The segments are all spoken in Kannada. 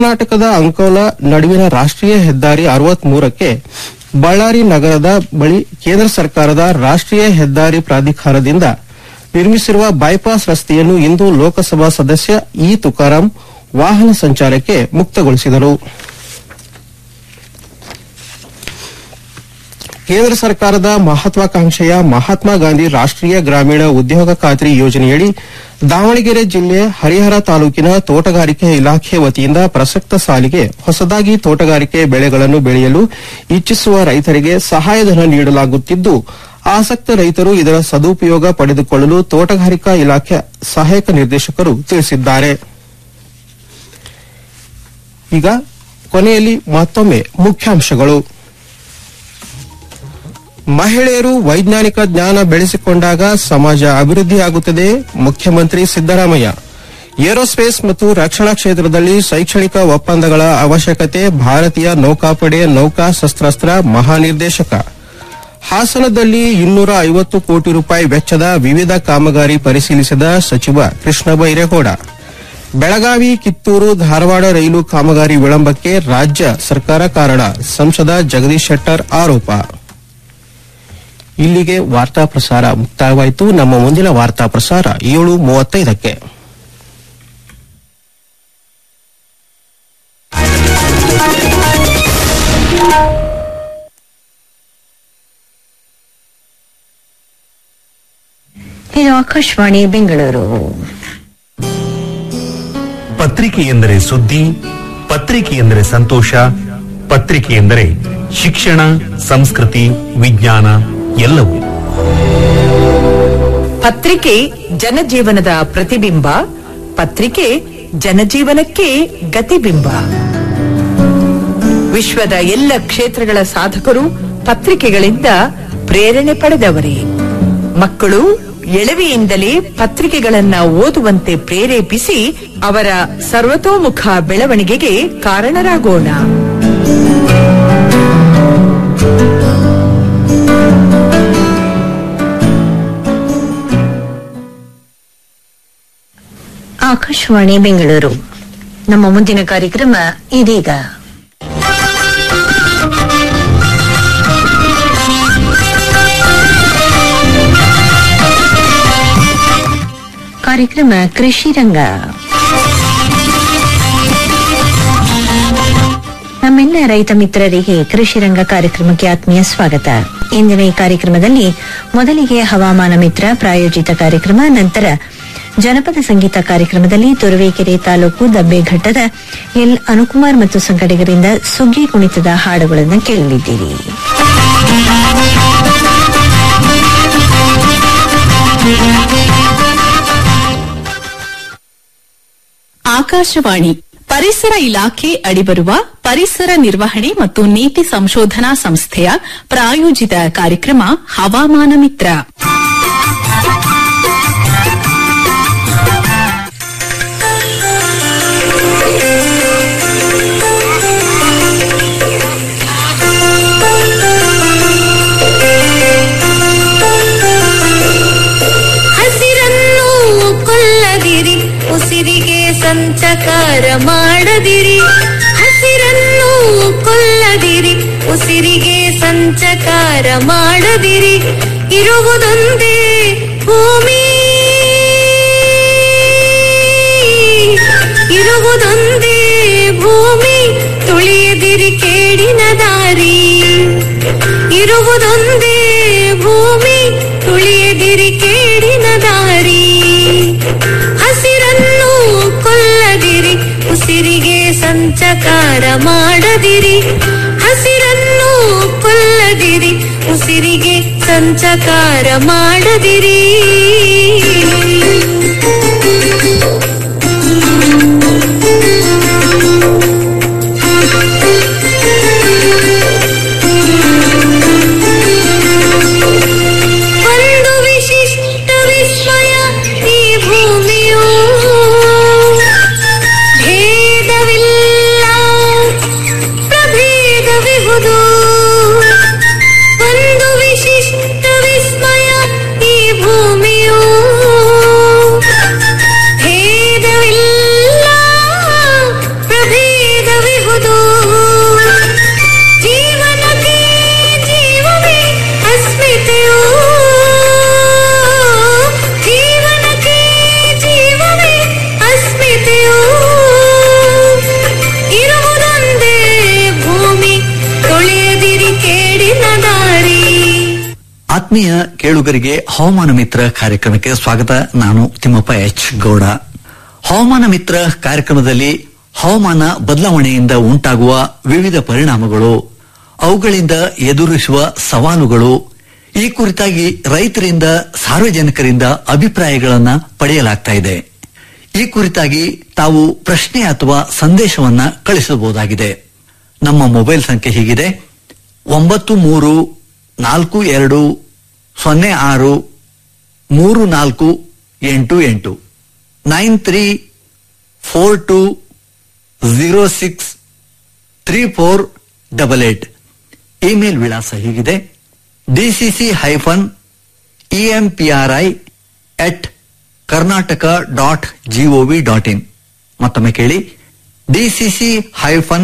ಕರ್ನಾಟಕದ ಅಂಕೋಲಾ ನಡುವಿನ ರಾಷ್ಟ್ರೀಯ ಹೆದ್ದಾರಿ ಅರವತ್ಮೂರಕ್ಕೆ ಬಳ್ಳಾರಿ ನಗರದ ಬಳಿ ಕೇಂದ್ರ ಸರ್ಕಾರದ ರಾಷ್ಟ್ರೀಯ ಹೆದ್ದಾರಿ ಪ್ರಾಧಿಕಾರದಿಂದ ನಿರ್ಮಿಸಿರುವ ಬೈಪಾಸ್ ರಸ್ತೆಯನ್ನು ಇಂದು ಲೋಕಸಭಾ ಸದಸ್ಯ ಇ ತುಕಾರಾಂ ವಾಹನ ಸಂಚಾರಕ್ಕೆ ಮುಕ್ತಗೊಳಿಸಿದರು ಕೇಂದ್ರ ಸರ್ಕಾರದ ಮಹತ್ವಾಕಾಂಕ್ಷೆಯ ಮಹಾತ್ಮ ಗಾಂಧಿ ರಾಷ್ಟ್ರೀಯ ಗ್ರಾಮೀಣ ಉದ್ಯೋಗ ಖಾತ್ರಿ ಯೋಜನೆಯಡಿ ದಾವಣಗೆರೆ ಜಿಲ್ಲೆ ಹರಿಹರ ತಾಲೂಕಿನ ತೋಟಗಾರಿಕೆ ಇಲಾಖೆ ವತಿಯಿಂದ ಪ್ರಸಕ್ತ ಸಾಲಿಗೆ ಹೊಸದಾಗಿ ತೋಟಗಾರಿಕೆ ಬೆಳೆಗಳನ್ನು ಬೆಳೆಯಲು ಇಚ್ಛಿಸುವ ರೈತರಿಗೆ ಸಹಾಯಧನ ನೀಡಲಾಗುತ್ತಿದ್ದು ಆಸಕ್ತ ರೈತರು ಇದರ ಸದುಪಯೋಗ ಪಡೆದುಕೊಳ್ಳಲು ತೋಟಗಾರಿಕಾ ಇಲಾಖೆ ಸಹಾಯಕ ನಿರ್ದೇಶಕರು ತಿಳಿಸಿದ್ದಾರೆ ಈಗ ಕೊನೆಯಲ್ಲಿ ಮತ್ತೊಮ್ಮೆ ಮುಖ್ಯಾಂಶಗಳು ಮಹಿಳೆಯರು ವೈಜ್ಞಾನಿಕ ಜ್ಞಾನ ಬೆಳೆಸಿಕೊಂಡಾಗ ಸಮಾಜ ಅಭಿವೃದ್ಧಿಯಾಗುತ್ತದೆ ಮುಖ್ಯಮಂತ್ರಿ ಸಿದ್ದರಾಮಯ್ಯ ಏರೋಸ್ಪೇಸ್ ಮತ್ತು ರಕ್ಷಣಾ ಕ್ಷೇತ್ರದಲ್ಲಿ ಶೈಕ್ಷಣಿಕ ಒಪ್ಪಂದಗಳ ಅವಶ್ಯಕತೆ ಭಾರತೀಯ ನೌಕಾಪಡೆ ನೌಕಾ ಶಸ್ತ್ರಾಸ್ತ್ರ ಮಹಾನಿರ್ದೇಶಕ ಹಾಸನದಲ್ಲಿ ಇನ್ನೂರ ಐವತ್ತು ಕೋಟಿ ರೂಪಾಯಿ ವೆಚ್ಚದ ವಿವಿಧ ಕಾಮಗಾರಿ ಪರಿಶೀಲಿಸಿದ ಸಚಿವ ಕೃಷ್ಣ ಬೈರೇಗೌಡ ಬೆಳಗಾವಿ ಕಿತ್ತೂರು ಧಾರವಾಡ ರೈಲು ಕಾಮಗಾರಿ ವಿಳಂಬಕ್ಕೆ ರಾಜ್ಯ ಸರ್ಕಾರ ಕಾರಣ ಸಂಸದ ಜಗದೀಶ್ ಶೆಟ್ಟರ್ ಆರೋಪ ಇಲ್ಲಿಗೆ ವಾರ್ತಾ ಪ್ರಸಾರ ಮುಕ್ತಾಯವಾಯಿತು ನಮ್ಮ ಮುಂದಿನ ವಾರ್ತಾ ಪ್ರಸಾರ ಏಳು ಮೂವತ್ತೈದಕ್ಕೆ ಇದು ಆಕಾಶವಾಣಿ ಬೆಂಗಳೂರು ಪತ್ರಿಕೆ ಎಂದರೆ ಸುದ್ದಿ ಪತ್ರಿಕೆ ಎಂದರೆ ಸಂತೋಷ ಪತ್ರಿಕೆ ಎಂದರೆ ಶಿಕ್ಷಣ ಸಂಸ್ಕೃತಿ ವಿಜ್ಞಾನ ಎಲ್ಲವೂ ಪತ್ರಿಕೆ ಜನಜೀವನದ ಪ್ರತಿಬಿಂಬ ಪತ್ರಿಕೆ ಜನಜೀವನಕ್ಕೆ ಗತಿಬಿಂಬ ವಿಶ್ವದ ಎಲ್ಲ ಕ್ಷೇತ್ರಗಳ ಸಾಧಕರು ಪತ್ರಿಕೆಗಳಿಂದ ಪ್ರೇರಣೆ ಪಡೆದವರೇ ಮಕ್ಕಳು ಎಳವೆಯಿಂದಲೇ ಪತ್ರಿಕೆಗಳನ್ನ ಓದುವಂತೆ ಪ್ರೇರೇಪಿಸಿ ಅವರ ಸರ್ವತೋಮುಖ ಬೆಳವಣಿಗೆಗೆ ಕಾರಣರಾಗೋಣ ಆಕಾಶವಾಣಿ ಬೆಂಗಳೂರು ನಮ್ಮ ಮುಂದಿನ ಕಾರ್ಯಕ್ರಮ ಇದೀಗ ಕಾರ್ಯಕ್ರಮ ಕೃಷಿ ರಂಗ ನಮ್ಮೆಲ್ಲ ರೈತ ಮಿತ್ರರಿಗೆ ಕೃಷಿ ರಂಗ ಕಾರ್ಯಕ್ರಮಕ್ಕೆ ಆತ್ಮೀಯ ಸ್ವಾಗತ ಇಂದಿನ ಈ ಕಾರ್ಯಕ್ರಮದಲ್ಲಿ ಮೊದಲಿಗೆ ಹವಾಮಾನ ಮಿತ್ರ ಪ್ರಾಯೋಜಿತ ಕಾರ್ಯಕ್ರಮ ನಂತರ ಜನಪದ ಸಂಗೀತ ಕಾರ್ಯಕ್ರಮದಲ್ಲಿ ತುರುವೇಕೆರೆ ತಾಲೂಕು ದಬ್ಬೆಘಟ್ಟದ ಎಲ್ ಅನುಕುಮಾರ್ ಮತ್ತು ಸಂಘಟಕರಿಂದ ಸುಗ್ಗಿ ಕುಣಿತದ ಹಾಡುಗಳನ್ನು ಕೇಳಲಿದ್ದೀರಿ ಆಕಾಶವಾಣಿ ಪರಿಸರ ಇಲಾಖೆ ಅಡಿಬರುವ ಪರಿಸರ ನಿರ್ವಹಣೆ ಮತ್ತು ನೀತಿ ಸಂಶೋಧನಾ ಸಂಸ್ಥೆಯ ಪ್ರಾಯೋಜಿತ ಕಾರ್ಯಕ್ರಮ ಹವಾಮಾನ ಮಿತ್ರ ಹಸಿರನ್ನು ಕೊಲ್ಲದಿರಿ ಉಸಿರಿಗೆ ಸಂಚಕಾರ ಮಾಡದಿರಿ ಹಸಿರನ್ನು ಕೊಲ್ಲದಿರಿ ಉಸಿರಿಗೆ ಸಂಚಕಾರ ಮಾಡದಿರಿ ಇರುವುದೊಂದೇ ಭೂಮಿ ಇರುವುದೊಂದೇ ಭೂಮಿ ತುಳಿಯದಿರಿ ಕೇಡಿನ ದಾರಿ ಇರುವುದೊಂದೇ ಭೂಮಿ ತುಳಿಯದಿರಿ ಕೇಡಿನ ದಾರಿ ಹಸಿರನ್ನು ಕೊಲ್ಲದಿರಿ ಉಸಿರಿಗೆ ಸಂಚಕಾರ ಮಾಡದಿರಿ ಹಸಿರನ್ನು ಕೊಲ್ಲದಿರಿ ಉಸಿರಿಗೆ ಸಂಚಕಾರ ಮಾಡದಿರಿ ಒಂದು ವಿಶಿಷ್ಟ ವಿಸ್ಮಯ ಈ ಭೂಮಿಯು ಭೇದವಿಲ್ಲ ಪ್ರಭೇದವಿಹುದು ಒಂದು ವಿಶಿಷ್ಟ ವಿಸ್ಮಯ ಈ ಭೂಮಿಯು ಆತ್ಮೀಯ ಕೇಳುಗರಿಗೆ ಹವಾಮಾನ ಮಿತ್ರ ಕಾರ್ಯಕ್ರಮಕ್ಕೆ ಸ್ವಾಗತ ನಾನು ತಿಮ್ಮಪ್ಪ ಎಚ್ ಗೌಡ ಹವಾಮಾನ ಮಿತ್ರ ಕಾರ್ಯಕ್ರಮದಲ್ಲಿ ಹವಾಮಾನ ಬದಲಾವಣೆಯಿಂದ ಉಂಟಾಗುವ ವಿವಿಧ ಪರಿಣಾಮಗಳು ಅವುಗಳಿಂದ ಎದುರಿಸುವ ಸವಾಲುಗಳು ಈ ಕುರಿತಾಗಿ ರೈತರಿಂದ ಸಾರ್ವಜನಿಕರಿಂದ ಅಭಿಪ್ರಾಯಗಳನ್ನ ಪಡೆಯಲಾಗ್ತಾ ಇದೆ ಈ ಕುರಿತಾಗಿ ತಾವು ಪ್ರಶ್ನೆ ಅಥವಾ ಸಂದೇಶವನ್ನ ಕಳಿಸಬಹುದಾಗಿದೆ ನಮ್ಮ ಮೊಬೈಲ್ ಸಂಖ್ಯೆ ಹೀಗಿದೆ ಒಂಬತ್ತು ಮೂರು ನಾಲ್ಕು ಎರಡು ಸೊನ್ನೆ ಆರು ಮೂರು ನಾಲ್ಕು ಎಂಟು ಎಂಟು nine three four two zero six three four double eight email ವಿಳಾಸ ಹೀಗಿದೆ DCC hyphen EMPRI at Karnataka dot gov dot in ಮತ್ತೊಮ್ಮೆ ಕೇಳಿ DCC hyphen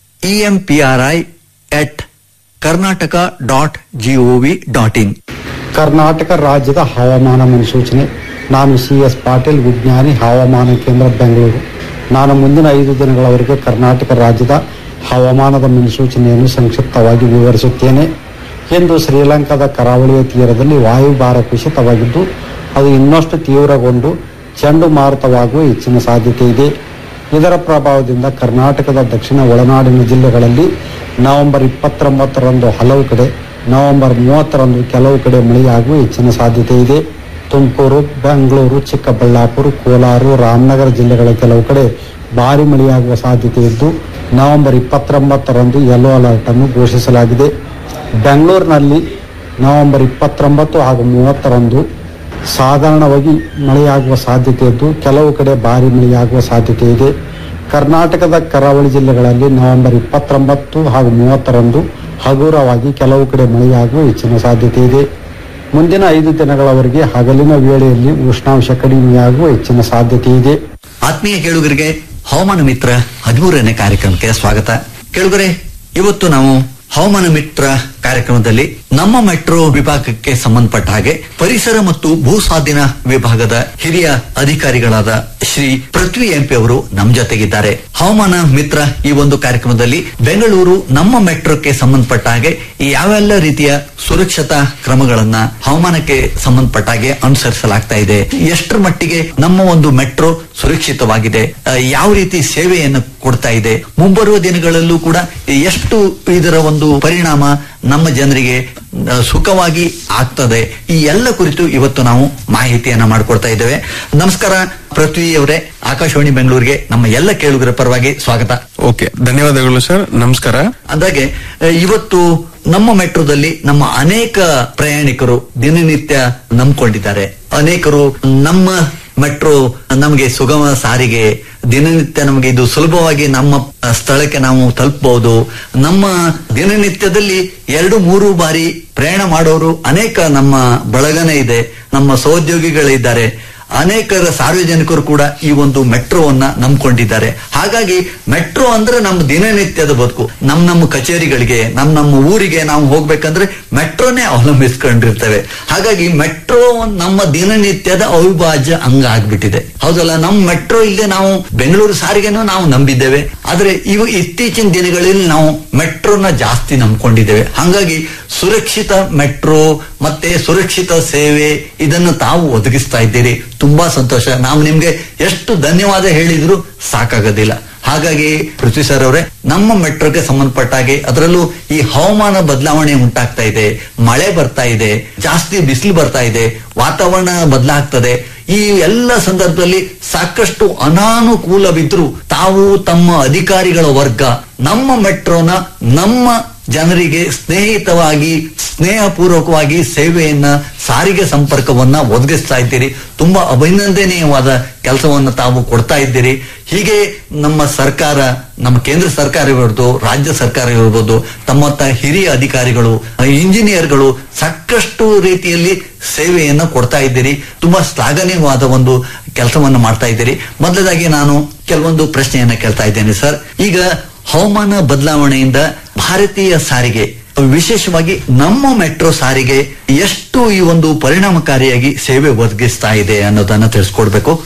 EMPRI at Karnataka dot gov dot in Karnataka ರಾಜ್ಯದ ಹವಾಮಾನ ಮುನ್ಸೂಚನೆ ನಾನು ಸಿ ಎಸ್ ಪಾಟೀಲ್ ವಿಜ್ಞಾನಿ ಹವಾಮಾನ ಕೇಂದ್ರ ಬೆಂಗಳೂರು ನಾನು ಮುಂದಿನ ಐದು ದಿನಗಳವರೆಗೆ ಕರ್ನಾಟಕ ರಾಜ್ಯದ ಹವಾಮಾನದ ಮುನ್ಸೂಚನೆಯನ್ನು ಸಂಕ್ಷಿಪ್ತವಾಗಿ ವಿವರಿಸುತ್ತೇನೆ ಎಂದು ಶ್ರೀಲಂಕಾದ ಕರಾವಳಿಯ ತೀರದಲ್ಲಿ ವಾಯುಭಾರ ಕುಸಿತವಾಗಿದ್ದು ಅದು ಇನ್ನಷ್ಟು ತೀವ್ರಗೊಂಡು ಚಂಡುಮಾರುತವಾಗುವ ಹೆಚ್ಚಿನ ಸಾಧ್ಯತೆ ಇದೆ ಇದರ ಪ್ರಭಾವದಿಂದ ಕರ್ನಾಟಕದ ದಕ್ಷಿಣ ಒಳನಾಡಿನ ಜಿಲ್ಲೆಗಳಲ್ಲಿ ನವೆಂಬರ್ ಇಪ್ಪತ್ತೊಂಬತ್ತರಂದು ಹಲವು ಕಡೆ ನವೆಂಬರ್ ಮೂವತ್ತರಂದು ಕೆಲವು ಕಡೆ ಮಳೆಯಾಗುವ ಹೆಚ್ಚಿನ ಸಾಧ್ಯತೆ ಇದೆ ತುಮಕೂರು ಬೆಂಗಳೂರು ಚಿಕ್ಕಬಳ್ಳಾಪುರ ಕೋಲಾರ ರಾಮನಗರ ಜಿಲ್ಲೆಗಳ ಕೆಲವು ಕಡೆ ಭಾರಿ ಮಳೆಯಾಗುವ ಸಾಧ್ಯತೆ ಇದ್ದು ನವೆಂಬರ್ ಇಪ್ಪತ್ತೊಂಬತ್ತರಂದು ಯೆಲ್ಲೋ ಅಲರ್ಟ್ ಅನ್ನು ಘೋಷಿಸಲಾಗಿದೆ ಬೆಂಗಳೂರಿನಲ್ಲಿ ನವೆಂಬರ್ ಇಪ್ಪತ್ತೊಂಬತ್ತು ಹಾಗೂ ಮೂವತ್ತರಂದು ಸಾಧಾರಣವಾಗಿ ಮಳೆಯಾಗುವ ಸಾಧ್ಯತೆ ಇದ್ದು ಕೆಲವು ಕಡೆ ಭಾರಿ ಮಳೆಯಾಗುವ ಸಾಧ್ಯತೆ ಇದೆ ಕರ್ನಾಟಕದ ಕರಾವಳಿ ಜಿಲ್ಲೆಗಳಲ್ಲಿ ನವೆಂಬರ್ ಇಪ್ಪತ್ತೊಂಬತ್ತು ಹಾಗೂ ಮೂವತ್ತರಂದು ಹಗುರವಾಗಿ ಕೆಲವು ಕಡೆ ಮಳೆಯಾಗುವ ಹೆಚ್ಚಿನ ಸಾಧ್ಯತೆ ಇದೆ ಮುಂದಿನ ಐದು ದಿನಗಳವರೆಗೆ ಹಗಲಿನ ವೇಳೆಯಲ್ಲಿ ಉಷ್ಣಾಂಶ ಕಡಿಮೆಯಾಗುವ ಹೆಚ್ಚಿನ ಸಾಧ್ಯತೆ ಇದೆ ಆತ್ಮೀಯ ಕೇಳುಗರಿಗೆ ಹವಾಮಾನ ಮಿತ್ರ ಹದಿಮೂರನೇ ಕಾರ್ಯಕ್ರಮಕ್ಕೆ ಸ್ವಾಗತ ಕೇಳುಗರೆ ಇವತ್ತು ನಾವು ಹವಾಮಾನ ಮಿತ್ರ ಕಾರ್ಯಕ್ರಮದಲ್ಲಿ ನಮ್ಮ ಮೆಟ್ರೋ ವಿಭಾಗಕ್ಕೆ ಸಂಬಂಧಪಟ್ಟ ಹಾಗೆ ಪರಿಸರ ಮತ್ತು ಭೂ ಸ್ವಾಧೀನ ವಿಭಾಗದ ಹಿರಿಯ ಅಧಿಕಾರಿಗಳಾದ ಶ್ರೀ ಪೃಥ್ವಿ ಎಂಪಿ ಅವರು ನಮ್ಮ ಜೊತೆಗಿದ್ದಾರೆ ಹವಾಮಾನ ಮಿತ್ರ ಈ ಒಂದು ಕಾರ್ಯಕ್ರಮದಲ್ಲಿ ಬೆಂಗಳೂರು ನಮ್ಮ ಮೆಟ್ರೋಕ್ಕೆ ಸಂಬಂಧಪಟ್ಟ ಹಾಗೆ ಈ ಯಾವೆಲ್ಲ ರೀತಿಯ ಸುರಕ್ಷತಾ ಕ್ರಮಗಳನ್ನ ಹವಾಮಾನಕ್ಕೆ ಸಂಬಂಧಪಟ್ಟ ಹಾಗೆ ಅನುಸರಿಸಲಾಗ್ತಾ ಇದೆ ಎಷ್ಟರ ಮಟ್ಟಿಗೆ ನಮ್ಮ ಒಂದು ಮೆಟ್ರೋ ಸುರಕ್ಷಿತವಾಗಿದೆ ಆ, ಯಾವ ರೀತಿ ಸೇವೆಯನ್ನು ಕೊಡ್ತಾ ಇದೆ ಮುಂಬರುವ ದಿನಗಳಲ್ಲೂ ಕೂಡ ಎಷ್ಟು ಇದರ ಒಂದು ಪರಿಣಾಮ ನಮ್ಮ ಜನರಿಗೆ ಆ, ಸುಖವಾಗಿ ಆಗ್ತದೆ ಈ ಎಲ್ಲ ಕುರಿತು ಇವತ್ತು ನಾವು ಮಾಹಿತಿಯನ್ನ ಮಾಡಿಕೊಡ್ತಾ ಇದ್ದೇವೆ ನಮಸ್ಕಾರ ಪೃಥ್ವಿ ಅವರೇ ಆಕಾಶವಾಣಿ ಬೆಂಗಳೂರಿಗೆ ನಮ್ಮ ಎಲ್ಲ ಕೇಳುಗರ ಪರವಾಗಿ ಸ್ವಾಗತ ಓಕೆ ಧನ್ಯವಾದಗಳು ಸರ್ ನಮಸ್ಕಾರ ಅಂದಾಗೆ ಆ, ಇವತ್ತು ನಮ್ಮ ಮೆಟ್ರೋದಲ್ಲಿ ನಮ್ಮ ಅನೇಕ ಪ್ರಯಾಣಿಕರು ದಿನನಿತ್ಯ ನಂಬ್ಕೊಂಡಿದ್ದಾರೆ ಅನೇಕರು ನಮ್ಮ ಮೆಟ್ರೋ ನಮಗೆ ಸುಗಮ ಸಾರಿಗೆ ದಿನನಿತ್ಯ ನಮಗೆ ಇದು ಸುಲಭವಾಗಿ ನಮ್ಮ ಆ, ಸ್ಥಳಕ್ಕೆ ನಾವು ತಲುಪಬಹುದು ನಮ್ಮ ದಿನನಿತ್ಯದಲ್ಲಿ ಎರಡು ಮೂರು ಬಾರಿ ಪ್ರಯಾಣ ಮಾಡೋರು ಅನೇಕ ನಮ್ಮ ಬಳಗನೆ ಇದೆ ನಮ್ಮ ಸಹೋದ್ಯೋಗಿಗಳಿದ್ದಾರೆ ಅನೇಕರ ಸಾರ್ವಜನಿಕರು ಕೂಡ ಈ ಒಂದು ಮೆಟ್ರೋವನ್ನ ನಂಬ್ಕೊಂಡಿದ್ದಾರೆ ಹಾಗಾಗಿ ಮೆಟ್ರೋ ಅಂದ್ರೆ ನಮ್ಮ ದಿನನಿತ್ಯದ ಬದುಕು ನಮ್ ನಮ್ಮ ಕಚೇರಿಗಳಿಗೆ ನಮ್ ನಮ್ಮ ಊರಿಗೆ ನಾವು ಹೋಗ್ಬೇಕಂದ್ರೆ ಮೆಟ್ರೋನೇ ಅವಲಂಬಿಸ್ಕೊಂಡಿರ್ತೇವೆ ಹಾಗಾಗಿ ಮೆಟ್ರೋ ನಮ್ಮ ದಿನನಿತ್ಯದ ಅವಿಭಾಜ್ಯ ಅಂಗ ಆಗ್ಬಿಟ್ಟಿದೆ ಹೌದಲ್ಲ ನಮ್ಮ ಮೆಟ್ರೋ ಇಲ್ಲದೆ ನಾವು ಬೆಂಗಳೂರು ಸಾರಿಗೆನೂ ನಾವು ನಂಬಿದ್ದೇವೆ ಆದ್ರೆ ಇವು ಇತ್ತೀಚಿನ ದಿನಗಳಲ್ಲಿ ನಾವು ಮೆಟ್ರೋನ ಜಾಸ್ತಿ ನಂಬ್ಕೊಂಡಿದ್ದೇವೆ ಹಾಗಾಗಿ ಸುರಕ್ಷಿತ ಮೆಟ್ರೋ ಮತ್ತೆ ಸುರಕ್ಷಿತ ಸೇವೆ ಇದನ್ನು ತಾವು ಒದಗಿಸ್ತಾ ಇದ್ದೀರಿ ತುಂಬಾ ಸಂತೋಷ ನಾವು ನಿಮ್ಗೆ ಎಷ್ಟು ಧನ್ಯವಾದ ಹೇಳಿದ್ರು ಸಾಕಾಗೋದಿಲ್ಲ ಹಾಗಾಗಿ ಪೃಥ್ವಿ ಸರ್ ಅವರೇ ನಮ್ಮ ಮೆಟ್ರೋಗೆ ಸಂಬಂಧಪಟ್ಟ ಹಾಗೆ ಅದರಲ್ಲೂ ಈ ಹವಾಮಾನ ಬದಲಾವಣೆ ಉಂಟಾಗ್ತಾ ಇದೆ ಮಳೆ ಬರ್ತಾ ಇದೆ ಜಾಸ್ತಿ ಬಿಸಿಲು ಬರ್ತಾ ಇದೆ ವಾತಾವರಣ ಬದಲಾಗ್ತದೆ ಈ ಎಲ್ಲ ಸಂದರ್ಭದಲ್ಲಿ ಸಾಕಷ್ಟು ಅನಾನುಕೂಲವಿದ್ರು ತಾವು ತಮ್ಮ ಅಧಿಕಾರಿಗಳ ವರ್ಗ ನಮ್ಮ ಮೆಟ್ರೋನ ನಮ್ಮ ಜನರಿಗೆ ಸ್ನೇಹಿತವಾಗಿ ಸ್ನೇಹಪೂರ್ವಕವಾಗಿ ಸೇವೆಯನ್ನ ಸಾರಿಗೆ ಸಂಪರ್ಕವನ್ನ ಒದಗಿಸ್ತಾ ಇದ್ದೀರಿ ತುಂಬಾ ಅಭಿನಂದನೀಯವಾದ ಕೆಲಸವನ್ನ ತಾವು ಕೊಡ್ತಾ ಇದ್ದೀರಿ ಹೀಗೆ ನಮ್ಮ ಸರ್ಕಾರ ನಮ್ಮ ಕೇಂದ್ರ ಸರ್ಕಾರ ಇರ್ಬೋದು ರಾಜ್ಯ ಸರ್ಕಾರ ಇರ್ಬೋದು ತಮ್ಮತ್ತ ಹಿರಿಯ ಅಧಿಕಾರಿಗಳು ಇಂಜಿನಿಯರ್ಗಳು ಸಾಕಷ್ಟು ರೀತಿಯಲ್ಲಿ ಸೇವೆಯನ್ನ ಕೊಡ್ತಾ ಇದ್ದೀರಿ ತುಂಬಾ ಶ್ಲಾಘನೀಯವಾದ ಒಂದು ಕೆಲಸವನ್ನು ಮಾಡ್ತಾ ಇದ್ದೀರಿ ಮೊದಲದಾಗಿ ನಾನು ಕೆಲವೊಂದು ಪ್ರಶ್ನೆಯನ್ನ ಕೇಳ್ತಾ ಇದ್ದೇನೆ ಸರ್ ಈಗ ಹವಾಮಾನ ಬದಲಾವಣೆಯಿಂದ ಭಾರತೀಯ ಸಾರಿಗೆ ವಿಶೇಷವಾಗಿ ನಮ್ಮ ಮೆಟ್ರೋ ಸಾರಿಗೆ ಎಷ್ಟು ಈ ಒಂದು ಪರಿಣಾಮಕಾರಿಯಾಗಿ ಸೇವೆ ಒದಗಿಸ್ತಾ ಇದೆ ಅನ್ನೋದನ್ನ ತಿಳಿಸ್ಕೊಡ್ಬೇಕು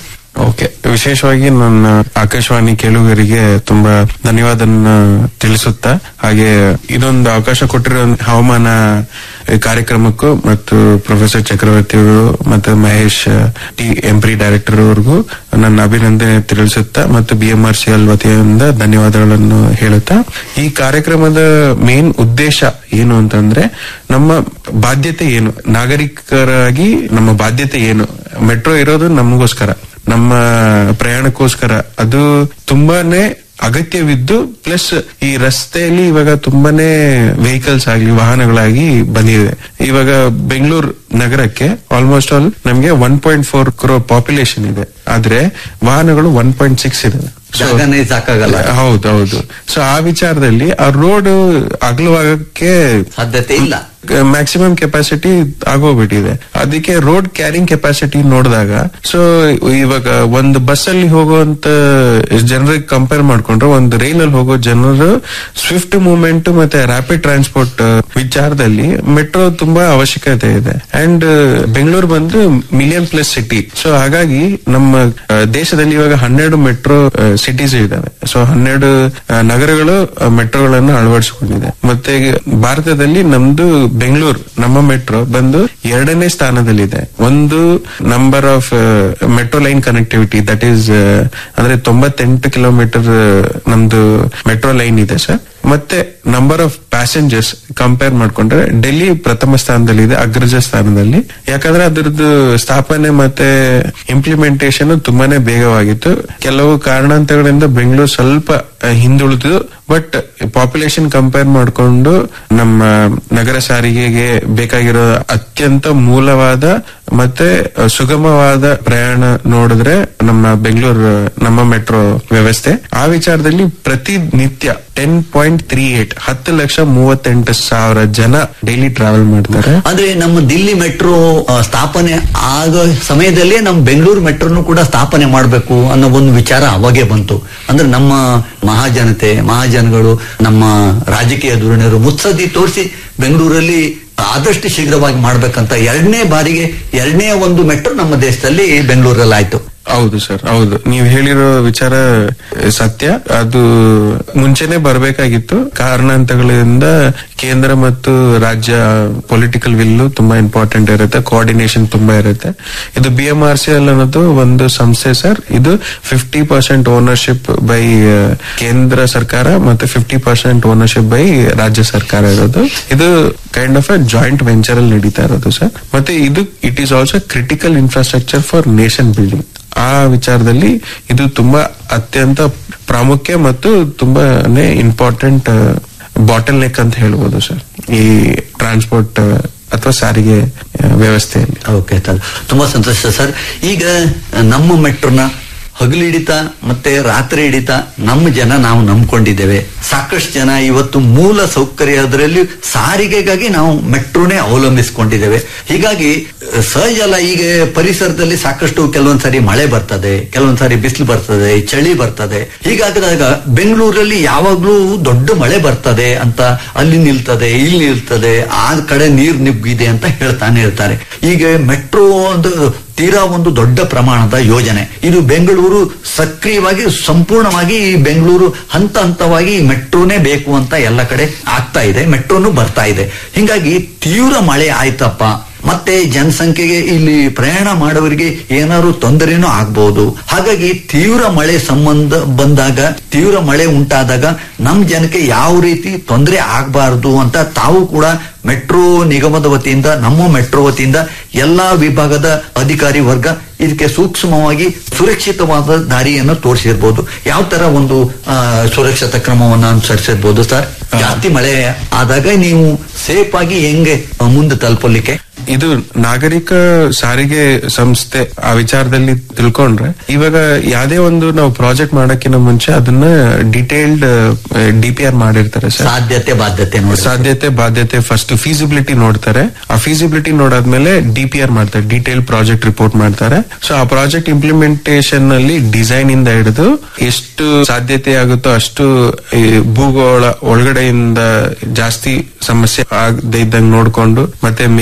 ಓಕೆ ವಿಶೇಷವಾಗಿ ನನ್ನ ಆಕಾಶವಾಣಿ ಕೇಳುಗರಿಗೆ ತುಂಬಾ ಧನ್ಯವಾದನ ತಿಳಿಸುತ್ತಾ ಹಾಗೆ ಇದೊಂದು ಅವಕಾಶ ಕೊಟ್ಟಿರೋ ಹವಾಮಾನ ಕಾರ್ಯಕ್ರಮಕ್ಕೂ ಮತ್ತು ಪ್ರೊಫೆಸರ್ ಚಕ್ರವರ್ತಿ ಅವರು ಮತ್ತು ಮಹೇಶ್ ಟಿ ಎಂಪ್ರಿ ಡೈರೆಕ್ಟರ್ ಅವರಿಗೂ ನನ್ನ ಅಭಿನಂದನೆ ತಿಳಿಸುತ್ತಾ ಮತ್ತು B M R C L ವತಿಯಿಂದ ಧನ್ಯವಾದಗಳನ್ನು ಹೇಳುತ್ತಾ ಈ ಕಾರ್ಯಕ್ರಮದ ಮೇನ್ ಉದ್ದೇಶ ಏನು ಅಂತಂದ್ರೆ ನಮ್ಮ ಬಾಧ್ಯತೆ ಏನು ನಾಗರಿಕರಾಗಿ ನಮ್ಮ ಬಾಧ್ಯತೆ ಏನು ಮೆಟ್ರೋ ಇರೋದು ನಮಗೋಸ್ಕರ ನಮ್ಮ ಪ್ರಯಾಣಕ್ಕೋಸ್ಕರ ಅದು ತುಂಬಾನೇ ಅಗತ್ಯವಿದ್ದು ಪ್ಲಸ್ ಈ ರಸ್ತೆಯಲ್ಲಿ ಇವಾಗ ತುಂಬಾನೇ ವೆಹಿಕಲ್ಸ್ ಆಗ್ಲಿ ವಾಹನಗಳಾಗಿ ಬಂದಿದೆ ಇವಾಗ ಬೆಂಗಳೂರು ನಗರಕ್ಕೆ ಆಲ್ಮೋಸ್ಟ್ ಆಲ್ ನಮಗೆ one point four crore population ಇದೆ ಆದ್ರೆ ವಾಹನಗಳು ಒನ್ ಪಾಯಿಂಟ್ ಸಿಕ್ಸ್ ಇದೆ So- ಜಾಗನೇ ಸಾಕಾಗಲ್ಲ ಹೌದು ಹೌದು ಸೊ ಆ ವಿಚಾರದಲ್ಲಿ ಆ ರೋಡ್ ಅಗಲವಾಗಕ್ಕೆ ಸಾಧ್ಯತೆ ಇಲ್ಲ ಮ್ಯಾಕ್ಸಿಮಮ್ ಕೆಪಾಸಿಟಿ ಆಗೋಗ್ಬಿಟ್ಟಿದೆ ಅದಕ್ಕೆ ರೋಡ್ ಕ್ಯಾರಿಂಗ್ ಕೆಪಾಸಿಟಿ ನೋಡಿದಾಗ ಸೊ ಇವಾಗ ಒಂದು ಬಸ್ ಅಲ್ಲಿ ಹೋಗುವಂತ ಜನರಿಗೆ ಕಂಪೇರ್ ಮಾಡ್ಕೊಂಡ್ರೆ ಒಂದು ರೈಲ್ ಅಲ್ಲಿ ಹೋಗೋ ಜನರು ಸ್ವಿಫ್ಟ್ ಮೂವ್ಮೆಂಟ್ ಮತ್ತೆ ರ್ಯಾಪಿಡ್ ಟ್ರಾನ್ಸ್ಪೋರ್ಟ್ ವಿಚಾರದಲ್ಲಿ ಮೆಟ್ರೋ ತುಂಬಾ ಅವಶ್ಯಕತೆ ಇದೆ ಅಂಡ್ ಬೆಂಗಳೂರು ಬಂದು ಮಿಲಿಯನ್ ಪ್ಲಸ್ ಸಿಟಿ ಸೊ ಹಾಗಾಗಿ ನಮ್ಮ ಆ, ದೇಶದಲ್ಲಿ ಇವಾಗ ಹನ್ನೆರಡು ಮೆಟ್ರೋ ಸಿಟೀಸ್ ಇದಾವೆ ಸೊ ಹನ್ನೆರಡು ಆ, ನಗರಗಳು ಮೆಟ್ರೋಗಳನ್ನು ಅಳವಡಿಸಿಕೊಂಡಿದೆ ಮತ್ತೆ ಭಾರತದಲ್ಲಿ ನಮ್ದು ಬೆಂಗಳೂರು ನಮ್ಮ ಮೆಟ್ರೋ ಬಂದು ಎರಡನೇ ಸ್ಥಾನದಲ್ಲಿದೆ ಒಂದು number of metro line connectivity that is ಅಂದ್ರೆ ತೊಂಬತ್ತೆಂಟು ಕಿಲೋಮೀಟರ್ ನಮ್ದು ಮೆಟ್ರೋ ಲೈನ್ ಇದೆ ಸರ್ ಮತ್ತೆ ನಂಬರ್ ಆಫ್ ಪ್ಯಾಸೆಂಜರ್ಸ್ ಕಂಪೇರ್ ಮಾಡ್ಕೊಂಡ್ರೆ ಡೆಲ್ಲಿ ಪ್ರಥಮ ಸ್ಥಾನದಲ್ಲಿದೆ ಅಗ್ರಜ ಸ್ಥಾನದಲ್ಲಿ ಯಾಕಂದ್ರೆ ಅದರದ್ದು ಸ್ಥಾಪನೆ ಮತ್ತೆ ಇಂಪ್ಲಿಮೆಂಟೇಶನ್ ತುಂಬಾನೇ ಬೇಗವಾಗಿತ್ತು ಕೆಲವು ಕಾರಣಾಂತರಗಳಿಂದ ಬೆಂಗಳೂರು ಸ್ವಲ್ಪ ಆ, ಹಿಂದುಳಿದು ಬಟ್ ಪಾಪ್ಯುಲೇಷನ್ ಕಂಪೇರ್ ಮಾಡಿಕೊಂಡು ನಮ್ಮ ನಗರ ಸಾರಿಗೆಗೆ ಬೇಕಾಗಿರೋ ಅತ್ಯಂತ ಮೂಲವಾದ ಮತ್ತೆ ಆ, ಸುಗಮವಾದ ಪ್ರಯಾಣ ನೋಡಿದ್ರೆ ನಮ್ಮ ಬೆಂಗಳೂರು ನಮ್ಮ ಮೆಟ್ರೋ ವ್ಯವಸ್ಥೆ ಆ ವಿಚಾರದಲ್ಲಿ ಪ್ರತಿನಿತ್ಯ ಟೆನ್ ಪಾಯಿಂಟ್ ತ್ರೀ ಏಟ್ ಹತ್ತು ಲಕ್ಷ ಮೂವತ್ತೆಂಟು ಸಾವಿರ ಜನ ಡೈಲಿ ಟ್ರಾವೆಲ್ ಮಾಡ್ತಾರೆ ಅಂದ್ರೆ ನಮ್ಮ ದಿಲ್ಲಿ ಮೆಟ್ರೋ ಆ, ಸ್ಥಾಪನೆ ಆಗೋ ಸಮಯದಲ್ಲೇ ನಮ್ಮ ಬೆಂಗಳೂರು ಮೆಟ್ರೋನು ಕೂಡ ಸ್ಥಾಪನೆ ಮಾಡಬೇಕು ಅನ್ನೋ ಒಂದು ವಿಚಾರ ಅವಾಗೇ ಬಂತು ಅಂದ್ರೆ ನಮ್ಮ ಮಹಾಜನತೆ ಮಹಾಜನಗಳು ನಮ್ಮ ರಾಜಕೀಯ ಧೋರಣೆಯರು ಮುತ್ಸದ್ದಿ ತೋರಿಸಿ ಬೆಂಗಳೂರಲ್ಲಿ ಆದಷ್ಟು ಶೀಘ್ರವಾಗಿ ಮಾಡ್ಬೇಕಂತ ಎರಡನೇ ಬಾರಿಗೆ ಎರಡನೇ ಒಂದು ಮೆಟ್ರೋ ನಮ್ಮ ದೇಶದಲ್ಲಿ ಬೆಂಗಳೂರಲ್ಲಿ ಆಯ್ತು ಹೌದು ಸರ್ ಹೌದು ನೀವು ಹೇಳಿರೋ ವಿಚಾರ ಸತ್ಯ ಅದು ಮುಂಚೆನೆ ಬರಬೇಕಾಗಿತ್ತು ಕಾರಣಾಂತರಗಳಿಂದ ಕೇಂದ್ರ ಮತ್ತು ರಾಜ್ಯ ಪೊಲಿಟಿಕಲ್ ವಿಲ್ಲು ತುಂಬಾ ಇಂಪಾರ್ಟೆಂಟ್ ಇರುತ್ತೆ ಕೋಆರ್ಡಿನೇಷನ್ ತುಂಬಾ ಇರುತ್ತೆ ಇದು B M R C L ಅನ್ನೋದು ಒಂದು ಸಂಸ್ಥೆ ಸರ್ ಇದು ಫಿಫ್ಟಿ ಪರ್ಸೆಂಟ್ ಓನರ್ಶಿಪ್ ಬೈ ಕೇಂದ್ರ ಸರ್ಕಾರ ಮತ್ತೆ ಫಿಫ್ಟಿ ಪರ್ಸೆಂಟ್ ಓನರ್ಶಿಪ್ ಬೈ ರಾಜ್ಯ ಸರ್ಕಾರ ಇರೋದು ಇದು kind of uh joint venture ಅಲ್ಲಿ ನಡೀತಾ ಇರೋದು ಸರ್ ಮತ್ತೆ ಇದು it is also critical infrastructure for nation building ಆ ವಿಚಾರದಲ್ಲಿ ಇದು ತುಂಬಾ ಅತ್ಯಂತ ಪ್ರಾಮುಖ್ಯ ಮತ್ತು ತುಂಬಾನೇ ಇಂಪಾರ್ಟೆಂಟ್ ಬಾಟಲ್ ನೆಕ್ ಅಂತ ಹೇಳ್ಬೋದು ಸರ್ ಈ ಟ್ರಾನ್ಸ್ಪೋರ್ಟ್ ಅಥವಾ ಸಾರಿಗೆ ಆ, ವ್ಯವಸ್ಥೆಯಲ್ಲಿ ಓಕೆ ಸರ್ ತುಂಬಾ ಸಂತೋಷ ಸರ್ ಈಗ ನಮ್ಮ ಮೆಟ್ರೋನ ಹಗಲು ಹಿಡಿತ ಮತ್ತೆ ರಾತ್ರಿ ಹಿಡಿತ ನಮ್ಮ ಜನ ನಾವು ನಂಬ್ಕೊಂಡಿದ್ದೇವೆ ಸಾಕಷ್ಟು ಜನ ಇವತ್ತು ಮೂಲ ಸೌಕರ್ಯ ಅದರಲ್ಲಿ ಸಾರಿಗೆಗಾಗಿ ನಾವು ಮೆಟ್ರೋನೇ ಅವಲಂಬಿಸಿಕೊಂಡಿದ್ದೇವೆ ಹೀಗಾಗಿ ಅಹ್, ಸಹಜ ಅಲ್ಲ ಈಗ ಪರಿಸರದಲ್ಲಿ ಸಾಕಷ್ಟು ಕೆಲವೊಂದ್ಸರಿ ಮಳೆ ಬರ್ತದೆ ಕೆಲವೊಂದ್ಸರಿ ಬಿಸಿಲು ಬರ್ತದೆ ಚಳಿ ಬರ್ತದೆ ಹೀಗಾದಾಗ ಬೆಂಗಳೂರಲ್ಲಿ ಯಾವಾಗ್ಲೂ ದೊಡ್ಡ ಮಳೆ ಬರ್ತದೆ ಅಂತ ಅಲ್ಲಿ ನಿಲ್ತದೆ ಇಲ್ಲಿ ನಿಲ್ತದೆ ಆ ಕಡೆ ನೀರ್ ನಿಬ್ಗಿದೆ ಅಂತ ಹೇಳ್ತಾನೆ ಇರ್ತಾರೆ ಈಗ ಮೆಟ್ರೋ ಒಂದು ತೀರಾ ಒಂದು ದೊಡ್ಡ ಪ್ರಮಾಣದ ಯೋಜನೆ ಇದು ಬೆಂಗಳೂರು ಸಕ್ರಿಯವಾಗಿ ಸಂಪೂರ್ಣವಾಗಿ ಈ ಬೆಂಗಳೂರು ಹಂತ ಹಂತವಾಗಿ ಮೆಟ್ರೋನೇ ಬೇಕು ಅಂತ ಎಲ್ಲ ಕಡೆ ಆಗ್ತಾ ಇದೆ ಮೆಟ್ರೋನು ಬರ್ತಾ ಇದೆ ಹಿಂಗಾಗಿ ತೀವ್ರ ಮಳೆ ಆಯ್ತಪ್ಪ ಮತ್ತೆ ಜನಸಂಖ್ಯೆಗೆ ಇಲ್ಲಿ ಪ್ರಯಾಣ ಮಾಡೋರಿಗೆ ಏನಾದ್ರು ತೊಂದರೆನೂ ಆಗ್ಬಹುದು ಹಾಗಾಗಿ ತೀವ್ರ ಮಳೆ ಸಂಬಂಧ ಬಂದಾಗ ತೀವ್ರ ಮಳೆ ಉಂಟಾದಾಗ ನಮ್ ಜನಕ್ಕೆ ಯಾವ ರೀತಿ ತೊಂದರೆ ಆಗಬಾರದು ಅಂತ ತಾವು ಕೂಡ ಮೆಟ್ರೋ ನಿಗಮದ ವತಿಯಿಂದ ನಮ್ಮ ಮೆಟ್ರೋ ವತಿಯಿಂದ ಎಲ್ಲಾ ವಿಭಾಗದ ಅಧಿಕಾರಿ ವರ್ಗ ಇದಕ್ಕೆ ಸೂಕ್ಷ್ಮವಾಗಿ ಸುರಕ್ಷಿತವಾದ ದಾರಿಯನ್ನು ತೋರಿಸಿರ್ಬೋದು ಯಾವ ತರ ಒಂದು ಆ, ಸುರಕ್ಷತಾ ಕ್ರಮವನ್ನು ಅನುಸರಿಸಿರ್ಬೋದು ಸರ್ ಜಾಸ್ತಿ ಮಳೆ ಆದಾಗ ನೀವು ಸೇಫ್ ಆಗಿ ಹೆಂಗೆ ಆ, ಮುಂದೆ ತಲುಪಲಿಕ್ಕೆ ಇದು ನಾಗರಿಕ ಸಾರಿಗೆ ಸಂಸ್ಥೆ ಆ ವಿಚಾರದಲ್ಲಿ ತಿಳ್ಕೊಂಡ್ರೆ ಇವಾಗ ಯಾವ್ದೇ ಒಂದು ನಾವು ಪ್ರಾಜೆಕ್ಟ್ ಮಾಡಕ್ಕಿಂತ ಮುಂಚೆ ಅದನ್ನ ಡಿಟೇಲ್ಡ್ ಡಿ ಪಿ ಆರ್ ಮಾಡಿರ್ತಾರೆ ಸರ್ ಸಾಧ್ಯತೆ ಬಾಧ್ಯತೆ ನೋಡಿ ಸಾಧ್ಯತೆ ಬಾಧ್ಯತೆ ಫಸ್ಟ್ ಫೀಸಿಬಿಲಿಟಿ ನೋಡ್ತಾರೆ ಆ ಫೀಸಿಬಿಲಿಟಿ ನೋಡಾದ್ಮೇಲೆ ಡಿ ಪಿ ಆರ್ ಮಾಡ್ತಾರೆ ಡೀಟೇಲ್ ಪ್ರಾಜೆಕ್ಟ್ ರಿಪೋರ್ಟ್ ಮಾಡ್ತಾರೆ ಸೊ ಆ ಪ್ರಾಜೆಕ್ಟ್ ಇಂಪ್ಲಿಮೆಂಟೇಷನ್ ನಲ್ಲಿ ಡಿಸೈನ್ ಇಂದ ಹಿಡಿದು ಎಷ್ಟು ಸಾಧ್ಯತೆ ಆಗುತ್ತೋ ಅಷ್ಟು ಈ ಭೂಗೋಳ ಒಳಗಡೆಯಿಂದ ಜಾಸ್ತಿ ಸಮಸ್ಯೆ ಆಗದೆ ಇದ್ದಂಗೆ ನೋಡ್ಕೊಂಡು ಮತ್ತೆ ಮೇಲೆ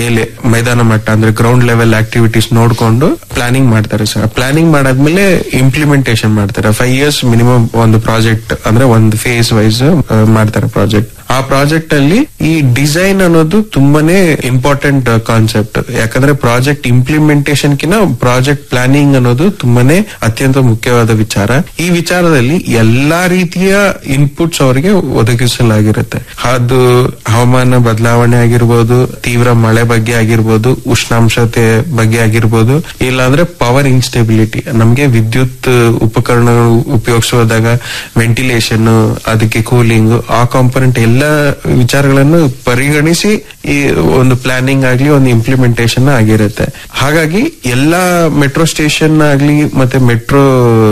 ಮೈದಾನ ಮಟ್ಟ ಅಂದ್ರೆ ಗ್ರೌಂಡ್ ಲೆವೆಲ್ ಆಕ್ಟಿವಿಟೀಸ್ ನೋಡ್ಕೊಂಡು ಪ್ಲಾನಿಂಗ್ ಮಾಡ್ತಾರೆ ಸರ್ ಪ್ಲಾನಿಂಗ್ ಮಾಡಾದ್ಮೇಲೆ ಇಂಪ್ಲಿಮೆಂಟೇಷನ್ ಮಾಡ್ತಾರೆ ಫೈವ್ ಇಯರ್ಸ್ ಮಿನಿಮಮ್ ಒಂದು ಪ್ರಾಜೆಕ್ಟ್ ಅಂದ್ರೆ ಒಂದು ಫೇಸ್ ವೈಸ್ ಮಾಡ್ತಾರೆ ಪ್ರಾಜೆಕ್ಟ್ ಆ ಪ್ರಾಜೆಕ್ಟ್ ಅಲ್ಲಿ ಈ ಡಿಸೈನ್ ಅನ್ನೋದು ತುಂಬಾನೇ ಇಂಪಾರ್ಟೆಂಟ್ ಕಾನ್ಸೆಪ್ಟ್ ಯಾಕಂದ್ರೆ ಪ್ರಾಜೆಕ್ಟ್ ಇಂಪ್ಲಿಮೆಂಟೇಷನ್ ಕಿನ ಪ್ರಾಜೆಕ್ಟ್ ಪ್ಲಾನಿಂಗ್ ಅನ್ನೋದು ತುಂಬಾನೇ ಅತ್ಯಂತ ಮುಖ್ಯವಾದ ವಿಚಾರ ಈ ವಿಚಾರದಲ್ಲಿ ಎಲ್ಲಾ ರೀತಿಯ ಇನ್ಪುಟ್ಸ್ ಅವರಿಗೆ ಒದಗಿಸಲಾಗಿರುತ್ತೆ ಅದು ಹವಾಮಾನ ಬದಲಾವಣೆ ಆಗಿರ್ಬೋದು ತೀವ್ರ ಮಳೆ ಬಗ್ಗೆ ಆಗಿರ್ಬೋದು ಉಷ್ಣಾಂಶತೆ ಬಗ್ಗೆ ಆಗಿರ್ಬೋದು ಇಲ್ಲಾಂದ್ರೆ ಪವರ್ ಇನ್ಸ್ಟೆಬಿಲಿಟಿ ನಮ್ಗೆ ವಿದ್ಯುತ್ ಉಪಕರಣಗಳು ಉಪಯೋಗಿಸುವಾಗ ವೆಂಟಿಲೇಷನ್ ಅದಕ್ಕೆ ಕೂಲಿಂಗ್ ಆ ಕಾಂಪೊನೆಂಟ್ ಎಲ್ಲ ವಿಚಾರಗಳನ್ನು ಪರಿಗಣಿಸಿ ಈ ಒಂದು ಪ್ಲಾನಿಂಗ್ ಆಗ್ಲಿ ಒಂದು ಇಂಪ್ಲಿಮೆಂಟೇಷನ್ ಆಗಿರುತ್ತೆ ಹಾಗಾಗಿ ಎಲ್ಲಾ ಮೆಟ್ರೋ ಸ್ಟೇಷನ್ ಆಗ್ಲಿ ಮತ್ತೆ ಮೆಟ್ರೋ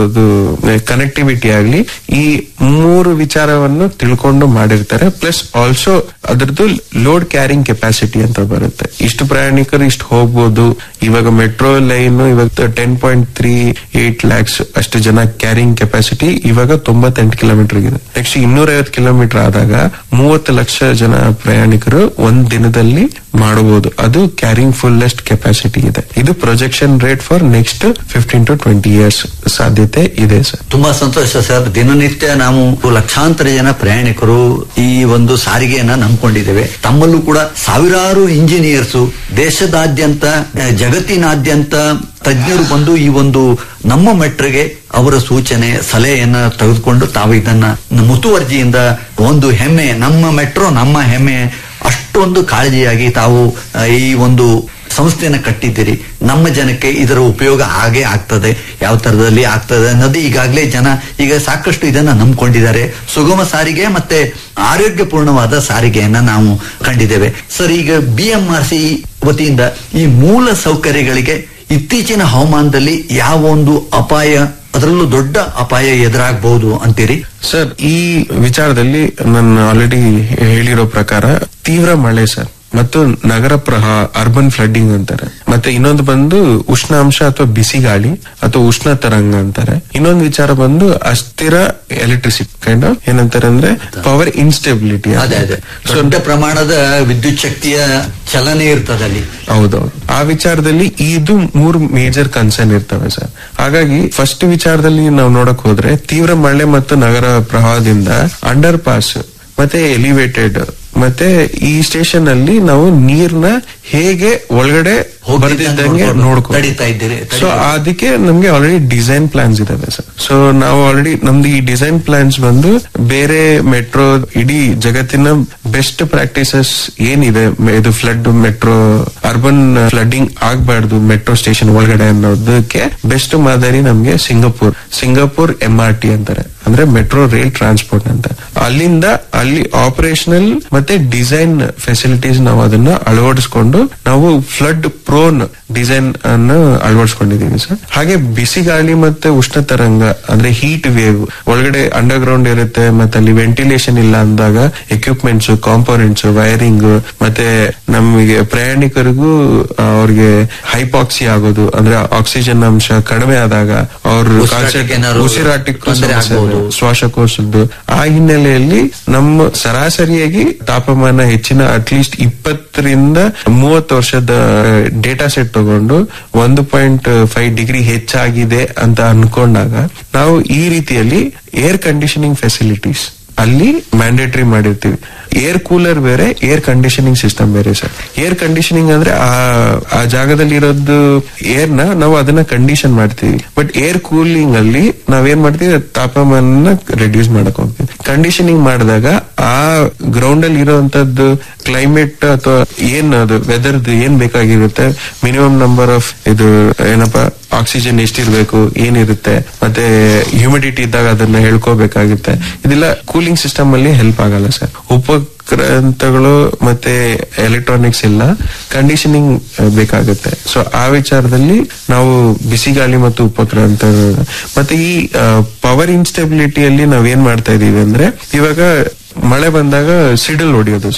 ಕನೆಕ್ಟಿವಿಟಿ ಆಗ್ಲಿ ಈ ಮೂರು ವಿಚಾರವನ್ನು ತಿಳ್ಕೊಂಡು ಮಾಡಿರ್ತಾರೆ ಪ್ಲಸ್ ಆಲ್ಸೋ ಅದರದ್ದು ಲೋಡ್ ಕ್ಯಾರಿಂಗ್ ಕೆಪಾಸಿಟಿ ಅಂತ ಬರುತ್ತೆ ಇಷ್ಟು ಪ್ರಯಾಣಿಕರು ಇಷ್ಟು ಹೋಗ್ಬೋದು ಇವಾಗ ಮೆಟ್ರೋ ಲೈನ್ ಇವಾಗ ten point three eight lakhs ಅಷ್ಟು ಜನ ಕ್ಯಾರಿಂಗ್ ಕೆಪಾಸಿಟಿ ಇವಾಗ ತೊಂಬತ್ತೆಂಟು ಕಿಲೋಮೀಟರ್ ಇದೆ ನೆಕ್ಸ್ಟ್ ಇನ್ನೂರ ಐವತ್ತು ಕಿಲೋಮೀಟರ್ ಆದಾಗ ಮೂವತ್ತು ಲಕ್ಷ ಜನ ಪ್ರಯಾಣಿಕರು ಒಂದ್ ದಿನದಲ್ಲಿ ಮಾಡಬಹುದು ಅದು ಕ್ಯಾರಿಂಗ್ ಫುಲ್ಲೆಸ್ಟ್ ಕೆಪಾಸಿಟಿ ಇದೆ ಇದು projection rate for next fifteen to twenty years ಸಾಧ್ಯತೆ ಇದೆ ಸರ್ ತುಂಬಾ ಸಂತೋಷ ಸರ್ ದಿನನಿತ್ಯ ನಾವು ಲಕ್ಷಾಂತರ ಜನ ಪ್ರಯಾಣಿಕರು ಈ ಒಂದು ಸಾರಿಗೆಯನ್ನ ನಂಬ್ಕೊಂಡಿದ್ದೇವೆ ತಮ್ಮಲ್ಲೂ ಕೂಡ ಸಾವಿರಾರು ಇಂಜಿನಿಯರ್ಸ್ ದೇಶದಾದ್ಯಂತ ಆ, ಜಗತ್ತಿನಾದ್ಯಂತ ತಜ್ಞರು ಬಂದು ಈ ಒಂದು ನಮ್ಮ ಮೆಟ್ರಿಗೆ ಅವರ ಸೂಚನೆ ಸಲಹೆಯನ್ನ ತೆಗೆದುಕೊಂಡು ತಾವು ಇದನ್ನ ಮುತುವರ್ಜಿಯಿಂದ ಒಂದು ಹೆಮ್ಮೆ ನಮ್ಮ ಮೆಟ್ರೋ ನಮ್ಮ ಹೆಮ್ಮೆ ಅಷ್ಟೊಂದು ಕಾಳಜಿಯಾಗಿ ತಾವು ಆ, ಈ ಒಂದು ಸಂಸ್ಥೆಯನ್ನ ಕಟ್ಟಿದ್ದೀರಿ ನಮ್ಮ ಜನಕ್ಕೆ ಇದರ ಉಪಯೋಗ ಹಾಗೆ ಆಗ್ತದೆ ಯಾವ ತರದಲ್ಲಿ ಆಗ್ತದೆ ಅನ್ನೋದು ಈಗಾಗಲೇ ಜನ ಈಗ ಸಾಕಷ್ಟು ಇದನ್ನ ನಂಬ್ಕೊಂಡಿದ್ದಾರೆ ಸುಗಮ ಸಾರಿಗೆ ಮತ್ತೆ ಆರೋಗ್ಯಪೂರ್ಣವಾದ ಸಾರಿಗೆಯನ್ನ ನಾವು ಕಂಡಿದ್ದೇವೆ ಸರ್ ಈಗ ಬಿ ಎಂ ಆರ್ ಸಿ ವತಿಯಿಂದ ಈ ಮೂಲ ಸೌಕರ್ಯಗಳಿಗೆ ಇತ್ತೀಚಿನ ಹವಾಮಾನದಲ್ಲಿ ಯಾವ ಒಂದು ಅಪಾಯ ಅದರಲ್ಲೂ ದೊಡ್ಡ ಅಪಾಯ ಎದುರಾಗಬಹುದು ಅಂತೀರಿ ಸರ್ ಈ ವಿಚಾರದಲ್ಲಿ ನಾನು ಆಲ್ರೆಡಿ ಹೇಳಿರೋ ಪ್ರಕಾರ ತೀವ್ರ ಮಳೆ ಸರ್ ಮತ್ತು ನಗರ ಪ್ರಹ ಅರ್ಬನ್ ಫ್ಲಡ್ಡಿಂಗ್ ಅಂತಾರೆ ಮತ್ತೆ ಇನ್ನೊಂದು ಬಂದು ಉಷ್ಣಾಂಶ ಅಥವಾ ಬಿಸಿ ಗಾಳಿ ಅಥವಾ ಉಷ್ಣ ತರಂಗ ಅಂತಾರೆ ಇನ್ನೊಂದು ವಿಚಾರ ಬಂದು ಅಸ್ಥಿರ ಎಲೆಕ್ಟ್ರಿಸಿಟಿ ಕೈಂಡ್ ಆಫ್ ಏನಂತಾರೆ ಅಂದ್ರೆ ಪವರ್ ಇನ್ಸ್ಟೆಬಿಲಿಟಿ ಅದೇ ಅದೇ ದೊಡ್ಡ ಪ್ರಮಾಣದ ವಿದ್ಯುತ್ ಶಕ್ತಿಯ ಚಲನೆ ಇರ್ತದೆ ಅಲ್ಲಿ ಹೌದೌದು ಆ ವಿಚಾರದಲ್ಲಿ ಇದು ಮೂರು ಮೇಜರ್ ಕನ್ಸರ್ನ್ ಇರ್ತವೆ ಸರ್ ಹಾಗಾಗಿ ಫಸ್ಟ್ ವಿಚಾರದಲ್ಲಿ ನಾವು ನೋಡಕ್ ಹೋದ್ರೆ ತೀವ್ರ ಮಳೆ ಮತ್ತು ನಗರ ಪ್ರವಾಹದಿಂದ ಅಂಡರ್ ಪಾಸ್ ಮತ್ತೆ ಎಲಿವೇಟೆಡ್ ಮತ್ತೆ ಈ ಸ್ಟೇಷನ್ ಅಲ್ಲಿ ನಾವು ನೀರ್ನ ಹೇಗೆ ಒಳಗಡೆ ಬರ್ದಿದ್ದಂಗೆ ನೋಡ್ಕೊ ತಡಿತಾ ಇದ್ದೀರಿ ಸೊ ಅದಕ್ಕೆ ನಮ್ಗೆ ಆಲ್ರೆಡಿ ಡಿಸೈನ್ ಪ್ಲಾನ್ಸ್ ಇದಾವೆ ಸರ್ ಸೊ ನಾವು ಆಲ್ರೆಡಿ ನಮ್ದು ಈ ಡಿಸೈನ್ ಪ್ಲಾನ್ಸ್ ಬಂದು ಬೇರೆ ಮೆಟ್ರೋ ಇಡೀ ಜಗತ್ತಿನ ಬೆಸ್ಟ್ ಪ್ರಾಕ್ಟೀಸಸ್ ಏನಿದೆ ಮ- ಇದು ಫ್ಲಡ್ ಮೆಟ್ರೋ ಅರ್ಬನ್ ಫ್ಲಡ್ಡಿಂಗ್ ಆಗ್ಬಾರ್ದು ಮೆಟ್ರೋ ಸ್ಟೇಷನ್ ಒಳಗಡೆ ಅನ್ನೋದಕ್ಕೆ ಬೆಸ್ಟ್ ಮಾದರಿ ನಮ್ಗೆ Singapore Singapore M R T ಅಂತಾರೆ ಅಂದ್ರೆ ಮೆಟ್ರೋ ರೈಲ್ ಟ್ರಾನ್ಸ್ಪೋರ್ಟ್ ಅಂತ ಅಲ್ಲಿಂದ ಅಲ್ಲಿ ಆಪರೇಷನಲ್ ಮತ್ತೆ ಡಿಸೈನ್ ಫೆಸಿಲಿಟೀಸ್ ನಾವು ಅದನ್ನ ಅಳವಡಿಸ್ಕೊಂಡು ನಾವು ಫ್ಲಡ್ ಪ್ರೋನ್ ಡಿಸೈನ್ ಅನ್ನು ಅಳವಡಿಸ್ಕೊಂಡಿದೀವಿ ಸರ್ ಹಾಗೆ ಬಿಸಿ ಗಾಳಿ ಮತ್ತೆ ಉಷ್ಣ ತರಂಗ ಅಂದ್ರೆ ಹೀಟ್ ವೇವ್ ಒಳಗಡೆ ಅಂಡರ್ ಗ್ರೌಂಡ್ ಇರುತ್ತೆ ಮತ್ತೆ ಅಲ್ಲಿ ವೆಂಟಿಲೇಷನ್ ಇಲ್ಲ ಅಂದಾಗ ಎಕ್ವಿಪ್ಮೆಂಟ್ಸ್ ಕಾಂಪೋನೆಂಟ್ಸ್ ವೈರಿಂಗ್ ಮತ್ತೆ ನಮಗೆ ಪ್ರಯಾಣಿಕರಿಗೂ ಅವ್ರಿಗೆ ಹೈಪಾಕ್ಸಿ ಆಗೋದು ಅಂದ್ರೆ ಆಕ್ಸಿಜನ್ ಅಂಶ ಕಡಿಮೆ ಆದಾಗ ಅವ್ರ ಉಸಿರಾಟಕ್ಕೆ ಏನಾದ್ರು ಉಸಿರಾಟಕ್ಕೆ ತೊಂದ್ರೆ ಸಮಸ್ಯೆ ಆಗ್ಬೋದು. ಶ್ವಾಸಕೋಶದ್ದು ಆ ಹಿನ್ನೆಲೆಯಲ್ಲಿ ನಮ್ಮ ಸರಾಸರಿಯಾಗಿ ತಾಪಮಾನ ಹೆಚ್ಚಿನ ಅಟ್ಲೀಸ್ಟ್ ಇಪ್ಪತ್ತರಿಂದ ಮೂವತ್ತು ವರ್ಷದ ಡೇಟಾ ಸೆಟ್ ತಗೊಂಡು ಒಂದು ಪಾಯಿಂಟ್ ಫೈವ್ ಡಿಗ್ರಿ ಹೆಚ್ಚಾಗಿದೆ ಅಂತ ಅನ್ಕೊಂಡಾಗ ನಾವು ಈ ರೀತಿಯಲ್ಲಿ ಏರ್ ಕಂಡೀಷನಿಂಗ್ ಫೆಸಿಲಿಟೀಸ್ ಅಲ್ಲಿ ಮ್ಯಾಂಡೇಟರಿ ಮಾಡಿರ್ತೀವಿ ಏರ್ ಕೂಲರ್ ಬೇರೆ ಏರ್ ಕಂಡೀಷನಿಂಗ್ ಸಿಸ್ಟಮ್ ಬೇರೆ ಸರ್ ಏರ್ ಕಂಡೀಷನಿಂಗ್ ಅಂದ್ರೆ ಆ ಆ ಜಾಗದಲ್ಲಿ ಇರೋದು ಏರ್ ನ ನಾವು ಅದನ್ನ ಕಂಡೀಷನ್ ಮಾಡ್ತೀವಿ ಬಟ್ ಏರ್ ಕೂಲಿಂಗ್ ಅಲ್ಲಿ ನಾವೇನ್ ಮಾಡ್ತೀವಿ ತಾಪಮಾನ ರೆಡ್ಯೂಸ್ ಮಾಡಕ್ ಹೋಗ್ತೀವಿ ಕಂಡೀಷನಿಂಗ್ ಮಾಡಿದಾಗ ಆ ಗ್ರೌಂಡ್ ಅಲ್ಲಿ ಇರುವಂತದ್ದು ಕ್ಲೈಮೇಟ್ ಅಥವಾ ಏನ್ ಅದು ವೆದರ್ ಏನ್ ಬೇಕಾಗಿರುತ್ತೆ ಮಿನಿಮಮ್ ನಂಬರ್ ಆಫ್ ಇದು ಏನಪ್ಪಾ ಆಕ್ಸಿಜನ್ ಎಷ್ಟಿರ್ಬೇಕು ಏನಿರುತ್ತೆ ಮತ್ತೆ ಹ್ಯೂಮಿಡಿಟಿ ಇದ್ದಾಗ ಅದನ್ನ ಹೇಳ್ಕೋಬೇಕಾಗುತ್ತೆ ಇದೆಲ್ಲ ಕೂಲಿಂಗ್ ಸಿಸ್ಟಮ್ ಅಲ್ಲಿ ಹೆಲ್ಪ್ ಆಗಲ್ಲ ಸರ್ ಉಪಕ್ರಾಂತಗಳು ಮತ್ತೆ ಎಲೆಕ್ಟ್ರಾನಿಕ್ಸ್ ಇಲ್ಲ ಕಂಡೀಷನಿಂಗ್ ಬೇಕಾಗುತ್ತೆ ಸೊ ಆ ವಿಚಾರದಲ್ಲಿ ನಾವು ಬಿಸಿ ಗಾಳಿ ಮತ್ತು ಉಪಕ್ರಾಂತ ಮತ್ತೆ ಈ ಪವರ್ ಇನ್ಸ್ಟೆಬಿಲಿಟಿಯಲ್ಲಿ ನಾವ್ ಏನ್ ಮಾಡ್ತಾ ಇದೀವಿ ಅಂದ್ರೆ ಇವಾಗ ಮಳೆ ಬಂದಾಗ ಸಿಡಲ್ ಹೊಡಿಯೋದು ಸರ್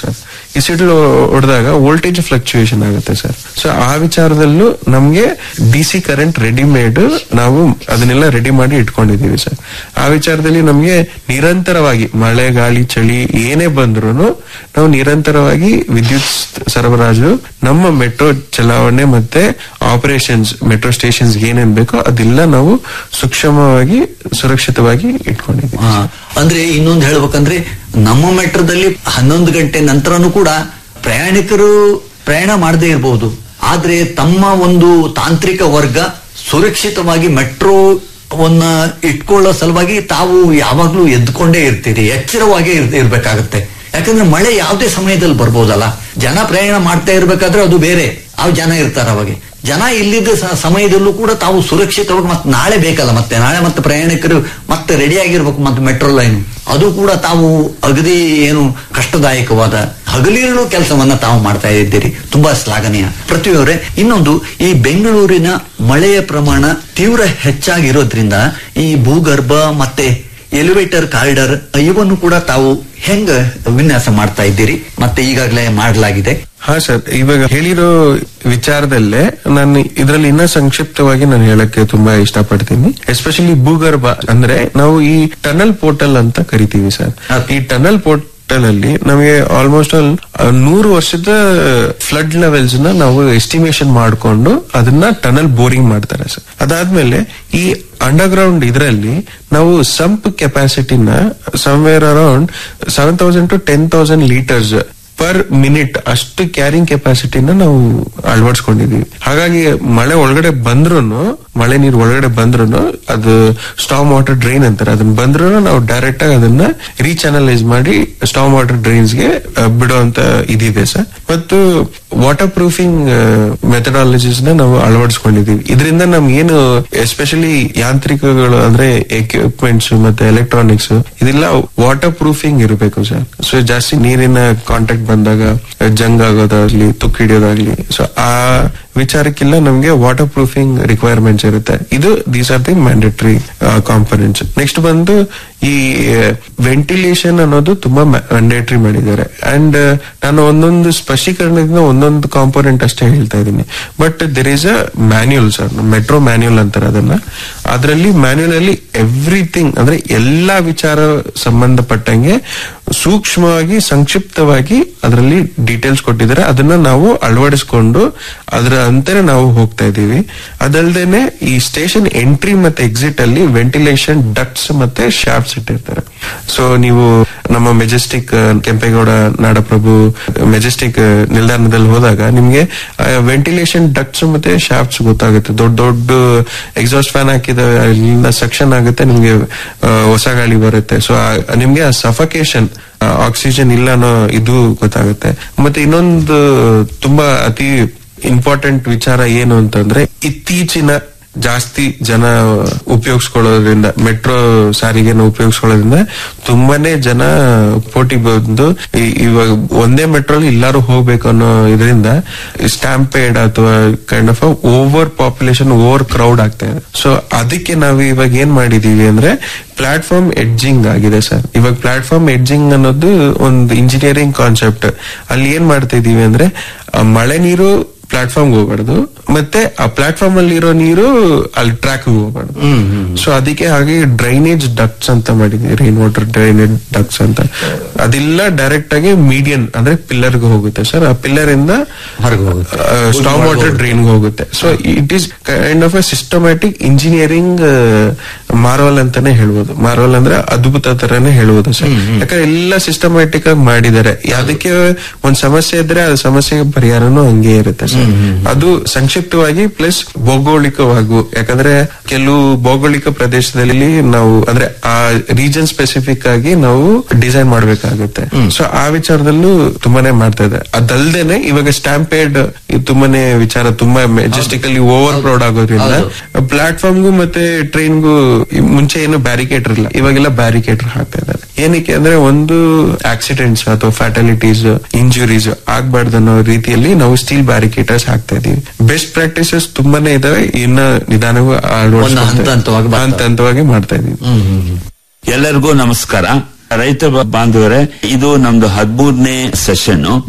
ಈ ಸಿಡ್ಲು ಹೊಡೆದಾಗ ವೋಲ್ಟೇಜ್ ಫ್ಲಕ್ಚುಯೇಷನ್ ಆಗುತ್ತೆ ಸರ್ ಸೊ ಆ ವಿಚಾರದಲ್ಲೂ ನಮ್ಗೆ ಡಿ ಸಿ ಕರೆಂಟ್ ರೆಡಿಮೇಡ್ ನಾವು ಅದನ್ನೆಲ್ಲ ರೆಡಿ ಮಾಡಿ ಇಟ್ಕೊಂಡಿದೀವಿ ಸರ್ ಆ ವಿಚಾರದಲ್ಲಿ ನಮ್ಗೆ ನಿರಂತರವಾಗಿ ಮಳೆ ಗಾಳಿ ಚಳಿ ಏನೇ ಬಂದ್ರು ನಾವು ನಿರಂತರವಾಗಿ ವಿದ್ಯುತ್ ಸರಬರಾಜು ನಮ್ಮ ಮೆಟ್ರೋ ಚಲಾವಣೆ ಮತ್ತೆ ಆಪರೇಷನ್ಸ್ ಮೆಟ್ರೋ ಸ್ಟೇಷನ್ಸ್ ಏನೇನ್ ಬೇಕೋ ಅದೆಲ್ಲ ನಾವು ಸೂಕ್ಷ್ಮವಾಗಿ ಸುರಕ್ಷಿತವಾಗಿ ಇಟ್ಕೊಂಡಿದ್ದೀವಿ ಆ, ಅಂದ್ರೆ ಇನ್ನೊಂದು ಹೇಳ್ಬೇಕಂದ್ರೆ ನಮ್ಮ ಮೆಟ್ರೋದಲ್ಲಿ ಹನ್ನೊಂದು ಗಂಟೆ ನಂತರನೂ ಕೂಡ ಪ್ರಯಾಣಿಕರು ಪ್ರಯಾಣ ಮಾಡದೇ ಇರಬಹುದು ಆದ್ರೆ ತಮ್ಮ ಒಂದು ತಾಂತ್ರಿಕ ವರ್ಗ ಸುರಕ್ಷಿತವಾಗಿ ಮೆಟ್ರೋ ವನ್ನ ಇಟ್ಕೊಳ್ಳೋ ಸಲುವಾಗಿ ತಾವು ಯಾವಾಗ್ಲೂ ಎದ್ಕೊಂಡೇ ಇರ್ತೀರಿ ಎಚ್ಚರವಾಗೇ ಇರ್- ಇರ್ಬೇಕಾಗತ್ತೆ ಯಾಕಂದ್ರೆ ಮಳೆ ಯಾವುದೇ ಸಮಯದಲ್ಲಿ ಬರ್ಬೋದಲ್ಲ ಜನ ಪ್ರಯಾಣ ಮಾಡ್ತಾ ಇರ್ಬೇಕಾದ್ರೆ ಅದು ಬೇರೆ ಆ ಜನ ಇರ್ತಾರ ಅವಾಗ ಜನ ಇಲ್ಲಿದ್ದ ಸ- ಸಮಯದಲ್ಲೂ ಕೂಡ ತಾವು ಸುರಕ್ಷಿತವಾಗಿ ಮತ್ತೆ ನಾಳೆ ಬೇಕಲ್ಲ ಮತ್ತೆ ನಾಳೆ ಮತ್ತೆ ಪ್ರಯಾಣಿಕರು ಮತ್ತೆ ರೆಡಿ ಆಗಿರ್ಬೇಕು ಮತ್ತೆ ಮೆಟ್ರೋ ಲೈನ್ ಅದು ಕೂಡ ತಾವು ಅಗದಿ ಏನು ಕಷ್ಟದಾಯಕವಾದ ಹಗಲಿರುಳು ಕೆಲಸವನ್ನ ತಾವು ಮಾಡ್ತಾ ಇದ್ದೀರಿ ತುಂಬಾ ಶ್ಲಾಘನೀಯ ಪೃಥ್ವಿಯವರೇ ಇನ್ನೊಂದು ಈ ಬೆಂಗಳೂರಿನ ಮಳೆಯ ಪ್ರಮಾಣ ತೀವ್ರ ಹೆಚ್ಚಾಗಿರೋದ್ರಿಂದ ಈ ಭೂಗರ್ಭ ಮತ್ತೆ ಎಲಿವೇಟರ್ ಕಾರಿಡಾರ್ ಇವನ್ನು ಕೂಡ ತಾವು ಹೆಂಗ ವಿನ್ಯಾಸ ಮಾಡ್ತಾ ಇದ್ದೀರಿ ಮತ್ತೆ ಈಗಾಗಲೇ ಮಾಡಲಾಗಿದೆ ಹಾ ಸರ್ ಇವಾಗ ಹೇಳಿರೋ ವಿಚಾರದಲ್ಲೇ ನಾನು ಇದರಲ್ಲಿ ಇನ್ನ ಸಂಕ್ಷಿಪ್ತವಾಗಿ ನಾನು ಹೇಳಕ್ಕೆ ತುಂಬಾ ಇಷ್ಟಪಡ್ತೀನಿ ಎಸ್ಪೆಷಲಿ ಭೂಗರ್ಭ ಅಂದ್ರೆ ನಾವು ಈ ಟನಲ್ ಪೋರ್ಟಲ್ ಅಂತ ಕರಿತೀವಿ ಸರ್ ಈ ಟನಲ್ ಪೋರ್ಟಲ್ ಅಲ್ಲಿ ನಮಗೆ ಆಲ್ಮೋಸ್ಟ್ ಆಲ್ ನೂರು ವರ್ಷದ ಫ್ಲಡ್ ಲೆವೆಲ್ಸ್ ನ ನಾವು ಎಸ್ಟಿಮೇಶನ್ ಮಾಡಿಕೊಂಡು ಅದನ್ನ ಟನಲ್ ಬೋರಿಂಗ್ ಮಾಡ್ತಾರೆ ಸರ್ ಅದಾದ್ಮೇಲೆ ಈ ಅಂಡರ್ಗ್ರೌಂಡ್ ಇದರಲ್ಲಿ ನಾವು ಸಂಪ್ ಕೆಪಾಸಿಟಿನ somewhere around seven thousand to ten thousand litres per minute ಅಷ್ಟು ಕ್ಯಾರಿಂಗ್ ಕೆಪಾಸಿಟಿನ ನಾವು ಅಳವಡಿಸ್ಕೊಂಡಿದೀವಿ ಹಾಗಾಗಿ ಮಳೆ ಒಳಗಡೆ ಬಂದ್ರು ಮಳೆ ನೀರು ಒಳಗಡೆ ಬಂದ್ರು ಅದು ಸ್ಟಾಮ್ ವಾಟರ್ ಡ್ರೈನ್ ಅಂತಾರೆ ಅದನ್ನ ಬಂದ್ರು ನಾವು ಡೈರೆಕ್ಟ್ ಆಗಿ ಅದನ್ನ ರೀಚಾನಲೈಸ್ ಮಾಡಿ ಸ್ಟಾಮ್ ವಾಟರ್ ಡ್ರೈನ್ಸ್ ಗೆ ಆ, ಬಿಡುವಂತ ಇದಿದೆ ಸರ್ ಮತ್ತು ವಾಟರ್ ಪ್ರೂಫಿಂಗ್ ಮೆಥಡಾಲಜೀಸ್ ನ ನಾವು ಅಳವಡಿಸ್ಕೊಂಡಿದೀವಿ ಇದರಿಂದ ನಮ್ಗೆ ಏನು ಎಸ್ಪೆಷಲಿ ಯಾಂತ್ರಿಕಗಳು ಅಂದ್ರೆ ಎಕ್ವಿಪ್ಮೆಂಟ್ಸ್ ಮತ್ತೆ ಎಲೆಕ್ಟ್ರಾನಿಕ್ಸ್ ಇದೆಲ್ಲ ವಾಟರ್ ಪ್ರೂಫಿಂಗ್ ಇರಬೇಕು ಸರ್ ಸೊ ಜಾಸ್ತಿ ನೀರಿನ ಕಾಂಟ್ಯಾಕ್ಟ್ ಬಂದಾಗ ಜಂಗ್ ಆಗೋದಾಗ್ಲಿ ತುಕ್ಕು ಹಿಡಿಯೋದಾಗ್ಲಿ ಸೊ ಆ ವಿಚಾರಕ್ಕೆಲ್ಲ ನಮ್ಗೆ ವಾಟರ್ ಪ್ರೂಫಿಂಗ್ ರಿಕ್ವೈರ್ಮೆಂಟ್ಸ್ ಇರುತ್ತೆ ಇದು these are the mandatory components next ಬಂದು ಈ ವೆಂಟಿಲೇಷನ್ ಅನ್ನೋದು ತುಂಬಾ ಮ್ಯಾಂಡೇಟರಿ ಮಾಡಿದ್ದಾರೆ ಅಂಡ್ ನಾನು ಒಂದೊಂದು ಸ್ಪಷ್ಟೀಕರಣದಿಂದ ಒಂದೊಂದು ಕಾಂಪೊನೆಂಟ್ ಅಷ್ಟೇ ಹೇಳ್ತಾ ಇದ್ದೀನಿ but there is uh manual sir metro manual ಅಂತಾರೆ ಅದನ್ನ ಅದರಲ್ಲಿ ಮ್ಯಾನ್ಯುಯಲ್ ಅಲ್ಲಿ ಎವ್ರಿಥಿಂಗ್ ಅಂದ್ರೆ ಎಲ್ಲಾ ವಿಚಾರ ಸಂಬಂಧಪಟ್ಟಂಗೆ ಸೂಕ್ಷ್ಮವಾಗಿ ಸಂಕ್ಷಿಪ್ತವಾಗಿ ಅದರಲ್ಲಿ ಡೀಟೇಲ್ಸ್ ಕೊಟ್ಟಿದ್ದಾರೆ ಅದನ್ನ ನಾವು ಅಳವಡಿಸ್ಕೊಂಡು ಅದರ ಅಂತರ ನಾವು ಹೋಗ್ತಾ ಇದ್ದೀವಿ ಅದಲ್ದೇನೆ ಈ ಸ್ಟೇಷನ್ ಎಂಟ್ರಿ ಮತ್ತೆ ಎಕ್ಸಿಟ್ ಅಲ್ಲಿ ವೆಂಟಿಲೇಷನ್ ಡಕ್ಟ್ಸ್ ಮತ್ತೆ ಶಾಫ್ಟ್ಸ್ ಇಟ್ಟಿರ್ತಾರೆ ಸೊ ನೀವು ನಮ್ಮ ಮೆಜೆಸ್ಟಿಕ್ ಕೆಂಪೇಗೌಡ ನಾಡಪ್ರಭು ಮೆಜೆಸ್ಟಿಕ್ ನಿಲ್ದಾಣದಲ್ಲಿ ಹೋದಾಗ ನಿಮ್ಗೆ ವೆಂಟಿಲೇಷನ್ ಡಕ್ಟ್ಸ್ ಮತ್ತೆ ಶಾಫ್ಟ್ಸ್ ಗೊತ್ತಾಗುತ್ತೆ ದೊಡ್ಡ ದೊಡ್ಡ ಎಕ್ಸಾಸ್ಟ್ ಫ್ಯಾನ್ ಹಾಕಿದ ಎಲ್ಲ ಸೆಕ್ಷನ್ ಆಗುತ್ತೆ ನಿಮ್ಗೆ ಆ, ಹೊಸ ಗಾಳಿ ಬರುತ್ತೆ ಸೊ ನಿಮ್ಗೆ ಆ ಸಫಕೇಶನ್ ಆಕ್ಸಿಜನ್ ಇಲ್ಲ ಅನ್ನೋ ಇದು ಗೊತ್ತಾಗುತ್ತೆ ಮತ್ತೆ ಇನ್ನೊಂದು ತುಂಬಾ ಅತಿ ಇಂಪಾರ್ಟೆಂಟ್ ವಿಚಾರ ಏನು ಅಂತಂದ್ರೆ ಇತ್ತೀಚಿನ ಜಾಸ್ತಿ ಜನ ಉಪಯೋಗಿಸ್ಕೊಳ್ಳೋದ್ರಿಂದ ಮೆಟ್ರೋ ಸಾರಿಗೆನ ಉಪಯೋಗಿಸ್ಕೊಳ್ಳೋದ್ರಿಂದ ತುಂಬಾನೇ ಜನ ಪೋಟಿ ಬಂದು ಈ- ಇವಾಗ ಒಂದೇ ಮೆಟ್ರೋ ಎಲ್ಲಾರು ಹೋಗ್ಬೇಕು ಅನ್ನೋ ಇದರಿಂದ ಸ್ಟ್ಯಾಂಪೇಡ್ ಅಥವಾ kind of overpopulation overcrowd ಆಗ್ತಾ ಇದೆ ಸೊ ಅದಕ್ಕೆ ನಾವು ಇವಾಗ ಏನ್ ಮಾಡಿದೀವಿ ಅಂದ್ರೆ ಪ್ಲಾಟ್ಫಾರ್ಮ್ ಎಡ್ಜಿಂಗ್ ಆಗಿದೆ ಸರ್ ಇವಾಗ ಪ್ಲಾಟ್ಫಾರ್ಮ್ ಎಡ್ಜಿಂಗ್ ಅನ್ನೋದು ಒಂದು ಇಂಜಿನಿಯರಿಂಗ್ ಕಾನ್ಸೆಪ್ಟ್ ಅಲ್ಲಿ ಏನ್ ಮಾಡ್ತಾ ಇದೀವಿ ಅಂದ್ರೆ ಆ ಮಳೆ ನೀರು ಪ್ಲಾಟ್ಫಾರ್ಮ್ ಹೋಗ್ಬಾರ್ದು ಮತ್ತೆ ಆ ಪ್ಲಾಟ್ಫಾರ್ಮ್ ಅಲ್ಲಿ ಇರೋ ನೀರು ಅಲ್ಲಿ ಟ್ರ್ಯಾಕ್ ಹೋಗ್ಬಾರ್ದು ಸೊ ಅದಕ್ಕೆ ಹಾಗೆ ಡ್ರೈನೇಜ್ ಡಕ್ಟ್ಸ್ ಅಂತ ಮಾಡಿದ್ವಿ ರೈನ್ ವಾಟರ್ ಡ್ರೈನೇಜ್ ಡಕ್ಟ್ಸ್ ಅಂತ ಅದೆಲ್ಲ ಡೈರೆಕ್ಟ್ ಆಗಿ ಮೀಡಿಯನ್ ಅಂದ್ರೆ ಪಿಲ್ಲರ್ ಗೆ ಹೋಗುತ್ತೆ ಸರ್ ಆ ಪಿಲ್ಲರ್ ಇಂದ ಹೊರಗೆ ಹೋಗುತ್ತೆ. ಸ್ಟಾಮ್ ವಾಟರ್ ಡ್ರೈನ್ ಹೋಗುತ್ತೆ so it is kind of a systematic engineering marvel ಅಂತಾನೆ ಹೇಳ್ಬೋದು ಮಾರ್ವಲ್ ಅಂದ್ರೆ ಅದ್ಭುತ ತರನೇ ಹೇಳ್ಬೋದು ಸರ್ ಯಾಕಂದ್ರೆ ಎಲ್ಲ ಸಿಸ್ಟಮ್ಯಾಟಿಕ್ ಆಗಿ ಮಾಡಿದ್ದಾರೆ ಅದಕ್ಕೆ ಒಂದ್ ಸಮಸ್ಯೆ ಇದ್ರೆ ಆ ಸಮಸ್ಯೆಗೆ ಪರಿಹಾರನೂ ಹಂಗೆ ಇರುತ್ತೆ ಸರ್ ಅದು ಸಂಕ್ಷಿಪ್ತವಾಗಿ ಪ್ಲಸ್ ಭೌಗೋಳಿಕವಾಗೂ ಯಾಕಂದ್ರೆ ಕೆಲವು ಭೌಗೋಳಿಕ ಪ್ರದೇಶದಲ್ಲಿ ನಾವು ಅಂದ್ರೆ ಆ ರೀಜನ್ ಸ್ಪೆಸಿಫಿಕ್ ಆಗಿ ನಾವು ಡಿಸೈನ್ ಮಾಡ್ಬೇಕಾಗುತ್ತೆ ಸೊ ಆ ವಿಚಾರದಲ್ಲೂ ತುಂಬಾನೇ ಮಾಡ್ತಾ ಇದೆ ಅದಲ್ದೇನೆ ಇವಾಗ ಸ್ಟ್ಯಾಂಪೇಡ್ ತುಂಬಾನೇ ವಿಚಾರ ತುಂಬಾ ಮೆಜೆಸ್ಟಿಕಲಿ ಓವರ್ ಕ್ರೌಡ್ ಆಗೋದ್ರಿಂದ ಪ್ಲಾಟ್ಫಾರ್ಮ್ಗೂ ಮತ್ತೆ ಟ್ರೈನ್ಗೂ ಮುಂಚೆ ಏನು ಬ್ಯಾರಿಕೇಡ್ ಇರಲಿಲ್ಲ ಇವಾಗೆಲ್ಲ ಬ್ಯಾರಿಕೇಡ್ ಹಾಕ್ತಾ ಇದ್ದಾರೆ ಏನಕ್ಕೆ ಅಂದ್ರೆ ಒಂದು ಆಕ್ಸಿಡೆಂಟ್ಸ್ ಅಥವಾ ಫ್ಯಾಟಲಿಟೀಸ್ ಇಂಜುರೀಸ್ ಆಗ್ಬಾರ್ದು ಅನ್ನೋ ರೀತಿಯಲ್ಲಿ ನಾವು ಸ್ಟೀಲ್ ಬ್ಯಾರಿಕೇಟರ್ಸ್ ಹಾಕ್ತಾ ಇದೀವಿ ಬೆಸ್ಟ್ ಪ್ರಾಕ್ಟೀಸಸ್ ತುಂಬಾನೇ ಇದಾವೆ ಇನ್ನ ನಿಧಾನವಾಗಿ ಒಂದು ಹಂತ ಹಂತವಾಗಿ ಬರ್ತಾ ಹಂತ ಹಂತವಾಗಿ ಮಾಡ್ತಾ ಇದೀವಿ ಎಲ್ಲರಿಗೂ ನಮಸ್ಕಾರ ರೈತ ಬ- ಬಾಂಧವರೇ ಇದು ನಮ್ದು ಹದಿಮೂರನೇ ಸೆಷನ್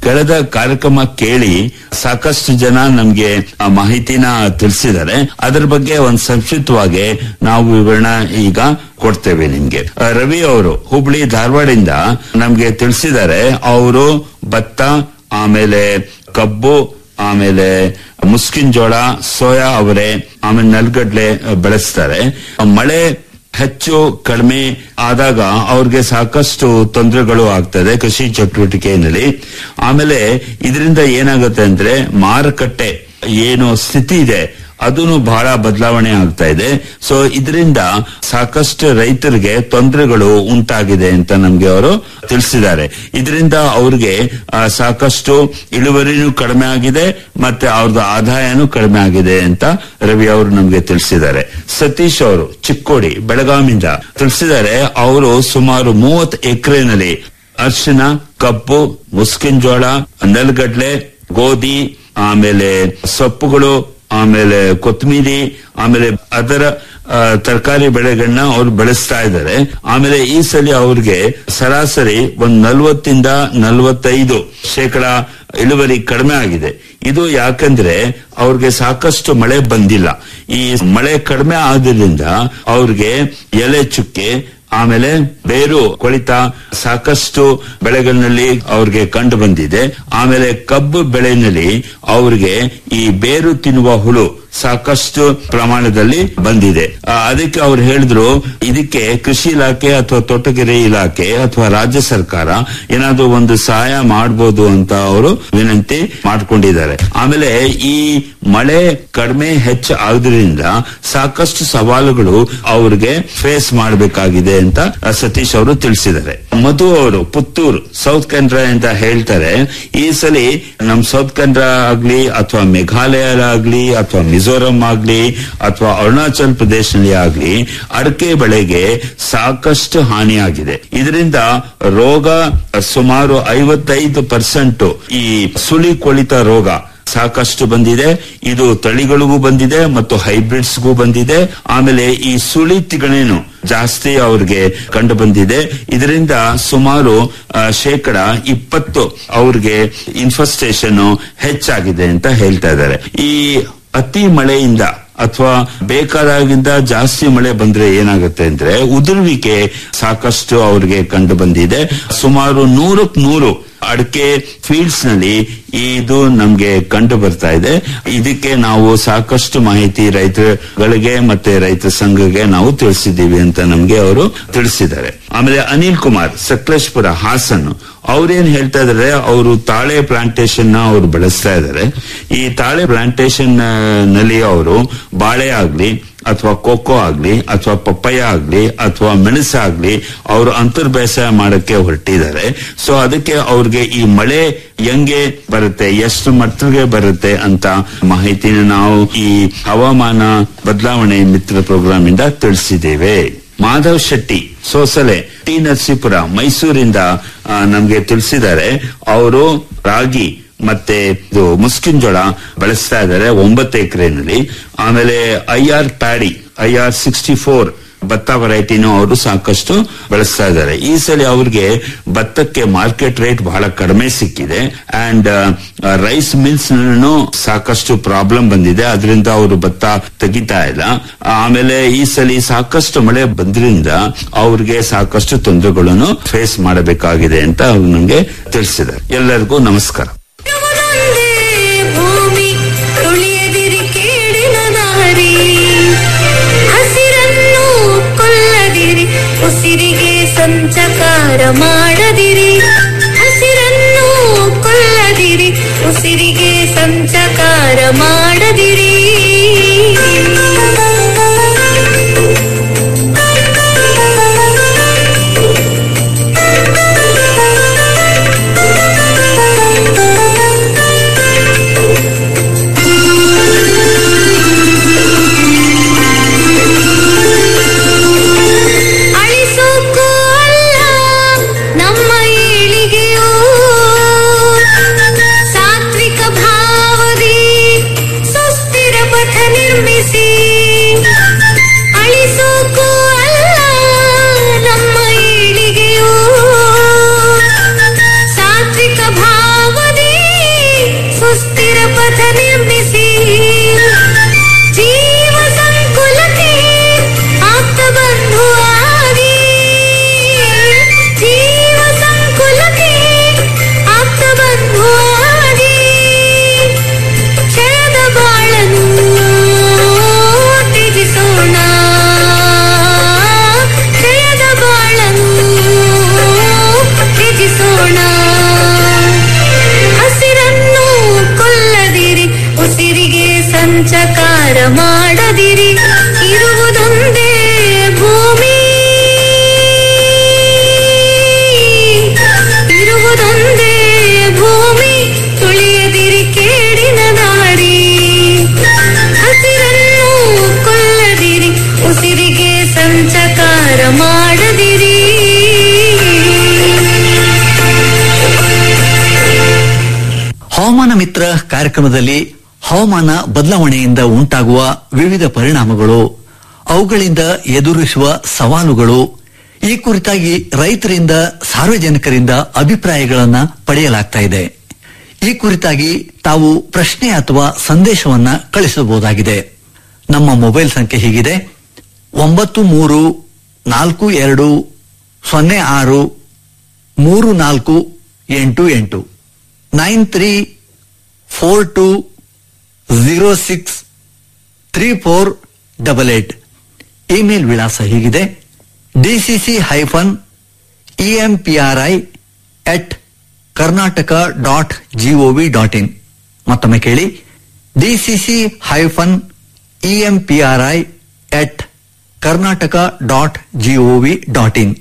ಕಳೆದ ಕಾರ್ಯಕ್ರಮ ಕೇಳಿ ಸಾಕಷ್ಟು ಜನ ನಮ್ಗೆ ಆ ಮಾಹಿತಿನ ತಿಳಿಸಿದ್ದಾರೆ ಅದರ ಬಗ್ಗೆ ಒಂದು ಸಂಕ್ಷಿಪ್ತವಾಗಿ ನಾವು ವಿವರಣ ಈಗ ಕೊಡ್ತೇವೆ ನಿಮ್ಗೆ ಆ, ರವಿ ಅವರು ಹುಬ್ಳಿ ಧಾರವಾಡಿಂದ ನಮ್ಗೆ ತಿಳಿಸಿದ್ದಾರೆ ಅವರು ಭತ್ತ ಆಮೇಲೆ ಕಬ್ಬು ಆಮೇಲೆ ಮುಸ್ಕಿನ್ ಜೋಳ ಸೋಯಾ ಅವರೆ ಆಮೇಲೆ ನೆಲ್ಗಡ್ಲೆ ಬೆಳೆಸ್ತಾರೆ ಮಳೆ ಹೆಚ್ಚು ಕಡಿಮೆ ಆದಾಗ ಅವ್ರಿಗೆ ಸಾಕಷ್ಟು ತೊಂದರೆಗಳು ಆಗ್ತದೆ ಕೃಷಿ ಚಟುವಟಿಕೆಯಲ್ಲಿ ಆಮೇಲೆ ಇದರಿಂದ ಏನಾಗುತ್ತೆ ಅಂದ್ರೆ ಮಾರುಕಟ್ಟೆ ಏನು ಸ್ಥಿತಿ ಇದೆ ಅದೂ ಬಹಳ ಬದಲಾವಣೆ ಆಗ್ತಾ ಇದೆ ಸೊ ಇದರಿಂದ ಸಾಕಷ್ಟು ರೈತರಿಗೆ ತೊಂದರೆಗಳು ಉಂಟಾಗಿದೆ ಅಂತ ನಮ್ಗೆ ಅವರು ತಿಳಿಸಿದ್ದಾರೆ ಇದರಿಂದ ಅವ್ರಿಗೆ ಆ, ಸಾಕಷ್ಟು ಇಳುವರಿನೂ ಕಡಿಮೆ ಆಗಿದೆ ಮತ್ತೆ ಅವ್ರದ್ದು ಆದಾಯನೂ ಕಡಿಮೆ ಆಗಿದೆ ಅಂತ ರವಿ ಅವರು ನಮ್ಗೆ ತಿಳಿಸಿದ್ದಾರೆ ಸತೀಶ್ ಅವರು ಚಿಕ್ಕೋಡಿ ಬೆಳಗಾವಿಯಿಂದ ತಿಳಿಸಿದ್ದಾರೆ ಅವರು ಸುಮಾರು ಮೂವತ್ತು ಎಕರೆನಲ್ಲಿ ಅರಿಶಿನ ಕಬ್ಬು ಮುಸ್ಕಿನ್ ಜೋಳ ನೆಲಗಡ್ಲೆ ಗೋಧಿ ಆಮೇಲೆ ಸೊಪ್ಪುಗಳು ಆಮೇಲೆ ಕೊತ್ತಂಬರಿ ಆಮೇಲೆ ಅದರ ತರಕಾರಿ ಬೆಳೆಗಳನ್ನ ಅವ್ರು ಬೆಳೆಸ್ತಾ ಇದ್ದಾರೆ ಆಮೇಲೆ ಈ ಸಲ ಅವ್ರಿಗೆ ಸರಾಸರಿ ಒಂದ್ ನಲ್ವತ್ತಿಂದ ನಲ್ವತ್ತೈದು ಶೇಕಡ ಇಳುವರಿ ಕಡಿಮೆ ಆಗಿದೆ ಇದು ಯಾಕಂದ್ರೆ ಅವ್ರಿಗೆ ಸಾಕಷ್ಟು ಮಳೆ ಬಂದಿಲ್ಲ ಈ ಮಳೆ ಕಡಿಮೆ ಆದ್ರಿಂದ ಅವ್ರಿಗೆ ಎಲೆ ಚುಕ್ಕೆ ಆಮೇಲೆ ಬೇರು ಕೊಳಿತ ಸಾಕಷ್ಟು ಬೆಳೆಗಳಲ್ಲಿ ಅವ್ರಿಗೆ ಕಂಡು ಬಂದಿದೆ ಆಮೇಲೆ ಕಬ್ಬು ಬೆಳೆನಲ್ಲಿ ಅವ್ರಿಗೆ ಈ ಬೇರು ತಿನ್ನುವ ಹುಳು ಸಾಕಷ್ಟು ಪ್ರಮಾಣದಲ್ಲಿ ಬಂದಿದೆ ಆ, ಅದಕ್ಕೆ ಅವ್ರು ಹೇಳಿದ್ರು ಇದಕ್ಕೆ ಕೃಷಿ ಇಲಾಖೆ ಅಥವಾ ತೋಟಗಾರಿ ಇಲಾಖೆ ಅಥವಾ ರಾಜ್ಯ ಸರ್ಕಾರ ಏನಾದ್ರು ಒಂದು ಸಹಾಯ ಮಾಡಬಹುದು ಅಂತ ಅವರು ವಿನಂತಿ ಮಾಡ್ಕೊಂಡಿದ್ದಾರೆ ಆಮೇಲೆ ಈ ಮಳೆ ಕಡಿಮೆ ಹೆಚ್ಚು ಆದ್ರಿಂದ ಸಾಕಷ್ಟು ಸವಾಲುಗಳು ಅವ್ರಿಗೆ ಫೇಸ್ ಮಾಡಬೇಕಾಗಿದೆ ಅಂತ ಆ, ಸತೀಶ್ ಅವರು ತಿಳಿಸಿದ್ದಾರೆ ಮಧು ಅವರು ಪುತ್ತೂರು ಸೌತ್ ಕನ್ನಡ ಅಂತ ಹೇಳ್ತಾರೆ ಈ ಸಲ ನಮ್ ಸೌತ್ ಕನ್ನಡ ಆಗ್ಲಿ ಅಥವಾ ಮೇಘಾಲಯ ಆಗ್ಲಿ ಅಥವಾ ಮಿಜೋರಾಂ ಆಗ್ಲಿ ಅಥವಾ ಅರುಣಾಚಲ್ ಪ್ರದೇಶದಲ್ಲಿ ಆಗ್ಲಿ ಅಡಕೆ ಬೆಳೆಗೆ ಸಾಕಷ್ಟು ಹಾನಿಯಾಗಿದೆ ಇದರಿಂದ ರೋಗ ಸುಮಾರು ಐವತ್ತೈದು ಪರ್ಸೆಂಟ್ ಈ ಸುಳಿ ಕೊಳಿತ ರೋಗ ಸಾಕಷ್ಟು ಬಂದಿದೆ ಇದು ತಳಿಗಳಿಗೂ ಬಂದಿದೆ ಮತ್ತು ಹೈಬ್ರಿಡ್ಸ್ಗೂ ಬಂದಿದೆ ಆಮೇಲೆ ಈ ಸುಳಿ ತಿಗಣೆನು ಜಾಸ್ತಿ ಅವ್ರಿಗೆ ಕಂಡು ಬಂದಿದೆ ಇದರಿಂದ ಸುಮಾರು ಆ, ಶೇಕಡ ಇಪ್ಪತ್ತು ಅವ್ರಿಗೆ ಇನ್ಫೆಸ್ಟೇಷನ್ ಹೆಚ್ಚಾಗಿದೆ ಅಂತ ಹೇಳ್ತಾ ಇದ್ದಾರೆ ಈ ಅತಿ ಮಳೆಯಿಂದ ಅಥವಾ ಬೇಕಾದಾಗಿಂದ ಜಾಸ್ತಿ ಮಳೆ ಬಂದ್ರೆ ಏನಾಗುತ್ತೆ ಅಂದ್ರೆ ಉದುರುವಿಕೆ ಸಾಕಷ್ಟು ಅವ್ರಿಗೆ ಕಂಡು ಬಂದಿದೆ ಸುಮಾರು ನೂರಕ್ ನೂರು ಅಡಿಕೆ ಫೀಲ್ಡ್ಸ್ ನಲ್ಲಿ ಇದು ನಮ್ಗೆ ಕಂಡು ಬರ್ತಾ ಇದೆ ಇದಕ್ಕೆ ನಾವು ಸಾಕಷ್ಟು ಮಾಹಿತಿ ರೈತರುಗಳಿಗೆ ಮತ್ತೆ ರೈತ ಸಂಘಕ್ಕೆ ನಾವು ತಿಳಿಸಿದ್ದೀವಿ ಅಂತ ನಮ್ಗೆ ಅವರು ತಿಳಿಸಿದ್ದಾರೆ ಆಮೇಲೆ ಅನಿಲ್ ಕುಮಾರ್ ಸಕಲೇಶ್ಪುರ ಹಾಸನ್ ಅವ್ರೇನ್ ಹೇಳ್ತಾ ಇದಾರೆ ಅವರು ತಾಳೆ ಪ್ಲಾಂಟೇಶನ್ ನ ಅವರು ಬೆಳೆಸ್ತಾ ಇದ್ದಾರೆ ಈ ತಾಳೆ ಪ್ಲಾಂಟೇಶನ್ ನಲ್ಲಿ ಅವರು ಬಾಳೆ ಆಗ್ಲಿ ಅಥವಾ ಕೋಕೋ ಆಗ್ಲಿ ಅಥವಾ ಪಪ್ಪಯ್ಯ ಆಗ್ಲಿ ಅಥವಾ ಮೆಣಸಾಗ್ಲಿ ಅವರು ಅಂತರ್ ಬೇಸಾಯ ಮಾಡಕ್ಕೆ ಹೊರಟಿದ್ದಾರೆ ಸೊ ಅದಕ್ಕೆ ಅವ್ರಿಗೆ ಈ ಮಳೆ ಹೆಂಗೆ ಬರುತ್ತೆ ಎಷ್ಟು ಮಟ್ಟಿಗೆ ಬರುತ್ತೆ ಅಂತ ಮಾಹಿತಿನ ನಾವು ಈ ಹವಾಮಾನ ಬದಲಾವಣೆ ಮಿತ್ರ ಪ್ರೋಗ್ರಾಮ್ ಇಂದ ತಿಳಿಸಿದ್ದೇವೆ ಮಾಧವ್ ಶೆಟ್ಟಿ ಸೋಸಲೆ ಟಿ ನರಸೀಪುರ ಮೈಸೂರಿಂದ ಆ, ನಮ್ಗೆ ತಿಳಿಸಿದ್ದಾರೆ ಅವರು ರಾಗಿ ಮತ್ತೆ ಇದು ಮುಸ್ಕಿನ್ ಜೋಳ ಬೆಳೆಸ್ತಾ ಇದ್ದಾರೆ ಒಂಬತ್ತು ಎಕರೆನಲ್ಲಿ ಆಮೇಲೆ I R paddy I R sixty four ಭತ್ತ ವೆರೈಟಿನೂ ಅವರು ಸಾಕಷ್ಟು ಬೆಳೆಸ್ತಾ ಇದ್ದಾರೆ ಈ ಸಲ ಅವ್ರಿಗೆ ಭತ್ತಕ್ಕೆ ಮಾರ್ಕೆಟ್ ರೇಟ್ ಬಹಳ ಕಡಿಮೆ ಸಿಕ್ಕಿದೆ ಅಂಡ್ ರೈಸ್ ಮಿಲ್ಸ್ ಸಾಕಷ್ಟು ಪ್ರಾಬ್ಲಮ್ ಬಂದಿದೆ ಅದರಿಂದ ಅವರು ಭತ್ತ ತೆಗಿತಾ ಇಲ್ಲ ಆಮೇಲೆ ಈ ಸಲ ಸಾಕಷ್ಟು ಮಳೆ ಬಂದ್ರಿಂದ ಅವ್ರಿಗೆ ಸಾಕಷ್ಟು ತೊಂದರೆಗಳನ್ನು ಫೇಸ್ ಮಾಡಬೇಕಾಗಿದೆ ಅಂತ ಅವ್ರು ನಮ್ಗೆ ತಿಳಿಸಿದ್ದಾರೆ ಎಲ್ಲರಿಗೂ ನಮಸ್ಕಾರ ಒಂದೇ ಭೂಮಿ ತುಳಿಯದಿರಿ ಕೇಡಿನ ದಾರಿ ಹಸಿರನ್ನು ಕೊಲ್ಲದಿರಿ ಉಸಿರಿಗೆ ಸಂಚಕಾರ ಮಾಡದಿರಿ ಹಸಿರನ್ನು ಕೊಲ್ಲದಿರಿ ಉಸಿರಿಗೆ ಸಂಚಕಾರ ಮಾಡದಿರಿ ಅಳಿಸೋಕ್ಕೂ ಅಲ್ಲ ನಮ್ಮ ಏಳಿಗೆಯೋ ಸಾತ್ವಿಕ ಭಾವದಿ ಹವಾಮಾನ ಮಿತ್ರ ಕಾರ್ಯಕ್ರಮದಲ್ಲಿ ಹವಾಮಾನ ಬದಲಾವಣೆಯಿಂದ ಉಂಟಾಗುವ ವಿವಿಧ ಪರಿಣಾಮಗಳು ಅವುಗಳಿಂದ ಎದುರಿಸುವ ಸವಾಲುಗಳು ಈ ಕುರಿತಾಗಿ ರೈತರಿಂದ ಸಾರ್ವಜನಿಕರಿಂದ ಅಭಿಪ್ರಾಯಗಳನ್ನ ಪಡೆಯಲಾಗ್ತಾ ಇದೆ ಈ ಕುರಿತಾಗಿ ತಾವು ಪ್ರಶ್ನೆ ಅಥವಾ ಸಂದೇಶವನ್ನ ಕಳಿಸಬಹುದಾಗಿದೆ ನಮ್ಮ ಮೊಬೈಲ್ ಸಂಖ್ಯೆ ಹೀಗಿದೆ ಒಂಬತ್ತು ಮೂರು ನಾಲ್ಕು ಎರಡು ಸೊನ್ನೆ ಆರು ಮೂರು ನಾಲ್ಕು ಎಂಟು ಎಂಟು nine three four two zero six three four double eight email ವಿಳಾಸ ಹೀಗಿದೆ DCC hyphen EMPRI at Karnataka dot gov dot in ಮತ್ತೊಮ್ಮೆ ಕೇಳಿ DCC hyphen EMPRI at Karnataka dot gov dot in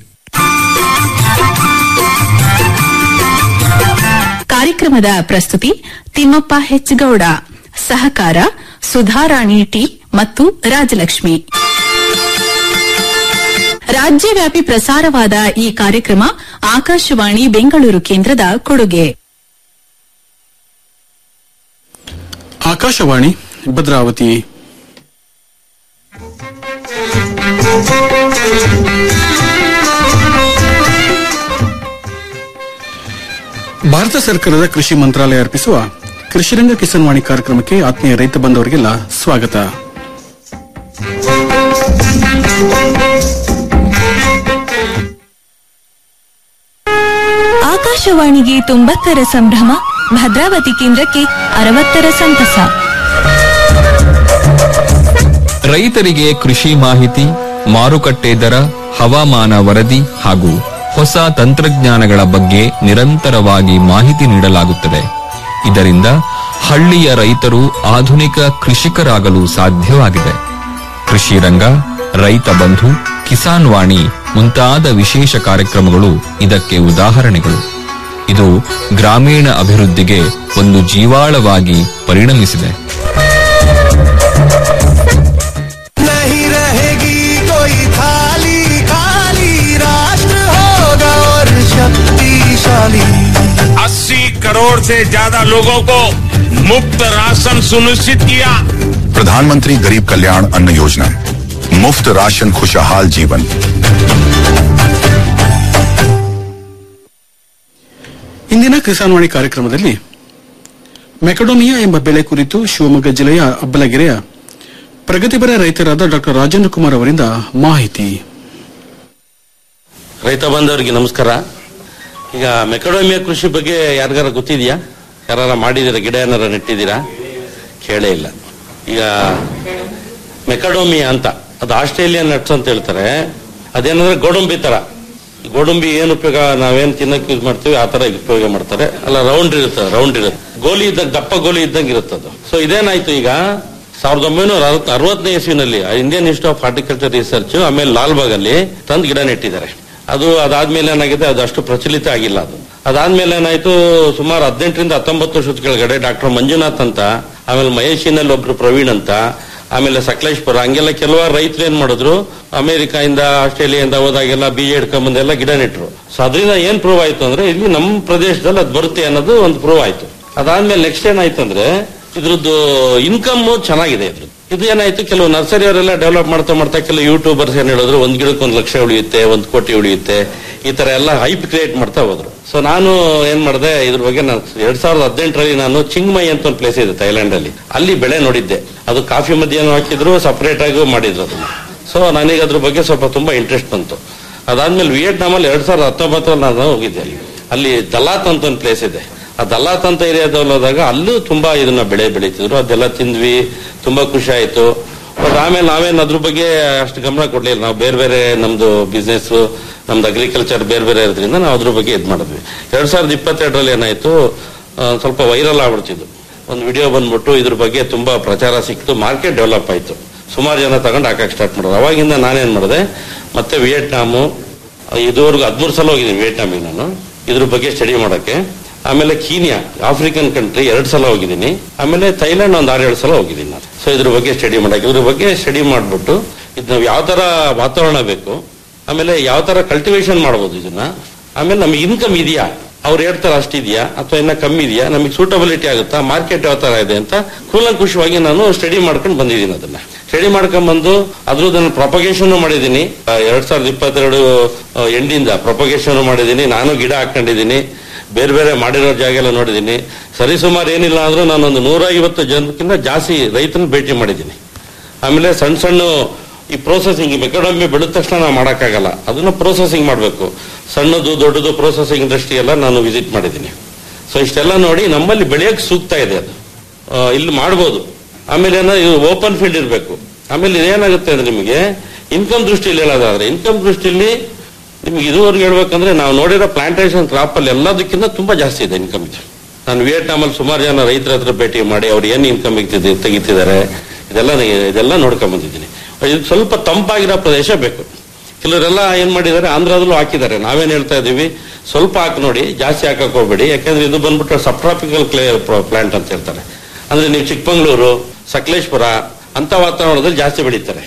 ಕಾರ್ಯಕ್ರಮದ ಪ್ರಸ್ತುತಿ ತಿಮ್ಮಪ್ಪ ಹೆಚ್ಗೌಡ ಸಹಕಾರ ಸುಧಾರಾಣಿ ಟಿ ಮತ್ತು ರಾಜಲಕ್ಷ್ಮಿ ರಾಜ್ಯವ್ಯಾಪಿ ಪ್ರಸಾರವಾದ ಈ ಕಾರ್ಯಕ್ರಮ ಆಕಾಶವಾಣಿ ಬೆಂಗಳೂರು ಕೇಂದ್ರದ ಕೊಡುಗೆ ಆಕಾಶವಾಣಿ ಭದ್ರಾವತಿ ಭಾರತ ಸರ್ಕಾರದ ಕೃಷಿ ಮಂತ್ರಾಲಯ ಅರ್ಪಿಸುವ ಕೃಷಿರಂಗ ಕಿಸಾನ್ ವಾಣಿ ಕಾರ್ಯಕ್ರಮಕ್ಕೆ ಆತ್ಮೀಯ ರೈತ ಬಂಧವರಿಗೆಲ್ಲ ಸ್ವಾಗತ ಆಕಾಶವಾಣಿಗೆ ತೊಂಬತ್ತರ ಸಂಭ್ರಮ ಭದ್ರಾವತಿ ಕೇಂದ್ರಕ್ಕೆ ಅರವತ್ತರ ಸಂತಸ ರೈತರಿಗೆ ಕೃಷಿ ಮಾಹಿತಿ ಮಾರುಕಟ್ಟೆ ದರ ಹವಾಮಾನ ವರದಿ ಹಾಗೂ ಹೊಸ ತಂತ್ರಜ್ಞಾನಗಳ ಬಗ್ಗೆ ನಿರಂತರವಾಗಿ ಮಾಹಿತಿ ನೀಡಲಾಗುತ್ತದೆ ಇದರಿಂದ ಹಳ್ಳಿಯ ರೈತರು ಆಧುನಿಕ ಕೃಷಿಕರಾಗಲು ಸಾಧ್ಯವಾಗಿದೆ ಕೃಷಿ ರಂಗ ರೈತ ಬಂಧು ಕಿಸಾನ್ ವಾಣಿ ಮುಂತಾದ ವಿಶೇಷ ಕಾರ್ಯಕ್ರಮಗಳು ಇದಕ್ಕೆ ಉದಾಹರಣೆಗಳು ಇದು ಗ್ರಾಮೀಣ ಅಭಿವೃದ್ಧಿಗೆ ಒಂದು ಜೀವಾಳವಾಗಿ ಪರಿಣಮಿಸಿದೆ नहीं रहेगी कोई थाली खाली राष्ट्र होगा और शक्तिशाली अस्सी करोड़ से ज्यादा लोगों को मुफ्त राशन सुनिश्चित किया प्रधानमंत्री गरीब कल्याण अन्न योजना मुफ्त राशन खुशहाल जीवन ಇಂದಿನ ಕಿಸಾನ್ ವಾಣಿ ಕಾರ್ಯಕ್ರಮದಲ್ಲಿ ಮೆಕಡೋಮಿಯಾ ಎಂಬ ಬೆಳೆ ಕುರಿತು ಶಿವಮೊಗ್ಗ ಜಿಲ್ಲೆಯ ಅಬ್ಬಲಗೆರೆಯ ಪ್ರಗತಿಪರ ರೈತರಾದ ಡಾಕ್ಟರ್ ರಾಜೇಂದ್ರ ಕುಮಾರ್ ಅವರಿಂದ ಮಾಹಿತಿ ರೈತ ಬಾಂಧವರಿಗೆ ನಮಸ್ಕಾರ ಈಗ ಮೆಕಡೋಮಿಯಾ ಕೃಷಿ ಬಗ್ಗೆ ಯಾರಿಗಾರ ಗೊತ್ತಿದೆಯಾ ಯಾರ ಮಾಡಿದಿರ ಗಿಡ ಏನಾರ ನೆಟ್ಟಿದ್ದೀರಾ ಕೇಳೇ ಇಲ್ಲ ಈಗ ಮೆಕಡೋಮಿಯಾ ಅಂತ ಅದು ಆಸ್ಟ್ರೇಲಿಯನ್ ನಟ್ಸ್ ಅಂತ ಹೇಳ್ತಾರೆ ಅದೇನಂದ್ರೆ ಗೋಡಂಬಿ ತರ ಗೋಡಂಬಿ ಏನು ಉಪಯೋಗ ನಾವೇನ್ ತಿನ್ನಕ್ ಯೂಸ್ ಮಾಡ್ತೀವಿ ಆ ತರ ಉಪಯೋಗ ಮಾಡ್ತಾರೆ ಅಲ್ಲ ರೌಂಡ್ ಇರುತ್ತೆ ರೌಂಡ್ ಇರುತ್ತೆ ಗೋಲಿ ಇದ್ದಂಗೆ ದಪ್ಪ ಗೋಲಿ ಇದ್ದಂಗೆ ಇರುತ್ತೆ ಅದು ಸೊ ಇದೇನಾಯ್ತು ಈಗ ಸಾವಿರದ ಒಂಬೈನೂರ ಅರವತ್- ಅರವತ್ತನೇ ಇಸ್ವಿನಲ್ಲಿ Indian Institute of Horticulture Research ಆಮೇಲೆ ಲಾಲ್ಬಾಗ್ ಅಲ್ಲಿ ತಂದು ಗಿಡ ನೆಟ್ಟಿದ್ದಾರೆ ಅದು ಅದಾದ್ಮೇಲೆ ಏನಾಗಿದೆ ಅದು ಅಷ್ಟು ಪ್ರಚಲಿತ ಆಗಿಲ್ಲ ಅದು ಅದಾದ್ಮೇಲೆ ಏನಾಯ್ತು ಸುಮಾರು ಹದಿನೆಂಟರಿಂದ ಹತ್ತೊಂಬತ್ತು ವರ್ಷದ ಕೆಳಗಡೆ ಡಾಕ್ಟರ್ ಮಂಜುನಾಥ್ ಅಂತ ಆಮೇಲೆ ಮಹೇಶಿನಲ್ಲಿ ಒಬ್ರು ಪ್ರವೀಣ್ ಅಂತ ಆಮೇಲೆ ಸಕಲೇಶ್ಪುರ ಹಂಗೆಲ್ಲ ಕೆಲವಾರು ರೈತರು ಏನ್ ಮಾಡಿದ್ರು ಅಮೆರಿಕಾಯಿಂದ ಆಸ್ಟ್ರೇಲಿಯಾದಿಂದ ಹೋದಾಗೆಲ್ಲ ಬೀಜ ಹಿಡ್ಕೊಂಬಂದೆಲ್ಲ ಗಿಡ ನೆಟ್ರು ಸೊ ಅದರಿಂದ ಏನ್ ಪ್ರೂವ್ ಆಯ್ತು ಅಂದ್ರೆ ಇಲ್ಲಿ ನಮ್ಮ ಪ್ರದೇಶದಲ್ಲಿ ಅದು ಬರುತ್ತೆ ಅನ್ನೋದು ಒಂದು ಪ್ರೂವ್ ಆಯ್ತು ಅದಾದ್ಮೇಲೆ ನೆಕ್ಸ್ಟ್ ಏನಾಯ್ತು ಅಂದ್ರೆ ಇದ್ರದ್ದು ಇನ್ಕಮ್ ಚೆನ್ನಾಗಿದೆ ಇದ್ರದ್ದು ಇದು ಏನಾಯ್ತು ಕೆಲವು ನರ್ಸರಿ ಅವರೆಲ್ಲ ಡೆವಲಪ್ ಮಾಡ್ತಾ ಮಾಡ್ತಾ ಕೆಲವು ಯೂಟ್ಯೂಬರ್ಸ್ ಏನ್ ಹೇಳಿದ್ರು ಒಂದ್ ಗಿಡಕ್ಕೆ ಒಂದ್ ಲಕ್ಷ ಉಳಿಯುತ್ತೆ ಒಂದ್ ಕೋಟಿ ಉಳಿಯುತ್ತೆ ಈ ತರ ಎಲ್ಲ ಹೈಪ್ ಕ್ರಿಯೇಟ್ ಮಾಡ್ತಾ ಹೋದ್ರು ಸೊ ನಾನು ಏನ್ ಮಾಡಿದೆ ಇದ್ರ ಬಗ್ಗೆ ನಾನು ಎರಡ್ ಸಾವಿರದ ಹದಿನೆಂಟರಲ್ಲಿ ನಾನು ಚಿಂಗ್ಮೈ ಅಂತ ಒಂದು ಪ್ಲೇಸ್ ಇದೆ ಥೈಲ್ಯಾಂಡ್ ಅಲ್ಲಿ ಅಲ್ಲಿ ಬೆಳೆ ನೋಡಿದ್ದೆ ಅದು ಕಾಫಿ ಮಧ್ಯಾಹ್ನ ಹಾಕಿದ್ರು ಸಪರೇಟ್ ಆಗಿ ಮಾಡಿದ್ರು ಅದನ್ನ ಸೊ ನನಗೆ ಅದ್ರ ಬಗ್ಗೆ ಸ್ವಲ್ಪ ತುಂಬಾ ಇಂಟ್ರೆಸ್ಟ್ ಬಂತು ಅದಾದ್ಮೇಲೆ ವಿಯೆಟ್ನಾಮ್ ಅಲ್ಲಿ ಎರಡ್ ಸಾವಿರದ ಹತ್ತೊಂಬತ್ತರಲ್ಲಿ ನಾನು ಹೋಗಿದ್ದೆ ಅಲ್ಲಿ ಅಲ್ಲಿ ದಲಾತ್ ಅಂತ ಒಂದು ಪ್ಲೇಸ್ ಇದೆ ಆ ದಲಾತ್ ಅಂತ ಏರಿಯಾದಲ್ಲಿ ಹೋದಾಗ ಅಲ್ಲೂ ತುಂಬಾ ಇದನ್ನ ಬೆಳೆ ಬೆಳೀತಿದ್ರು ಅದೆಲ್ಲ ತಿಂದ್ವಿ ತುಂಬಾ ಖುಷಿ ಆಯ್ತು ಬಟ್ ಆಮೇಲೆ ನಾವೇನ್ ಅದ್ರ ಬಗ್ಗೆ ಅಷ್ಟು ಗಮನ ಕೊಡ್ಲಿಲ್ಲ ನಾವು ಬೇರೆ ಬೇರೆ ನಮ್ದು ಬಿಸ್ನೆಸ್ ನಮ್ದು ಅಗ್ರಿಕಲ್ಚರ್ ಬೇರೆ ಬೇರೆ ಇರೋದ್ರಿಂದ ನಾವು ಅದ್ರ ಬಗ್ಗೆ ಇದ್ ಮಾಡಿದ್ವಿ ಎರಡ್ ಸಾವಿರದ ಇಪ್ಪತ್ತೆರಡರಲ್ಲಿ ಏನಾಯ್ತು ಆ, ಸ್ವಲ್ಪ ವೈರಲ್ ಆಗ್ಬಿಡ್ತಿದ್ದು ಒಂದು ವಿಡಿಯೋ ಬಂದ್ಬಿಟ್ಟು ಇದ್ರ ಬಗ್ಗೆ ತುಂಬಾ ಪ್ರಚಾರ ಸಿಕ್ತು ಮಾರ್ಕೆಟ್ ಡೆವಲಪ್ ಆಯ್ತು ಸುಮಾರು ಜನ ತಗೊಂಡು ಹಾಕಕ್ ಸ್ಟಾರ್ಟ್ ಮಾಡೋದು ಅವಾಗಿಂದ ನಾನೇನ್ ಮಾಡಿದೆ ಮತ್ತೆ ವಿಯೆಟ್ನಾಮು ಇದುವರೆಗೂ ಹದಿಮೂರು ಸಲ ಹೋಗಿದ್ದೀನಿ ವಿಯೆಟ್ನಾಮಿಗೆ ನಾನು ಇದ್ರ ಬಗ್ಗೆ ಸ್ಟಡಿ ಮಾಡಕ್ಕೆ ಆಮೇಲೆ ಕೀನಿಯಾ ಆಫ್ರಿಕನ್ ಕಂಟ್ರಿ ಎರಡ್ ಸಲ ಹೋಗಿದ್ದೀನಿ ಆಮೇಲೆ ಥೈಲ್ಯಾಂಡ್ ಒಂದ್ ಆರೇಳು ಸಲ ಹೋಗಿದ್ದೀನಿ ನಾನು ಸೊ ಇದ್ರ ಬಗ್ಗೆ ಸ್ಟಡಿ ಮಾಡಕ್ಕೆ ಇದ್ರ ಬಗ್ಗೆ ಸ್ಟಡಿ ಮಾಡ್ಬಿಟ್ಟು ಇದು ನಾವು ಯಾವ ತರ ವಾತಾವರಣ ಬೇಕು ಆಮೇಲೆ ಯಾವ ತರ ಕಲ್ಟಿವೇಶನ್ ಮಾಡ್ಬೋದು ಇದನ್ನ ಆಮೇಲೆ ನಮ್ಗೆ ಇನ್ಕಮ್ ಇದೆಯಾ ಅವ್ರು ಹೇಳ್ತಾರೆ ಅಷ್ಟಿದೆಯಾ ಅಥವಾ ಇನ್ನ ಕಮ್ಮಿ ಇದೆಯಾ ನಮಗೆ ಸೂಟಬಿಲಿಟಿ ಆಗುತ್ತಾ ಮಾರ್ಕೆಟ್ ಯಾವ ತರ ಇದೆ ಅಂತ ಕೂಲಂಕುಷವಾಗಿ ನಾನು ಸ್ಟಡಿ ಮಾಡ್ಕೊಂಡು ಬಂದಿದ್ದೀನಿ ಅದನ್ನ ಸ್ಟಡಿ ಮಾಡ್ಕೊಂಡ್ ಬಂದು ಅದ್ರದ್ದು ನಾನು ಪ್ರೊಪಗೇಷನ್ ಮಾಡಿದ್ದೀನಿ ಆ, ಎರಡ್ ಸಾವಿರದ ಇಪ್ಪತ್ತೆರಡು ಆ, ಎಂಡಿಂದ ಪ್ರೊಪಗೇಷನ್ ಮಾಡಿದ್ದೀನಿ ನಾನು ಗಿಡ ಹಾಕೊಂಡಿದ್ದೀನಿ ಬೇರೆ ಬೇರೆ ಮಾಡಿರೋ ಜಾಗ ಎಲ್ಲ ನೋಡಿದ್ದೀನಿ ಸರಿಸುಮಾರು ಏನಿಲ್ಲ ಅಂದ್ರೂ ನಾನೊಂದು ನೂರ ಐವತ್ತು ಜನಕ್ಕಿಂತ ಜಾಸ್ತಿ ರೈತನ ಭೇಟಿ ಮಾಡಿದ್ದೀನಿ ಆಮೇಲೆ ಸಣ್ಣ ಸಣ್ಣ ಈ ಪ್ರೋಸೆಸಿಂಗ್ ಮೆಕಡಮಿ ಬೆಳೆದ ತಕ್ಷಣ ನಾವು ಮಾಡೋಕ್ಕಾಗಲ್ಲ ಅದನ್ನ ಪ್ರೋಸೆಸಿಂಗ್ ಮಾಡಬೇಕು ಸಣ್ಣದು ದೊಡ್ಡದು ಪ್ರೋಸೆಸಿಂಗ್ ಇಂಡಸ್ಟ್ರಿ ಎಲ್ಲ ನಾನು ವಿಸಿಟ್ ಮಾಡಿದ್ದೀನಿ ಸೊ ಇಷ್ಟೆಲ್ಲ ನೋಡಿ ನಮ್ಮಲ್ಲಿ ಬೆಳೆಯಕ್ಕೆ ಸೂಕ್ತ ಇದೆ ಅದು ಆ, ಇಲ್ಲಿ ಮಾಡ್ಬೋದು ಆಮೇಲೆ ಏನೋ ಇದು ಓಪನ್ ಫೀಲ್ಡ್ ಇರಬೇಕು ಆಮೇಲೆ ಇದೇನಾಗುತ್ತೆ ಅಂದ್ರೆ ನಿಮಗೆ ಇನ್ಕಮ್ ದೃಷ್ಟಿಯಲ್ಲಿ ಹೇಳೋದಾದ್ರೆ ಇನ್ಕಮ್ ದೃಷ್ಟಿಯಲ್ಲಿ ನಿಮ್ಗೆ ಇದುವರೆಗೆ ಹೇಳ್ಬೇಕಂದ್ರೆ ನಾವು ನೋಡಿರೋ ಪ್ಲಾಂಟೇಶನ್ ಕ್ರಾಪ್ ಅಲ್ಲಿ ಎಲ್ಲದಕ್ಕಿಂತ ತುಂಬಾ ಜಾಸ್ತಿ ಇದೆ ಇನ್ಕಮ್ ಇದು ನಾನು ವಿಯೆಟ್ನಾಮ್ ಅಲ್ಲಿ ಸುಮಾರು ಜನ ರೈತರ ಹತ್ರ ಭೇಟಿ ಮಾಡಿ ಅವ್ರು ಏನ್ ಇನ್ಕಮ್ ತೆಗಿತಿದ್ದಾರೆ ಇದೆಲ್ಲ ಇದೆಲ್ಲ ನೋಡ್ಕೊಂಡ್ ಬಂದಿದ್ದೀನಿ ಇದು ಸ್ವಲ್ಪ ತಂಪಾಗಿರೋ ಪ್ರದೇಶ ಬೇಕು ಕೆಲವರೆಲ್ಲ ಏನ್ ಮಾಡಿದ್ದಾರೆ ಆಂಧ್ರದಲ್ಲೂ ಹಾಕಿದ್ದಾರೆ ನಾವೇನ್ ಹೇಳ್ತಾ ಇದೀವಿ ಸ್ವಲ್ಪ ಹಾಕಿ ನೋಡಿ ಜಾಸ್ತಿ ಹಾಕಕ್ ಹೋಗ್ಬೇಡಿ ಯಾಕಂದ್ರೆ ಇದು ಬಂದ್ಬಿಟ್ಟು ಸಬ್ಟ್ರಾಪಿಕಲ್ ಕ್ಲೇ ಪ್ಲಾಂಟ್ ಅಂತ ಹೇಳ್ತಾರೆ ಅಂದ್ರೆ ನೀವು ಚಿಕ್ಕಮಂಗ್ಳೂರು ಸಕಲೇಶ್ಪುರ ಅಂತ ವಾತಾವರಣದಲ್ಲಿ ಜಾಸ್ತಿ ಬೆಳೀತಾರೆ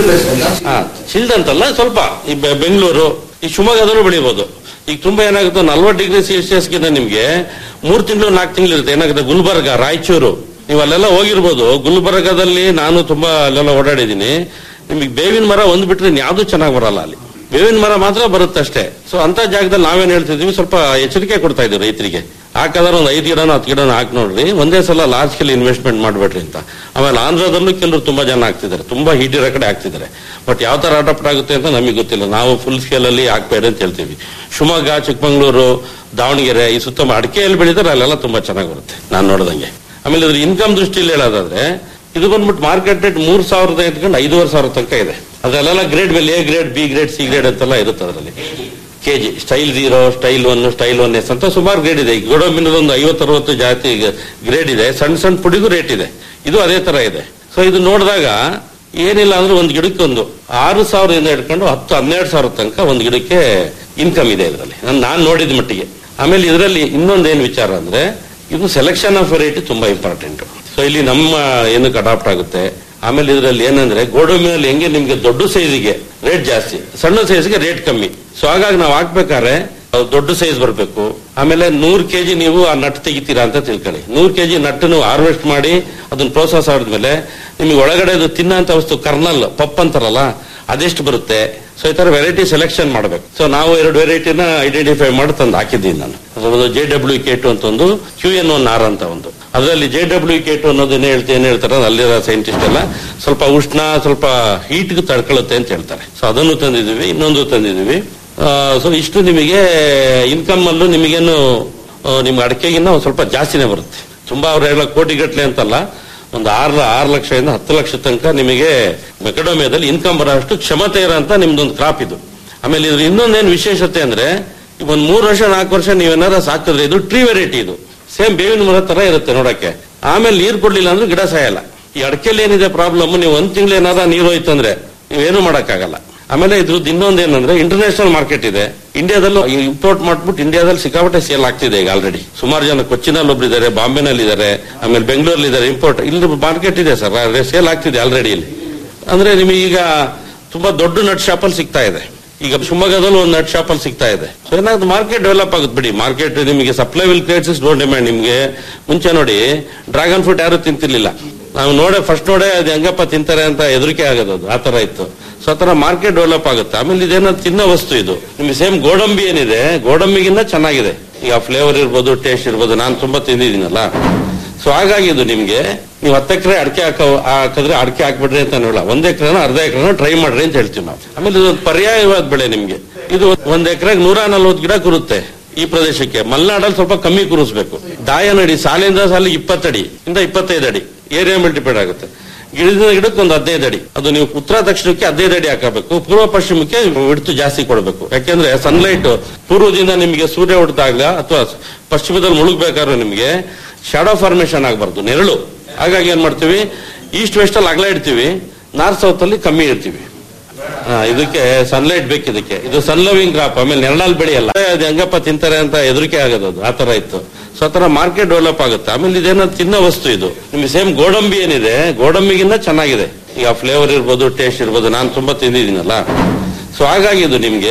ಹಾ ಚಿಲ್ಡ್ ಅಂತಲ್ಲ ಸ್ವಲ್ಪ ಈ ಬೆ- ಬೆಂಗಳೂರು ಈ ಶಿವಮೊಗ್ಗದಲ್ಲೂ ಬೆಳಿಬಹುದು ಈಗ ತುಂಬಾ ಏನಾಗುತ್ತೆ ನಲ್ವತ್ತು ಡಿಗ್ರಿ ಸೆಲ್ಸಿಯಸ್ಗಿಂತ ನಿಮ್ಗೆ ಮೂರ್ ತಿಂಗಳು ನಾಲ್ಕು ತಿಂಗಳು ಇರುತ್ತೆ ಏನಾಗುತ್ತೆ ಗುಲ್ಬರ್ಗ ರಾಯಚೂರು ನೀವು ಅಲ್ಲೆಲ್ಲ ಹೋಗಿರ್ಬೋದು ಗುಲ್ಬರ್ಗದಲ್ಲಿ ನಾನು ತುಂಬಾ ಅಲ್ಲೆಲ್ಲ ಓಡಾಡಿದ್ದೀನಿ ನಿಮಗೆ ಬೇವಿನ ಮರ ಒಂದ್ ಬಿಟ್ರೆ ಯಾವ್ದು ಚೆನ್ನಾಗಿ ಬರಲ್ಲ ಅಲ್ಲಿ ಬೇವಿನ ಮರ ಮಾತ್ರ ಬರುತ್ತೆ ಅಷ್ಟೇ ಸೊ ಅಂತ ಜಾಗದಲ್ಲಿ ನಾವೇನ್ ಹೇಳ್ತಿದೀವಿ ಸ್ವಲ್ಪ ಎಚ್ಚರಿಕೆ ಕೊಡ್ತಾ ಇದೀವಿ ರೈತರಿಗೆ ಹಾಕಾದ್ರೆ ಒಂದು ಐದು ಗಿಡನ ಹತ್ತು ಗಿಡನ ಹಾಕಿ ನೋಡ್ರಿ ಒಂದೇ ಸಲ ಲಾರ್ಜ್ ಸ್ಕೇಲ್ ಇನ್ವೆಸ್ಟ್ಮೆಂಟ್ ಮಾಡ್ಬೇಡ್ರಿ ಅಂತ ಆಮೇಲೆ ಆಂಧ್ರದಲ್ಲೂ ಕೆಲವರು ತುಂಬಾ ಜನ ಆಗ್ತಿದ್ದಾರೆ ತುಂಬಾ ಹೀಟ್ ಇರೋ ಕಡೆ ಆಗ್ತಿದ್ದಾರೆ ಬಟ್ ಯಾವ ತರ ಅಡಾಪ್ಟ್ ಆಗುತ್ತೆ ಅಂತ ನಮಗೆ ಗೊತ್ತಿಲ್ಲ ನಾವು ಫುಲ್ ಸ್ಕೇಲ್ ಅಲ್ಲಿ ಹಾಕ್ಬೇಡಿ ಅಂತ ಹೇಳ್ತೀವಿ ಶಿವಮೊಗ್ಗ ಚಿಕ್ಕಮಂಗ್ಳೂರು ದಾವಣಗೆರೆ ಈ ಸುತ್ತ ಅಡಿಕೆಯಲ್ಲಿ ಬೆಳೀತಾರೆ ಅಲ್ಲೆಲ್ಲ ತುಂಬಾ ಚೆನ್ನಾಗಿ ಬರುತ್ತೆ ನಾನು ನೋಡ್ದಂಗೆ ಆಮೇಲೆ ಇದ್ರ ಇನ್ಕಮ್ ದೃಷ್ಟಿಯಲ್ಲಿ ಹೇಳೋದಾದ್ರೆ ಇದು ಬಂದ್ಬಿಟ್ಟು ಮಾರ್ಕೆಟ್ ರೇಟ್ ಮೂರ್ ಸಾವಿರದ ಇಟ್ಕೊಂಡು ಐದೂವರೆ ಸಾವಿರ ತನಕ ಇದೆ ಅದರಲ್ಲೆಲ್ಲ ಗ್ರೇಡ್ ಮೇಲೆ A grade B grade C grade ಅಂತೆಲ್ಲ ಇರುತ್ತೆ ಅದರಲ್ಲಿ KG style zero style one style one S ಅಂತ ಸುಮಾರು ಗ್ರೇಡ್ ಇದೆ ಈಗ ಗೋಡಂಬಿನದ ಒಂದು ಐವತ್ತು ಅರವತ್ತು ಜಾತಿ ಗ್ರೇಡ್ ಇದೆ ಸಣ್ಣ ಸಣ್ಣ ಪುಡಿಗೂ ರೇಟ್ ಇದೆ ಇದು ಅದೇ ತರ ಇದೆ ಸೊ ಇದು ನೋಡಿದಾಗ ಏನಿಲ್ಲ ಅಂದ್ರೆ ಒಂದು ಗಿಡಕ್ಕೆ ಒಂದು ಆರು ಸಾವಿರದಿಂದ ಹಿಡ್ಕೊಂಡು ಹತ್ತು ಹನ್ನೆರಡು ಸಾವಿರ ತನಕ ಒಂದು ಗಿಡಕ್ಕೆ ಇನ್ಕಮ್ ಇದೆ ಇದರಲ್ಲಿ ನಾನು ನಾನು ನೋಡಿದ ಮಟ್ಟಿಗೆ ಆಮೇಲೆ ಇದರಲ್ಲಿ ಇನ್ನೊಂದೇನು ವಿಚಾರ ಅಂದ್ರೆ ಇದು ಸೆಲೆಕ್ಷನ್ ಆಫ್ ವೆರೈಟಿ ತುಂಬಾ ಇಂಪಾರ್ಟೆಂಟ್ ಸೊ ಇಲ್ಲಿ ನಮ್ಮ ಏನಕ್ಕೆ ಅಡಾಪ್ಟ್ ಆಗುತ್ತೆ ಆಮೇಲೆ ಇದರಲ್ಲಿ ಏನಂದ್ರೆ ಗೋಡಂಬಿನಲ್ಲಿ ಹೆಂಗೆ ನಿಮ್ಗೆ ದೊಡ್ಡ ಸೈಜ್ಗೆ ರೇಟ್ ಜಾಸ್ತಿ ಸಣ್ಣ ಸೈಜ್ಗೆ ರೇಟ್ ಕಮ್ಮಿ ಸೊ ಹಾಗಾಗಿ ನಾವು ಹಾಕ್ಬೇಕಾದ್ರೆ ಅದು ದೊಡ್ಡ ಸೈಜ್ ಬರಬೇಕು ಆಮೇಲೆ ನೂರ್ ಕೆಜಿ ನೀವು ಆ ನಟ್ ತೆಗಿತೀರಾ ಅಂತ ತಿಳ್ಕೊಳ್ಳಿ ನೂರ್ ಕೆಜಿ ನಟ್ಟನ್ನು ಹಾರ್ವೆಸ್ಟ್ ಮಾಡಿ ಅದನ್ನ ಪ್ರೋಸೆಸ್ ಆದ್ಮೇಲೆ ನಿಮಗೆ ಒಳಗಡೆ ಅದು ತಿನ್ನಂತ ವಸ್ತು ಕರ್ನಲ್ ಪಪ್ ಅಂತಾರಲ್ಲ ಅದೆಷ್ಟು ಬರುತ್ತೆ ಸೊ ಈ ತರ ವೆರೈಟಿ ಸೆಲೆಕ್ಷನ್ ಮಾಡಬೇಕು ಸೊ ನಾವು ಎರಡು ವೆರೈಟಿನ ಐಡೆಂಟಿಫೈ ಮಾಡಿ ತಂದು ಹಾಕಿದ್ದೀನಿ ನಾನು ಅದೊಂದು ಜೆ ಡಬ್ಲ್ಯೂ ಕೆ ಟು ಅಂತ ಒಂದು ಕ್ಯೂ ಎನ್ ಒನ್ ಆರ್ ಅಂತ ಒಂದು ಅದರಲ್ಲಿ ಜೆ ಡಬ್ಲ್ಯೂ ಕೆ ಟು ಅನ್ನೋದು ಏನ್ ಹೇಳ್ತೆ ಏನ್ ಹೇಳ್ತಾರೆ ಅಲ್ಲಿರೋ ಸೈಂಟಿಸ್ಟ್ ಎಲ್ಲ ಸ್ವಲ್ಪ ಉಷ್ಣ ಸ್ವಲ್ಪ ಹೀಟ್ಗೆ ತಡ್ಕೊಳ್ಳುತ್ತೆ ಅಂತ ಹೇಳ್ತಾರೆ ಸೊ ಅದನ್ನು ತಂದಿದ್ದೀವಿ ಇನ್ನೊಂದು ತಂದಿದ್ದೀವಿ ಸೊ ಇಷ್ಟು ನಿಮಗೆ ಇನ್ಕಮ್ ಅಲ್ಲೂ ನಿಮಗೇನು ಆ, ನಿಮ್ಗೆ ಅಡಿಕೆಗಿನ್ನ ಒಂದ್ ಸ್ವಲ್ಪ ಜಾಸ್ತಿನೇ ಬರುತ್ತೆ ತುಂಬಾ ಅವ್ರು ಹೇಳೋ ಕೋಟಿಗಟ್ಲೆ ಅಂತಲ್ಲ ಒಂದು ಆರು ಆರು ಲಕ್ಷದಿಂದ ಹತ್ತು ಲಕ್ಷ ತನಕ ನಿಮಗೆ ಮೆಕಡೋಮಿಯಾದಲ್ಲಿ ಇನ್ಕಮ್ ಬರೋಷ್ಟು ಕ್ಷಮತೆ ಇರೋಂತ ನಿಮ್ದೊಂದು ಕ್ರಾಪ್ ಇದು ಆಮೇಲೆ ಇದ್ರ ಇನ್ನೊಂದೇನು ವಿಶೇಷತೆ ಅಂದ್ರೆ ಈಗ ಒಂದ್ ಮೂರು ವರ್ಷ ನಾಲ್ಕು ವರ್ಷ ನೀವೇನಾರ ಸಾಕಿದ್ರೆ ಇದು ಟ್ರೀ ವೆರೈಟಿ ಇದು ಸೇಮ್ ಬೇವಿನ ಮರ ತರ ಇರುತ್ತೆ ನೋಡಕ್ಕೆ ಆಮೇಲೆ ನೀರು ಕೊಡ್ಲಿಲ್ಲ ಅಂದ್ರೆ ಗಿಡ ಸಾಯಲ್ಲ ಈ ಅಡಕೆಲಿ ಏನಿದೆ ಪ್ರಾಬ್ಲಮ್ ನೀವು ಒಂದ್ ತಿಂಗಳು ಏನಾರ ನೀರು ಹೋಯ್ತು ಅಂದ್ರೆ ನೀವೇನು ಮಾಡಕ್ಕಾಗಲ್ಲ ಆಮೇಲೆ ಇದ್ರದ್ದು ಇನ್ನೊಂದು ಏನಂದ್ರೆ ಇಂಟರ್ನ್ಯಾಷನಲ್ ಮಾರ್ಕೆಟ್ ಇದೆ ಇಂಡಿಯಾದಲ್ಲೂ ಇಂಪೋರ್ಟ್ ಮಾಡ್ಬಿಟ್ಟು ಇಂಡಿಯಾದಲ್ಲಿ ಸಿಕ್ಕಾಪಟ್ಟೆ ಸೇಲ್ ಆಗ್ತಿದೆ ಈಗ ಆಲ್ರೆಡಿ ಸುಮಾರು ಜನ ಕೊಚ್ಚಿನಲ್ಲಿ ಒಬ್ರಿದ್ದಾರೆ ಬಾಂಬೆನಲ್ಲಿ ಇದ್ದಾರೆ ಆಮೇಲೆ ಬೆಂಗಳೂರಲ್ಲಿ ಇದ್ದಾರೆ ಇಂಪೋರ್ಟ್ ಇಲ್ಲಿ ಮಾರ್ಕೆಟ್ ಇದೆ ಸರ್ ಸೇಲ್ ಆಗ್ತಿದೆ ಆಲ್ರೆಡಿ ಇಲ್ಲಿ ಅಂದ್ರೆ ನಿಮಗೆ ಈಗ ತುಂಬಾ ದೊಡ್ಡ ನಟ್ ಶಾಪ್ ಅಲ್ಲಿ ಸಿಗ್ತಾ ಇದೆ ಈಗ ಶಿವಮೊಗ್ಗದಲ್ಲೂ ಒಂದು ನಟ್ ಶಾಪ್ ಅಲ್ಲಿ ಸಿಗ್ತಾ ಇದೆ ಸೊ ಏನಾದ್ರು ಮಾರ್ಕೆಟ್ ಡೆವಲಪ್ ಆಗುತ್ತೆ ಬಿಡಿ ಮಾರ್ಕೆಟ್ ನಿಮಗೆ supply will creates don't demand ನಿಮಗೆ ಮುಂಚೆ ನೋಡಿ ಡ್ರ್ಯಾಗನ್ ಫ್ರೂಟ್ ಯಾರು ತಿಂತಿರ್ಲಿಲ್ಲ ನಾವು ನೋಡೆ ಫಸ್ಟ್ ನೋಡೆ ಅದು ಹೆಂಗಪ್ಪ ತಿಂತಾರೆ ಅಂತ ಹೆದರಿಕೆ ಆಗೋದು ಅದು ಆ ತರ ಇತ್ತು ಸೊ ಆ ತರ ಮಾರ್ಕೆಟ್ ಡೆವಲಪ್ ಆಗುತ್ತೆ ಆಮೇಲೆ ಇದೇನೋ ತಿನ್ನೋ ವಸ್ತು ಇದು ನಿಮಗೆ ಸೇಮ್ ಗೋಡಂಬಿ ಏನಿದೆ ಗೋಡಂಬಿಗಿನ್ನ ಚೆನ್ನಾಗಿದೆ ಈಗ ಫ್ಲೇವರ್ ಇರ್ಬೋದು ಟೇಸ್ಟ್ ಇರ್ಬೋದು ನಾನು ತುಂಬಾ ತಿಂದಿದ್ದೀನಲ್ಲ ಸೊ ಹಾಗಾಗಿ ಇದು ನಿಮ್ಗೆ ನೀವು ಹತ್ತು ಎಕರೆ ಅಡಿಕೆ ಹಾಕ ಹಾಕಿದ್ರೆ ಅಡಿಕೆ ಹಾಕ್ಬಿಡ್ರಿ ಅಂತ ಹೇಳಲ್ಲ ಒಂದ್ ಎಕರೆನ ಅರ್ಧ ಎಕರೆನ ಟ್ರೈ ಮಾಡ್ರಿ ಅಂತ ಹೇಳ್ತೀವಿ ನಾವು ಆಮೇಲೆ ಇದೊಂದು ಪರ್ಯಾಯವಾದ ಬೆಳೆ ನಿಮ್ಗೆ ಇದು ಒಂದ್ ಎಕರೆಗೆ ನೂರ ನಲ್ವತ್ತು ಗಿಡ ಕುರುತ್ತೆ ಈ ಪ್ರದೇಶಕ್ಕೆ ಮಲೆನಾಡಲ್ಲಿ ಸ್ವಲ್ಪ ಕಮ್ಮಿ ಕುರಿಸ್ಬೇಕು ದಾಯನಡಿ ಸಾಲಿಂದ ಸಾಲಿಗೆ ಇಪ್ಪತ್ತಡಿ ಇಂದ ಇಪ್ಪತ್ತೈದು ಅಡಿ ಏರಿಯಾ ಮೇಲೆ ಡಿಪೆಂಡ್ ಆಗುತ್ತೆ ಗಿಡದಿಂದ ಗಿಡಕ್ಕೆ ಒಂದು ಹದಿನೈದು ಅಡಿ ಅದು ನೀವು ಉತ್ತರ ದಕ್ಷಿಣಕ್ಕೆ ಹದಿನೈದು ಅಡಿ ಹಾಕಬೇಕು ಪೂರ್ವ ಪಶ್ಚಿಮಕ್ಕೆ ಹಿಡಿತು ಜಾಸ್ತಿ ಕೊಡಬೇಕು ಯಾಕೆಂದ್ರೆ ಸನ್ಲೈಟ್ ಪೂರ್ವದಿಂದ ನಿಮಗೆ ಸೂರ್ಯ ಹೊಡೆದಾಗ ಅಥವಾ ಪಶ್ಚಿಮದಲ್ಲಿ ಮುಳುಗ್ಬೇಕಾದ್ರೆ ನಿಮಗೆ ಶಾಡೋ ಫಾರ್ಮೇಶನ್ ಆಗಬಾರ್ದು ನೆರಳು ಹಾಗಾಗಿ ಏನ್ ಮಾಡ್ತೀವಿ ಈಸ್ಟ್ ವೆಸ್ಟ್ ಅಲ್ಲಿ ಅಗಲ ಇಡ್ತೀವಿ ನಾರ್ತ್ ಸೌತ್ ಅಲ್ಲಿ ಕಮ್ಮಿ ಇಡ್ತೀವಿ ಹಾ, ಇದಕ್ಕೆ ಸನ್ಲೈಟ್ ಬೇಕು ಇದಕ್ಕೆ ಇದು ಸನ್ ಲವಿಂಗ್ ಕ್ರಾಪ್ ಆಮೇಲೆ ನೆರಳಲ್ಲಿ ಬೆಳೆಯಲ್ಲ ಅದು ಹೆಂಗಪ್ಪ ತಿಂತಾರೆ ಅಂತ ಹೆದರಿಕೆ ಆಗೋದು ಅದು ಆ ತರ ಇತ್ತು ಸೊ ಆ ತರ ಮಾರ್ಕೆಟ್ ಡೆವಲಪ್ ಆಗುತ್ತೆ ಆಮೇಲೆ ಇದೇನೋ ತಿನ್ನೋ ವಸ್ತು ಇದು ನಿಮ್ಗೆ ಸೇಮ್ ಗೋಡಂಬಿ ಏನಿದೆ ಗೋಡಂಬಿಗಿನ್ನ ಚೆನ್ನಾಗಿದೆ ಈಗ ಫ್ಲೇವರ್ ಇರ್ಬೋದು ಟೇಸ್ಟ್ ಇರ್ಬೋದು ನಾನು ತುಂಬಾ ತಿಂದಿದ್ದೀನಲ್ಲ ಸೊ ಹಾಗಾಗಿ ಇದು ನಿಮ್ಗೆ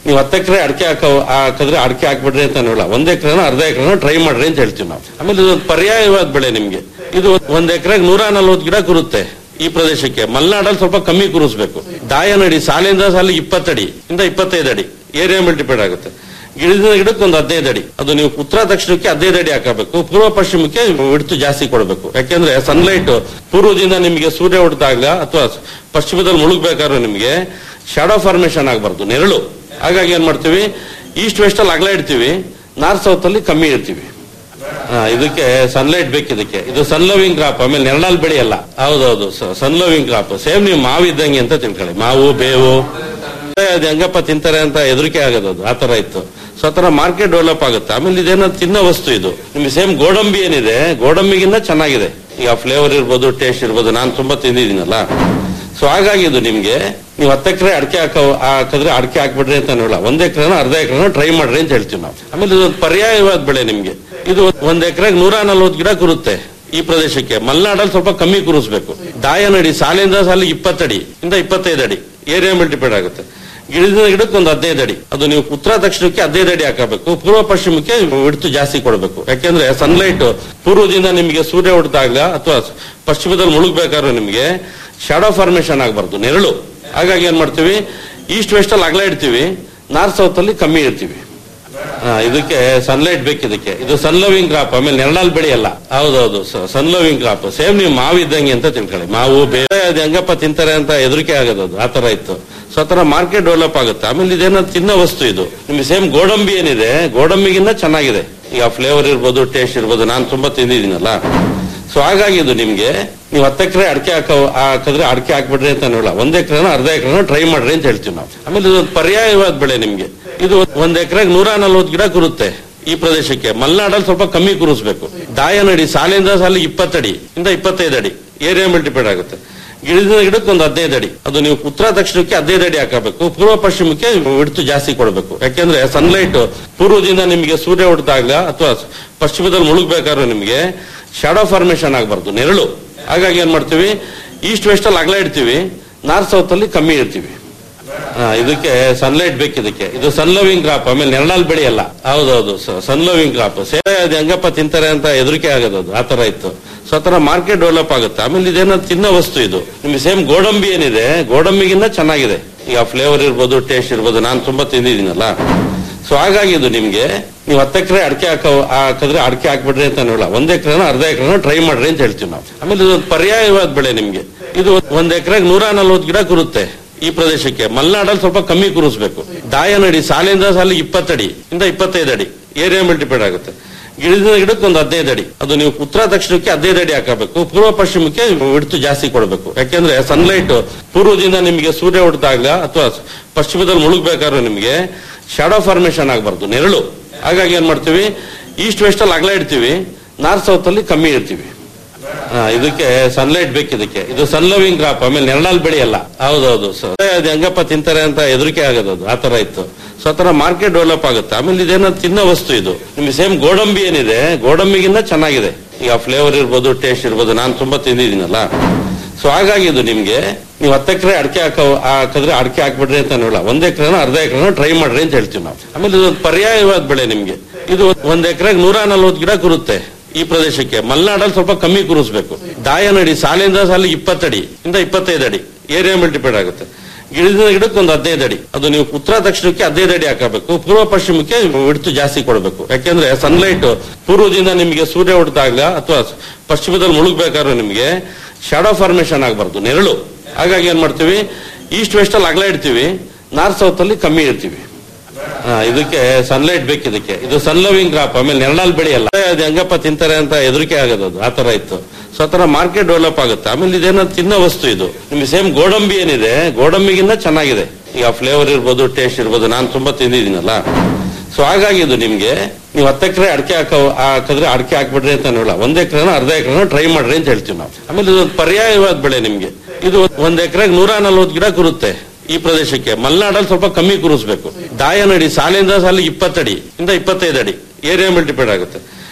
ನೀವು ಹತ್ತು ಎಕರೆ ಅಡಿಕೆ ಹಾಕ ಹಾಕಿದ್ರೆ ಅಡಿಕೆ ಹಾಕ್ಬಿಡ್ರಿ ಅಂತ ಹೇಳಲ್ಲ ಒಂದ್ ಎಕರೆನ ಅರ್ಧ ಎಕರೆನ ಟ್ರೈ ಮಾಡ್ರಿ ಅಂತ ಹೇಳ್ತೀವಿ ನಾವು ಆಮೇಲೆ ಇದೊಂದು ಪರ್ಯಾಯವಾದ ಬೆಳೆ ನಿಮ್ಗೆ ಇದು ಒಂದ್ ಎಕರೆಗೆ ನೂರ ನಲ್ವತ್ತು ಗಿಡ ಕುರುತ್ತೆ ಈ ಪ್ರದೇಶಕ್ಕೆ ಮಲೆನಾಡಲ್ಲಿ ಸ್ವಲ್ಪ ಕಮ್ಮಿ ಕುರಿಸ್ಬೇಕು ದಾಯ ನಡಿ ಸಾಲಿಂದ ಸಾಲಿಗೆ ಇಪ್ಪತ್ತಡಿ ಇಂದ ಇಪ್ಪತ್ತೈದು ಅಡಿ ಏರಿಯಾ ಮೇಲೆ ಡಿಪೆಂಡ್ ಆಗುತ್ತೆ ಗಿಡದ ಗಿಡಕ್ಕೆ ಒಂದು ಹದಿನೈದು ಅಡಿ ಅದು ನೀವು ಉತ್ತರ ದಕ್ಷಿಣಕ್ಕೆ ಹದಿನೈದು ಅಡಿ ಹಾಕಬೇಕು ಪೂರ್ವ ಪಶ್ಚಿಮಕ್ಕೆ ಹಿಡಿತು ಜಾಸ್ತಿ ಕೊಡಬೇಕು ಯಾಕೆಂದ್ರೆ ಸನ್ಲೈಟ್ ಪೂರ್ವದಿಂದ ನಿಮಗೆ ಸೂರ್ಯ ಹೊಡೆದಾಗ ಅಥವಾ ಪಶ್ಚಿಮದಲ್ಲಿ ಮುಳುಗ್ಬೇಕಾದ್ರೆ ನಿಮಗೆ ಶಾಡೋ ಫಾರ್ಮೇಶನ್ ಆಗಬಾರ್ದು ನೆರಳು ಹಾಗಾಗಿ ಏನ್ ಮಾಡ್ತೀವಿ ಈಸ್ಟ್ ವೆಸ್ಟ್ ಅಲ್ಲಿ ಅಗಲ ಇಡ್ತೀವಿ ನಾರ್ತ್ ಸೌತ್ ಅಲ್ಲಿ ಕಮ್ಮಿ ಇಡ್ತೀವಿ ಆ, ಇದಕ್ಕೆ ಸನ್ಲೈಟ್ ಬೇಕು ಇದಕ್ಕೆ ಇದು ಸನ್ ಲವಿಂಗ್ ಕ್ರಾಪ್ ಆಮೇಲೆ ನೆರಳಲ್ಲಿ ಬೆಳೆಯಲ್ಲ ಹೌದೌದು ಸನ್ ಲವಿಂಗ್ ಕ್ರಾಪ್ ಸೇಮ್ ನೀವು ಮಾವು ಇದ್ದಂಗೆ ಅಂತ ತಿಳ್ಕೊಳ್ಳಿ ಮಾವು ಬೇವು ಅದು ಹೆಂಗಪ್ಪ ತಿಂತಾರೆ ಅಂತ ಹೆದರಿಕೆ ಆಗೋದು ಅದು ಆ ತರ ಇತ್ತು ಸೊ ಆ ತರ ಮಾರ್ಕೆಟ್ ಡೆವಲಪ್ ಆಗುತ್ತೆ ಆಮೇಲೆ ಇದೇನೋ ತಿನ್ನೋ ವಸ್ತು ಇದು ನಿಮ್ಗೆ ಸೇಮ್ ಗೋಡಂಬಿ ಏನಿದೆ ಗೋಡಂಬಿಗಿನ್ನ ಚೆನ್ನಾಗಿದೆ ಈಗ ಫ್ಲೇವರ್ ಇರ್ಬೋದು ಟೇಸ್ಟ್ ಇರ್ಬೋದು ನಾನು ತುಂಬಾ ತಿಂದಿದ್ದೀನಲ್ಲ ಸೊ ಹಾಗಾಗಿ ಇದು ನಿಮ್ಗೆ ನೀವು ಹತ್ತು ಎಕರೆ ಅಡಿಕೆ ಹಾಕ ಹಾಕಿದ್ರೆ ಅಡಿಕೆ ಹಾಕ್ಬಿಡ್ರಿ ಅಂತ ಹೇಳಲ್ಲ ಒಂದ್ ಎಕರೆನ ಅರ್ಧ ಎಕರೆನ ಟ್ರೈ ಮಾಡ್ರಿ ಅಂತ ಹೇಳ್ತೀವಿ ನಾವು ಆಮೇಲೆ ಇದೊಂದು ಪರ್ಯಾಯವಾದ ಬೆಳೆ ನಿಮ್ಗೆ ಇದು ಒಂದ್ ಎಕರೆಗೆ ನೂರ ನಲ್ವತ್ತು ಗಿಡ ಕುರುತ್ತೆ ಈ ಪ್ರದೇಶಕ್ಕೆ ಮಲೆನಾಡಲ್ಲಿ ಸ್ವಲ್ಪ ಕಮ್ಮಿ ಕುರಿಸ್ಬೇಕು ದಾಯ ನಡಿ ಸಾಲಿಂದ ಸಾಲಿಗೆ ಇಪ್ಪತ್ತಡಿ ಇಂದ ಇಪ್ಪತ್ತೈದು ಅಡಿ ಏರಿಯಾ ಮೇಲೆ ಡಿಪೆಂಡ್ ಆಗುತ್ತೆ ಗಿಡದ ಗಿಡಕ್ಕೆ ಒಂದು ಹದಿನೈದು ಅಡಿ ಅದು ನೀವು ಉತ್ತರ ದಕ್ಷಿಣಕ್ಕೆ ಹದಿನೈದು ಅಡಿ ಹಾಕಬೇಕು ಪೂರ್ವ ಪಶ್ಚಿಮಕ್ಕೆ ಹಿಡಿತು ಜಾಸ್ತಿ ಕೊಡಬೇಕು ಯಾಕೆಂದ್ರೆ ಸನ್ಲೈಟ್ ಪೂರ್ವದಿಂದ ನಿಮಗೆ ಸೂರ್ಯ ಹೊಡೆದಾಗ ಅಥವಾ ಪಶ್ಚಿಮದಲ್ಲಿ ಮುಳುಗ್ಬೇಕಾದ್ರೆ ನಿಮಗೆ ಶಾಡೋ ಫಾರ್ಮೇಶನ್ ಆಗಬಾರ್ದು ನೆರಳು ಹಾಗಾಗಿ ಏನ್ ಮಾಡ್ತೀವಿ ಈಸ್ಟ್ ವೆಸ್ಟ್ ಅಲ್ಲಿ ಅಗಲ ಇಡ್ತೀವಿ ನಾರ್ತ್ ಸೌತ್ ಅಲ್ಲಿ ಕಮ್ಮಿ ಇಡ್ತೀವಿ ಆ, ಇದಕ್ಕೆ ಸನ್ಲೈಟ್ ಬೇಕು ಇದಕ್ಕೆ ಇದು ಸನ್ ಲವಿಂಗ್ ಕ್ರಾಪ್ ಆಮೇಲೆ ನೆರಳಲ್ಲಿ ಬೆಳೆಯಲ್ಲ ಹೌದೌದು ಸನ್ ಲವಿಂಗ್ ಕ್ರಾಪ್ ಸೇಮ್ ನೀವು ಮಾವು ಇದ್ದಂಗೆ ಅಂತ ತಿಳ್ಕೊಳ್ಳಿ ಮಾವು ಬೇರೆ ಅದು ಹೆಂಗಪ್ಪ ತಿಂತಾರೆ ಅಂತ ಹೆದರಿಕೆ ಆಗೋದು ಅದು ಆ ತರ ಇತ್ತು ಸೊ ಆ ತರ ಮಾರ್ಕೆಟ್ ಡೆವಲಪ್ ಆಗುತ್ತೆ ಆಮೇಲೆ ಇದೇನೋ ತಿನ್ನೋ ವಸ್ತು ಇದು ನಿಮ್ಗೆ ಸೇಮ್ ಗೋಡಂಬಿ ಏನಿದೆ ಗೋಡಂಬಿಗಿನ್ನ ಚೆನ್ನಾಗಿದೆ ಈಗ ಫ್ಲೇವರ್ ಇರ್ಬೋದು ಟೇಸ್ಟ್ ಇರ್ಬೋದು ನಾನು ತುಂಬಾ ತಿಂದಿದ್ದೀನಲ್ಲ ಸೊ ಹಾಗಾಗಿ ಇದು ನಿಮ್ಗೆ ನೀವು ಹತ್ತು ಎಕರೆ ಅಡಿಕೆ ಹಾಕ ಹಾಕಿದ್ರೆ ಅಡಿಕೆ ಹಾಕ್ಬಿಡ್ರಿ ಅಂತ ಹೇಳಲ್ಲ ಒಂದ್ ಎಕರೆನ ಅರ್ಧ ಎಕರೆನ ಟ್ರೈ ಮಾಡ್ರಿ ಅಂತ ಹೇಳ್ತೀವಿ ನಾವು ಆಮೇಲೆ ಇದೊಂದು ಪರ್ಯಾಯವಾದ ಬೆಳೆ ನಿಮ್ಗೆ ಇದು ಒಂದ್ ಎಕರೆಗೆ ನೂರ ನಲ್ವತ್ತು ಗಿಡ ಕುರುತ್ತೆ ಈ ಪ್ರದೇಶಕ್ಕೆ ಮಲೆನಾಡಲ್ಲಿ ಸ್ವಲ್ಪ ಕಮ್ಮಿ ಕುರಿಸ್ಬೇಕು ದಾಯ ನಡಿ ಸಾಲಿಂದ ಸಾಲಿಗೆ ಇಪ್ಪತ್ತಡಿ ಇಂದ ಇಪ್ಪತ್ತೈದು ಅಡಿ ಏರಿಯಾ ಮೇಲೆ ಡಿಪೆಂಡ್ ಆಗುತ್ತೆ ಗಿಡದ ಗಿಡಕ್ಕೆ ಒಂದು ಹದಿನೈದು ಅಡಿ ಅದು ನೀವು ಉತ್ತರ ದಕ್ಷಿಣಕ್ಕೆ ಹದಿನೈದು ಅಡಿ ಹಾಕಬೇಕು ಪೂರ್ವ ಪಶ್ಚಿಮಕ್ಕೆ ಹಿಡಿತು ಜಾಸ್ತಿ ಕೊಡಬೇಕು ಯಾಕೆಂದ್ರೆ ಸನ್ಲೈಟ್ ಪೂರ್ವದಿಂದ ನಿಮಗೆ ಸೂರ್ಯ ಹೊಡೆದಾಗ ಅಥವಾ ಪಶ್ಚಿಮದಲ್ಲಿ ಮುಳುಗ್ಬೇಕಾದ್ರೆ ನಿಮಗೆ ಶಾಡೋ ಫಾರ್ಮೇಶನ್ ಆಗಬಾರ್ದು ನೆರಳು ಹಾಗಾಗಿ ಏನ್ ಮಾಡ್ತೀವಿ ಈಸ್ಟ್ ವೆಸ್ಟ್ ಅಲ್ಲಿ ಅಗಲ ಇಡ್ತೀವಿ ನಾರ್ತ್ ಸೌತ್ ಅಲ್ಲಿ ಕಮ್ಮಿ ಇಡ್ತೀವಿ ಆ, ಇದಕ್ಕೆ ಸನ್ಲೈಟ್ ಬೇಕು ಇದಕ್ಕೆ ಇದು ಸನ್ ಲವಿಂಗ್ ಕ್ರಾಪ್ ಆಮೇಲೆ ನೆರಳಲ್ಲಿ ಬೆಳೆಯಲ್ಲ ಹೌದೌದು ಸನ್ ಲವಿಂಗ್ ಕ್ರಾಪ್ ಸೇವೆ ಅದು ಹೆಂಗಪ್ಪ ತಿಂತಾರೆ ಅಂತ ಹೆದರಿಕೆ ಆಗೋದು ಅದು ಆ ತರ ಇತ್ತು ಸೊ ಆ ತರ ಮಾರ್ಕೆಟ್ ಡೆವಲಪ್ ಆಗುತ್ತೆ ಆಮೇಲೆ ಇದೇನೋ ತಿನ್ನೋ ವಸ್ತು ಇದು ನಿಮ್ಗೆ ಸೇಮ್ ಗೋಡಂಬಿ ಏನಿದೆ ಗೋಡಂಬಿಗಿನ್ನ ಚೆನ್ನಾಗಿದೆ ಈಗ ಫ್ಲೇವರ್ ಇರ್ಬೋದು ಟೇಸ್ಟ್ ಇರ್ಬೋದು ನಾನು ತುಂಬಾ ತಿಂದಿದ್ದೀನಲ್ಲ ಸೊ ಹಾಗಾಗಿ ಇದು ನಿಮ್ಗೆ ನೀವು ಹತ್ತು ಎಕರೆ ಅಡಿಕೆ ಹಾಕ ಹಾಕಿದ್ರೆ ಅಡಿಕೆ ಹಾಕ್ಬಿಡ್ರಿ ಅಂತ ಹೇಳಲ್ಲ ಒಂದ್ ಎಕರೆನ ಅರ್ಧ ಎಕರೆನ ಟ್ರೈ ಮಾಡ್ರಿ ಅಂತ ಹೇಳ್ತೀವಿ ನಾವು ಆಮೇಲೆ ಇದೊಂದು ಪರ್ಯಾಯವಾದ ಬೆಳೆ ನಿಮ್ಗೆ ಇದು ಒಂದ್ ಎಕರೆಗೆ ನೂರ ನಲ್ವತ್ತು ಗಿಡ ಕುರುತ್ತೆ ಈ ಪ್ರದೇಶಕ್ಕೆ ಮಲೆನಾಡಲ್ಲಿ ಸ್ವಲ್ಪ ಕಮ್ಮಿ ಕುರಿಸ್ಬೇಕು ದಾಯ ನಡಿ ಸಾಲಿಂದ ಸಾಲಿಗೆ ಇಪ್ಪತ್ತಡಿ ಇಂದ ಇಪ್ಪತ್ತೈದು ಅಡಿ ಏರಿಯಾ ಮೇಲೆ ಡಿಪೆಂಡ್ ಆಗುತ್ತೆ ಗಿಡದ ಗಿಡಕ್ಕೆ ಒಂದು ಹದಿನೈದು ಅಡಿ ಅದು ನೀವು ಉತ್ತರ ದಕ್ಷಿಣಕ್ಕೆ ಹದಿನೈದು ಅಡಿ ಹಾಕಬೇಕು ಪೂರ್ವ ಪಶ್ಚಿಮಕ್ಕೆ ಹಿಡಿತು ಜಾಸ್ತಿ ಕೊಡಬೇಕು ಯಾಕೆಂದ್ರೆ ಸನ್ಲೈಟ್ ಪೂರ್ವದಿಂದ ನಿಮಗೆ ಸೂರ್ಯ ಹೊಡೆದಾಗ ಅಥವಾ ಪಶ್ಚಿಮದಲ್ಲಿ ಮುಳುಗ್ಬೇಕಾದ್ರೆ ನಿಮಗೆ ಶಾಡೋ ಫಾರ್ಮೇಶನ್ ಆಗಬಾರ್ದು ನೆರಳು ಹಾಗಾಗಿ ಏನ್ ಮಾಡ್ತೀವಿ ಈಸ್ಟ್ ವೆಸ್ಟ್ ಅಲ್ಲಿ ಅಗಲ ಇಡ್ತೀವಿ ನಾರ್ತ್ ಸೌತ್ ಅಲ್ಲಿ ಕಮ್ಮಿ ಇಡ್ತೀವಿ ಆ, ಇದಕ್ಕೆ ಸನ್ಲೈಟ್ ಬೇಕು ಇದಕ್ಕೆ ಇದು ಸನ್ ಲವಿಂಗ್ ಕ್ರಾಪ್ ಆಮೇಲೆ ನೆರಳಲ್ಲಿ ಬೆಳೆಯಲ್ಲ ಹೌದೌದು ಸೇವೆ ಅದು ಹೆಂಗಪ್ಪ ತಿಂತಾರೆ ಅಂತ ಹೆದರಿಕೆ ಆಗೋದು ಅದು ಆ ತರ ಇತ್ತು ಸೊ ಆ ತರ ಮಾರ್ಕೆಟ್ ಡೆವಲಪ್ ಆಗುತ್ತೆ ಆಮೇಲೆ ಇದೇನೋ ತಿನ್ನೋ ವಸ್ತು ಇದು ನಿಮ್ಗೆ ಸೇಮ್ ಗೋಡಂಬಿ ಏನಿದೆ ಗೋಡಂಬಿಗಿನ್ನ ಚೆನ್ನಾಗಿದೆ ಈಗ ಫ್ಲೇವರ್ ಇರ್ಬೋದು ಟೇಸ್ಟ್ ಇರ್ಬೋದು ನಾನು ತುಂಬಾ ತಿಂದಿದ್ದೀನಲ್ಲ ಸೊ ಹಾಗಾಗಿ ಇದು ನಿಮ್ಗೆ ನೀವು ಹತ್ತು ಎಕರೆ ಅಡಿಕೆ ಹಾಕ ಹಾಕಿದ್ರೆ ಅಡಿಕೆ ಹಾಕ್ಬಿಡ್ರಿ ಅಂತ ಹೇಳಲ್ಲ ಒಂದ್ ಎಕರೆನ ಅರ್ಧ ಎಕರೆನ ಟ್ರೈ ಮಾಡ್ರಿ ಅಂತ ಹೇಳ್ತೀವಿ ನಾವು ಆಮೇಲೆ ಇದೊಂದು ಪರ್ಯಾಯವಾದ ಬೆಳೆ ನಿಮ್ಗೆ ಇದು ಒಂದ್ ಎಕರೆಗೆ ನೂರ ನಲ್ವತ್ತು ಗಿಡ ಕುರುತ್ತೆ ಈ ಪ್ರದೇಶಕ್ಕೆ ಮಲೆನಾಡಲ್ಲಿ ಸ್ವಲ್ಪ ಕಮ್ಮಿ ಕುರಿಸ್ಬೇಕು ದಾಯ ನಡಿ ಸಾಲಿಂದ ಸಾಲಿಗೆ ಇಪ್ಪತ್ತಡಿ ಇಂದ ಇಪ್ಪತ್ತೈದು ಅಡಿ ಏರಿಯಾ ಮೇಲೆ ಡಿಪೆಂಡ್ ಆಗುತ್ತೆ ಗಿಡದ ಗಿಡಕ್ಕೆ ಒಂದು ಹದಿನೈದು ಅಡಿ ಅದು ನೀವು ಉತ್ತರ ದಕ್ಷಿಣಕ್ಕೆ ಹದಿನೈದು ಅಡಿ ಹಾಕಬೇಕು ಪೂರ್ವ ಪಶ್ಚಿಮಕ್ಕೆ ಹಿಡಿತು ಜಾಸ್ತಿ ಕೊಡಬೇಕು ಯಾಕೆಂದ್ರೆ ಸನ್ಲೈಟ್ ಪೂರ್ವದಿಂದ ನಿಮಗೆ ಸೂರ್ಯ ಹೊಡೆದಾಗ ಅಥವಾ ಪಶ್ಚಿಮದಲ್ಲಿ ಮುಳುಗ್ಬೇಕಾದ್ರೆ ನಿಮಗೆ ಶಾಡೋ ಫಾರ್ಮೇಶನ್ ಆಗಬಾರ್ದು ನೆರಳು ಹಾಗಾಗಿ ಏನ್ ಮಾಡ್ತೀವಿ ಈಸ್ಟ್ ವೆಸ್ಟ್ ಅಲ್ಲಿ ಅಗಲ ಇಡ್ತೀವಿ ನಾರ್ತ್ ಸೌತ್ ಅಲ್ಲಿ ಕಮ್ಮಿ ಇಡ್ತೀವಿ ಆ, ಇದಕ್ಕೆ ಸನ್ಲೈಟ್ ಬೇಕು ಇದಕ್ಕೆ ಇದು ಸನ್ ಲವಿಂಗ್ ಕ್ರಾಪ್ ಆಮೇಲೆ ನೆರಳಲ್ಲಿ ಬೆಳೆಯಲ್ಲ ಅದು ಹೆಂಗಪ್ಪ ತಿಂತಾರೆ ಅಂತ ಹೆದರಿಕೆ ಆಗೋದು ಅದು ಆ ತರ ಇತ್ತು ಸೊ ಆ ತರ ಮಾರ್ಕೆಟ್ ಡೆವಲಪ್ ಆಗುತ್ತೆ ಆಮೇಲೆ ಇದೇನೋ ತಿನ್ನೋ ವಸ್ತು ಇದು ನಿಮ್ಗೆ ಸೇಮ್ ಗೋಡಂಬಿ ಏನಿದೆ ಗೋಡಂಬಿಗಿನ್ನ ಚೆನ್ನಾಗಿದೆ ಈಗ ಫ್ಲೇವರ್ ಇರ್ಬೋದು ಟೇಸ್ಟ್ ಇರ್ಬೋದು ನಾನು ತುಂಬಾ ತಿಂದಿದ್ದೀನಲ್ಲ ಸೊ ಹಾಗಾಗಿ ಇದು ನಿಮ್ಗೆ ನೀವು ಹತ್ತು ಎಕರೆ ಅಡಿಕೆ ಹಾಕ ಹಾಕಿದ್ರೆ ಅಡಿಕೆ ಹಾಕ್ಬಿಡ್ರಿ ಅಂತ ಹೇಳಲ್ಲ ಒಂದ್ ಎಕರೆನ ಅರ್ಧ ಎಕರೆನ ಟ್ರೈ ಮಾಡ್ರಿ ಅಂತ ಹೇಳ್ತೀವಿ ನಾವು ಆಮೇಲೆ ಇದೊಂದು ಪರ್ಯಾಯವಾದ ಬೆಳೆ ನಿಮ್ಗೆ ಇದು ಒಂದ್ ಎಕರೆಗೆ ನೂರ ನಲ್ವತ್ತು ಗಿಡ ಕುರುತ್ತೆ ಈ ಪ್ರದೇಶಕ್ಕೆ ಮಲೆನಾಡಲ್ಲಿ ಸ್ವಲ್ಪ ಕಮ್ಮಿ ಕುರಿಸ್ಬೇಕು ದಾಯ ನಡಿ ಸಾಲಿಂದ ಸಾಲಿಗೆ ಇಪ್ಪತ್ತಡಿ ಇಂದ ಇಪ್ಪತ್ತೈದು ಅಡಿ ಏರಿಯಾ ಮೇಲೆ ಡಿಪೆಂಡ್ ಆಗುತ್ತೆ